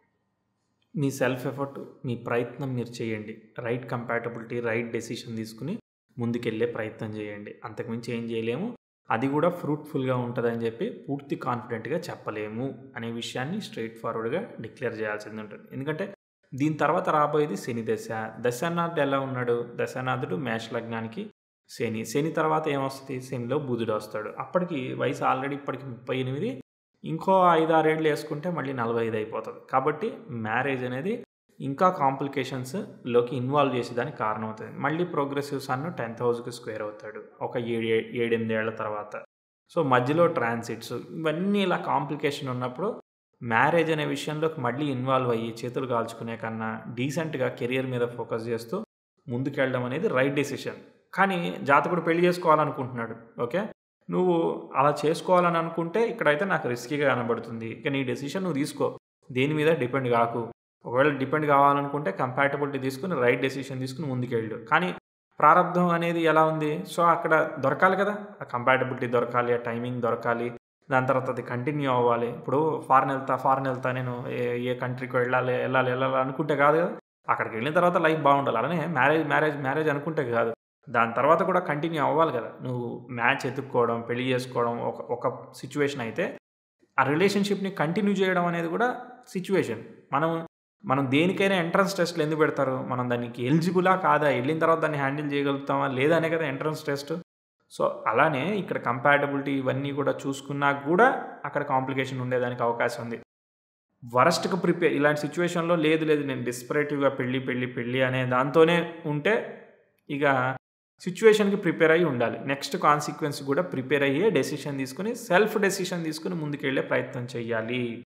A: మీ సెల్ఫ్ ఎఫర్ట్ మీ ప్రయత్నం మీరు చేయండి రైట్ కంపాటబిలిటీ రైట్ డెసిషన్ తీసుకుని ముందుకెళ్ళే ప్రయత్నం చేయండి అంతకుమించి ఏం చేయలేము అది కూడా ఫ్రూట్ఫుల్గా ఉంటుందని చెప్పి పూర్తి కాన్ఫిడెంట్గా చెప్పలేము అనే విషయాన్ని స్ట్రైట్ ఫార్వర్డ్గా డిక్లేర్ చేయాల్సింది ఉంటుంది ఎందుకంటే దీని తర్వాత రాబోయేది శని దశ దశానాథుడు ఎలా ఉన్నాడు దశానాథుడు మేష లగ్నానికి శని శని తర్వాత ఏమొస్తుంది శనిలో బుధుడు వస్తాడు అప్పటికి వయసు ఆల్రెడీ ఇప్పటికి ముప్పై ఎనిమిది ఇంకో ఐదు ఆరేళ్ళు వేసుకుంటే మళ్ళీ నలభై ఐదు అయిపోతుంది కాబట్టి మ్యారేజ్ అనేది ఇంకా కాంప్లికేషన్స్లోకి ఇన్వాల్వ్ చేసేదానికి కారణం అవుతుంది మళ్ళీ ప్రోగ్రెసివ్ సన్ టెన్త్ హౌస్కి స్క్వేర్ అవుతాడు ఒక ఏడు ఏడెనిమిదేళ్ల తర్వాత సో మధ్యలో ట్రాన్సిట్స్ ఇవన్నీ ఇలా కాంప్లికేషన్ ఉన్నప్పుడు మ్యారేజ్ అనే విషయంలోకి మళ్ళీ ఇన్వాల్వ్ అయ్యి చేతులు కాల్చుకునే కన్నా డీసెంట్గా కెరియర్ మీద ఫోకస్ చేస్తూ ముందుకెళ్ళడం అనేది రైట్ డెసిషన్ కానీ జాతకుడు పెళ్లి చేసుకోవాలనుకుంటున్నాడు ఓకే నువ్వు అలా చేసుకోవాలని అనుకుంటే ఇక్కడైతే నాకు రిస్కీగా కనబడుతుంది ఇక నీ డెసిషన్ నువ్వు తీసుకో దేని మీద డిపెండ్ కాకు ఒకవేళ డిపెండ్ కావాలనుకుంటే కంపాటబిలిటీ తీసుకుని రైట్ డెసిషన్ తీసుకుని ముందుకెళ్ళు కానీ ప్రారంభం అనేది ఎలా ఉంది సో అక్కడ దొరకాలి కదా ఆ కంపాటబిలిటీ దొరకాలి ఆ టైమింగ్ దొరకాలి దాని తర్వాత అది కంటిన్యూ అవ్వాలి ఇప్పుడు ఫారెన్ వెళ్తా ఫారెన్ వెళ్తా నేను ఏ ఏ కంట్రీకి వెళ్ళాలి వెళ్ళాలి వెళ్ళాలి అనుకుంటే కాదు కదా అక్కడికి వెళ్ళిన తర్వాత లైఫ్ బాగుండాలి అలానే మ్యారేజ్ మ్యారేజ్ మ్యారేజ్ అనుకుంటే కాదు దాని తర్వాత కూడా కంటిన్యూ అవ్వాలి కదా నువ్వు మ్యాచ్ ఎత్తుక్కోవడం పెళ్లి చేసుకోవడం ఒక ఒక సిచ్యువేషన్ అయితే ఆ రిలేషన్షిప్ని కంటిన్యూ చేయడం అనేది కూడా సిచ్యువేషన్ మనం మనం దేనికైనా ఎంట్రన్స్ టెస్ట్లు ఎందుకు పెడతారు మనం దానికి ఎలిజిబులా కాదా వెళ్ళిన తర్వాత దాన్ని హ్యాండిల్ చేయగలుగుతామా లేదా అనే కదా ఎంట్రన్స్ టెస్ట్ సో అలానే ఇక్కడ కంపాటబిలిటీ ఇవన్నీ కూడా చూసుకున్నా కూడా అక్కడ కాంప్లికేషన్ ఉండేదానికి అవకాశం ఉంది వరస్ట్కి ప్రిపేర్ ఇలాంటి సిచ్యువేషన్లో లేదు లేదు నేను డిస్పరేటివ్గా పెళ్ళి పెళ్ళి పెళ్ళి అనే దాంతోనే ఉంటే ఇక సిచ్యువేషన్కి ప్రిపేర్ అయ్యి ఉండాలి నెక్స్ట్ కాన్సిక్వెన్స్ కూడా ప్రిపేర్ అయ్యే డెసిషన్ తీసుకుని సెల్ఫ్ డెసిషన్ తీసుకుని ముందుకెళ్ళే ప్రయత్నం చేయాలి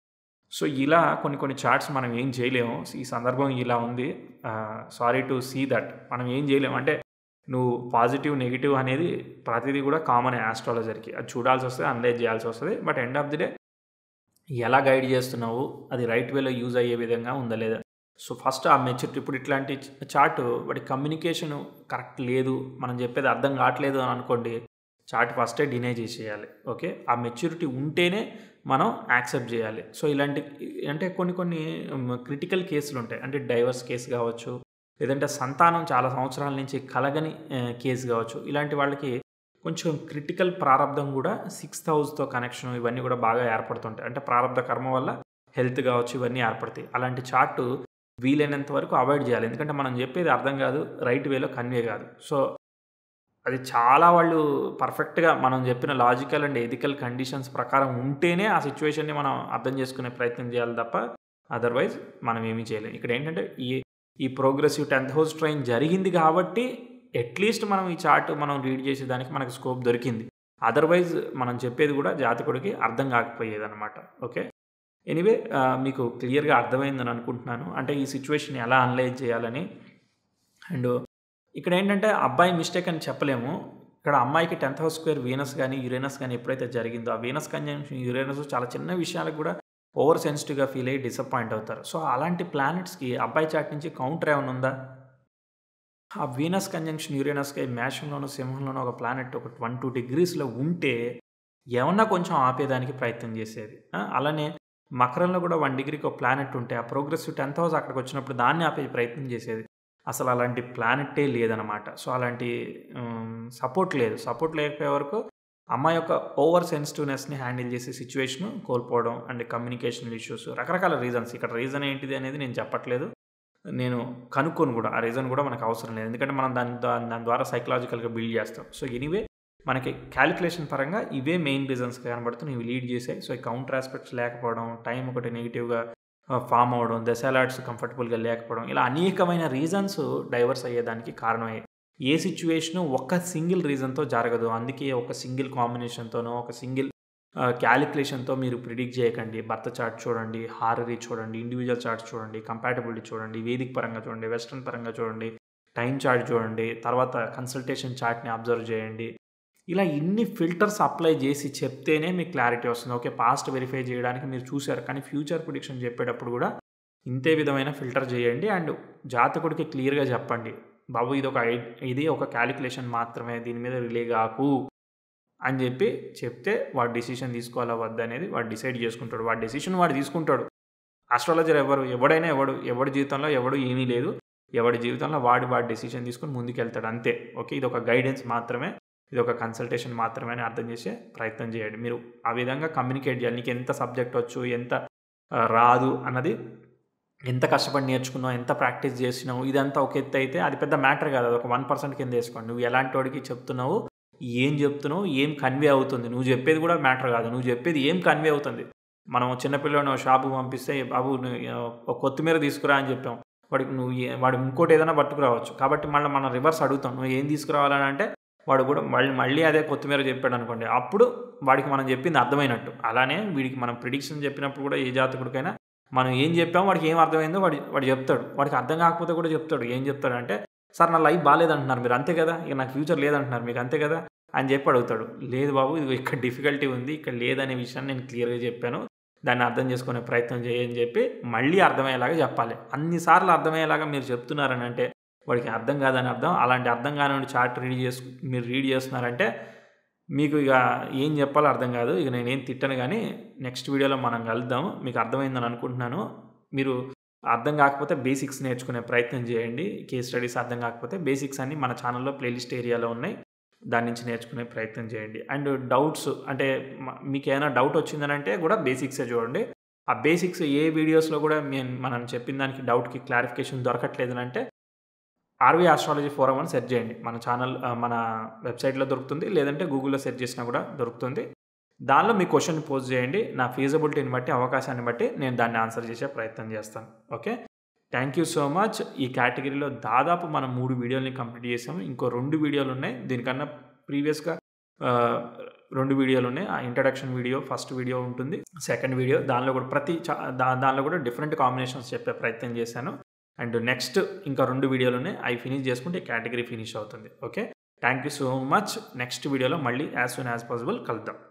A: సో ఇలా కొన్ని కొన్ని చార్ట్స్ మనం ఏం చేయలేము ఈ సందర్భం ఇలా ఉంది సారీ టు సీ దట్ మనం ఏం చేయలేము అంటే నువ్వు పాజిటివ్ నెగిటివ్ అనేది ప్రతిదీ కూడా కామన్ ఆస్ట్రాలజర్కి అది చూడాల్సి వస్తుంది అనలైజ్ చేయాల్సి వస్తుంది but end of the day ఎలా గైడ్ చేస్తున్నావు అది రైట్ వేలో యూజ్ అయ్యే విధంగా ఉందా లేదా సో ఫస్ట్ ఆ మెచ్యూరిటీ ఇప్పుడు ఇట్లాంటి చార్ట్ వాడి కమ్యూనికేషన్ కరెక్ట్ లేదు మనం చెప్పేది అర్థం కావట్లేదు అని అనుకోండి చార్ట్ ఫస్టే డినై చేసేయాలి ఓకే ఆ మెచ్యూరిటీ ఉంటేనే మనం యాక్సెప్ట్ చేయాలి సో ఇలాంటి అంటే కొన్ని కొన్ని క్రిటికల్ కేసులు ఉంటాయి అంటే డైవర్స్ కేసు కావచ్చు లేదంటే సంతానం చాలా సంవత్సరాల నుంచి కలగని కేసు కావచ్చు ఇలాంటి వాళ్ళకి కొంచెం క్రిటికల్ ప్రారంధం కూడా సిక్స్త్ హౌస్తో కనెక్షన్ ఇవన్నీ కూడా బాగా ఏర్పడుతుంటాయి అంటే ప్రారంభ కర్మ వల్ల హెల్త్ కావచ్చు ఇవన్నీ ఏర్పడతాయి అలాంటి చార్ట్ వీలైనంత వరకు అవాయిడ్ చేయాలి ఎందుకంటే మనం చెప్పేది అర్థం కాదు రైట్ వేలో కన్వే కాదు సో అది చాలా వాళ్ళు పర్ఫెక్ట్గా మనం చెప్పిన లాజికల్ అండ్ ఎథికల్ కండిషన్స్ ప్రకారం ఉంటేనే ఆ సిచ్యువేషన్ని మనం అర్థం చేసుకునే ప్రయత్నం చేయాలి తప్ప అదర్వైజ్ మనం ఏమీ చేయలేం ఇక్కడ ఏంటంటే ఈ ఈ ప్రోగ్రెసివ్ టెన్త్ హౌస్ ట్రైన్ జరిగింది కాబట్టి అట్లీస్ట్ మనం ఈ చార్ట్ మనం రీడ్ చేసేదానికి మనకు స్కోప్ దొరికింది అదర్వైజ్ మనం చెప్పేది కూడా జాతకుడికి అర్థం కాకపోయేది అనమాట ఓకే ఎనీవే మీకు క్లియర్గా అర్థమైందని అనుకుంటున్నాను అంటే ఈ సిచ్యువేషన్ ఎలా అనలైజ్ చేయాలని అండ్ ఇక్కడ ఏంటంటే అబ్బాయి మిస్టేక్ అని చెప్పలేము ఇక్కడ అమ్మాయికి టెన్త్ హౌస్ స్క్వేర్ వీనస్ కానీ యురేనస్ కానీ ఎప్పుడైతే జరిగిందో ఆ వీనస్ కంజంక్షన్ యురేనస్ చాలా చిన్న విషయాలకు కూడా ఓవర్ సెన్సిటివ్గా ఫీల్ అయ్యి డిసప్పాయింట్ అవుతారు సో అలాంటి ప్లానెట్స్కి అబ్బాయి చాట్ నుంచి కౌంటర్ ఏమైనా ఉందా ఆ వీనస్ కంజంక్షన్ యురేనస్కి మేషంలోనూ సింహంలోనూ ఒక ప్లానెట్ ఒక వన్ టూ డిగ్రీస్లో ఉంటే ఏమన్నా కొంచెం ఆపేదానికి ప్రయత్నం చేసేది అలానే మకరంలో కూడా వన్ డిగ్రీకి ఒక ప్లానెట్ ఉంటే ఆ ప్రోగ్రెసివ్ టెన్త్ హౌస్ అక్కడికి వచ్చినప్పుడు దాన్ని ఆపే ప్రయత్నం చేసేది అసలు అలాంటి ప్లానెట్టే లేదనమాట సో అలాంటి సపోర్ట్ లేదు సపోర్ట్ లేకపోయే వరకు అమ్మాయి యొక్క ఓవర్ సెన్సిటివ్నెస్ని హ్యాండిల్ చేసే సిచ్యువేషన్ కోల్పోవడం అండ్ కమ్యూనికేషన్ ఇష్యూస్ రకరకాల రీజన్స్ ఇక్కడ రీజన్ ఏంటిది అనేది నేను చెప్పట్లేదు నేను కనుక్కొని కూడా ఆ రీజన్ కూడా మనకు అవసరం లేదు ఎందుకంటే మనం దాని దాని ద్వారా సైకలాజికల్గా బిల్డ్ చేస్తాం సో ఎనీవే మనకి క్యాలిక్యులేషన్ పరంగా ఇవే మెయిన్ రీజన్స్ కనబడుతున్నాయి ఇవి లీడ్ చేసాయి సో ఈ కౌంటర్ ఆస్పెక్ట్స్ లేకపోవడం టైం ఒకటి నెగిటివ్గా ఫామ్ అవ్వడం దశాలాట్స్ కంఫర్టబుల్గా లేకపోవడం ఇలా అనేకమైన రీజన్స్ డైవర్స్ అయ్యేదానికి కారణమయ్యాయి ఏ సిచ్యువేషన్ ఒక్క సింగిల్ రీజన్తో జరగదు అందుకే ఒక సింగిల్ కాంబినేషన్తోనో ఒక సింగిల్ క్యాలిక్యులేషన్తో మీరు ప్రిడిక్ట్ చేయకండి భర్త చార్ట్ చూడండి హారరీ చూడండి ఇండివిజువల్ చార్ట్స్ చూడండి కంపాటబిలిటీ చూడండి వేదిక పరంగా చూడండి వెస్ట్రన్ పరంగా చూడండి టైం చార్ట్ చూడండి తర్వాత కన్సల్టేషన్ చార్ట్ని అబ్జర్వ్ చేయండి ఇలా ఇన్ని ఫిల్టర్స్ అప్లై చేసి చెప్తేనే మీకు క్లారిటీ వస్తుంది ఓకే పాస్ట్ వెరిఫై చేయడానికి మీరు చూశారు కానీ ఫ్యూచర్ ప్రిడిక్షన్ చెప్పేటప్పుడు కూడా ఇంతే విధమైన ఫిల్టర్ చేయండి అండ్ జాతకుడికి క్లియర్గా చెప్పండి బాబు ఇది ఒక ఇది ఒక క్యాలిక్యులేషన్ మాత్రమే దీని మీద రిలే కాకు అని చెప్పి చెప్తే వాడు డిసిషన్ తీసుకోవాలా వద్దా అనేది వాడు డిసైడ్ చేసుకుంటాడు వాడి డెసిషన్ వాడు తీసుకుంటాడు ఆస్ట్రాలజర్ ఎవరు ఎవడైనా ఎవడు ఎవడి జీవితంలో ఎవడు ఏమీ లేదు ఎవడి జీవితంలో వాడు వాడి డెసిషన్ తీసుకుని ముందుకెళ్తాడు అంతే ఓకే ఇది ఒక గైడెన్స్ మాత్రమే ఇది ఒక కన్సల్టేషన్ మాత్రమే అని అర్థం చేసే ప్రయత్నం చేయండి మీరు ఆ విధంగా కమ్యూనికేట్ చేయాలి నీకు ఎంత సబ్జెక్ట్ వచ్చు ఎంత రాదు అన్నది ఎంత కష్టపడి నేర్చుకున్నావు ఎంత ప్రాక్టీస్ చేసినావు ఇదంతా ఒక ఎత్తు అయితే అది పెద్ద మ్యాటర్ కాదు అది ఒక వన్ పర్సెంట్ కింద వేసుకోండి నువ్వు ఎలాంటి వాడికి చెప్తున్నావు ఏం చెప్తున్నావు ఏం కన్వే అవుతుంది నువ్వు చెప్పేది కూడా మ్యాటర్ కాదు నువ్వు చెప్పేది ఏం కన్వే అవుతుంది మనం చిన్నపిల్లని షాపు పంపిస్తే బాబు ఒక కొత్తిమీర తీసుకురా అని చెప్పాం వాడికి నువ్వు వాడు ఇంకోటి ఏదైనా పట్టుకురావచ్చు కాబట్టి మళ్ళీ మనం రివర్స్ అడుగుతాం నువ్వు ఏం తీసుకురావాలని అంటే వాడు కూడా మళ్ళీ మళ్ళీ అదే కొత్తిమీర చెప్పాడు అనుకోండి అప్పుడు వాడికి మనం చెప్పింది అర్థమైనట్టు అలానే వీడికి మనం ప్రిడిక్షన్ చెప్పినప్పుడు కూడా ఏ జాతకుడికైనా మనం ఏం చెప్పామో వాడికి ఏం అర్థమైందో వాడు వాడు చెప్తాడు వాడికి అర్థం కాకపోతే కూడా చెప్తాడు ఏం చెప్తాడు అంటే సార్ నా లైఫ్ బాగాలేదంటున్నారు మీరు అంతే కదా ఇక నాకు ఫ్యూచర్ లేదంటున్నారు మీకు అంతే కదా అని చెప్పి అడుగుతాడు లేదు బాబు ఇది ఇక్కడ డిఫికల్టీ ఉంది ఇక్కడ లేదనే విషయాన్ని నేను క్లియర్గా చెప్పాను దాన్ని అర్థం చేసుకునే ప్రయత్నం చేయని చెప్పి మళ్ళీ అర్థమయ్యేలాగా చెప్పాలి అన్నిసార్లు అర్థమయ్యేలాగా మీరు చెప్తున్నారని అంటే వాడికి అర్థం కాదని అర్థం అలాంటి అర్థం కాని చార్ట్ రీడ్ చేసు మీరు రీడ్ చేస్తున్నారంటే మీకు ఇక ఏం చెప్పాలో అర్థం కాదు ఇక నేనేం తిట్టను కానీ నెక్స్ట్ వీడియోలో మనం కలుద్దాం మీకు అర్థమైందని అనుకుంటున్నాను మీరు అర్థం కాకపోతే బేసిక్స్ నేర్చుకునే ప్రయత్నం చేయండి కేస్ స్టడీస్ అర్థం కాకపోతే బేసిక్స్ అన్నీ మన ఛానల్లో ప్లేలిస్ట్ ఏరియాలో ఉన్నాయి దాని నుంచి నేర్చుకునే ప్రయత్నం చేయండి అండ్ డౌట్స్ అంటే మీకు ఏమైనా డౌట్ వచ్చిందనంటే కూడా బేసిక్సే చూడండి ఆ బేసిక్స్ ఏ వీడియోస్లో కూడా మేము మనం చెప్పిన దానికి డౌట్కి క్లారిఫికేషన్ దొరకట్లేదనంటే ఆర్వీ ఆస్ట్రాలజీ ఫోరం అని సెర్చ్ చేయండి మన ఛానల్ మన వెబ్సైట్లో దొరుకుతుంది లేదంటే గూగుల్లో సెర్చ్ చేసినా కూడా దొరుకుతుంది దానిలో మీ క్వశ్చన్ పోస్ట్ చేయండి నా ఫీజబిలిటీని బట్టి అవకాశాన్ని బట్టి నేను దాన్ని ఆన్సర్ చేసే ప్రయత్నం చేస్తాను okay thank you so much ఈ కేటగిరీలో దాదాపు మనం మూడు వీడియోలని కంప్లీట్ చేసాము ఇంకో రెండు వీడియోలు ఉన్నాయి దీనికన్నా ప్రీవియస్గా రెండు వీడియోలు ఉన్నాయి ఆ ఇంట్రడక్షన్ వీడియో ఫస్ట్ వీడియో ఉంటుంది సెకండ్ వీడియో దానిలో కూడా ప్రతి చా దా దానిలో కూడా డిఫరెంట్ కాంబినేషన్స్ చెప్పే ప్రయత్నం చేశాను అండ్ నెక్స్ట్ ఇంకా రెండు వీడియోలు ఉన్నాయి అవి ఫినిష్ చేసుకుంటే కేటగిరీ ఫినిష్ అవుతుంది okay thank you so much next వీడియోలో మళ్ళీ యాజ్ సూన్ యాజ్ పాసిబుల్ కలుద్దాం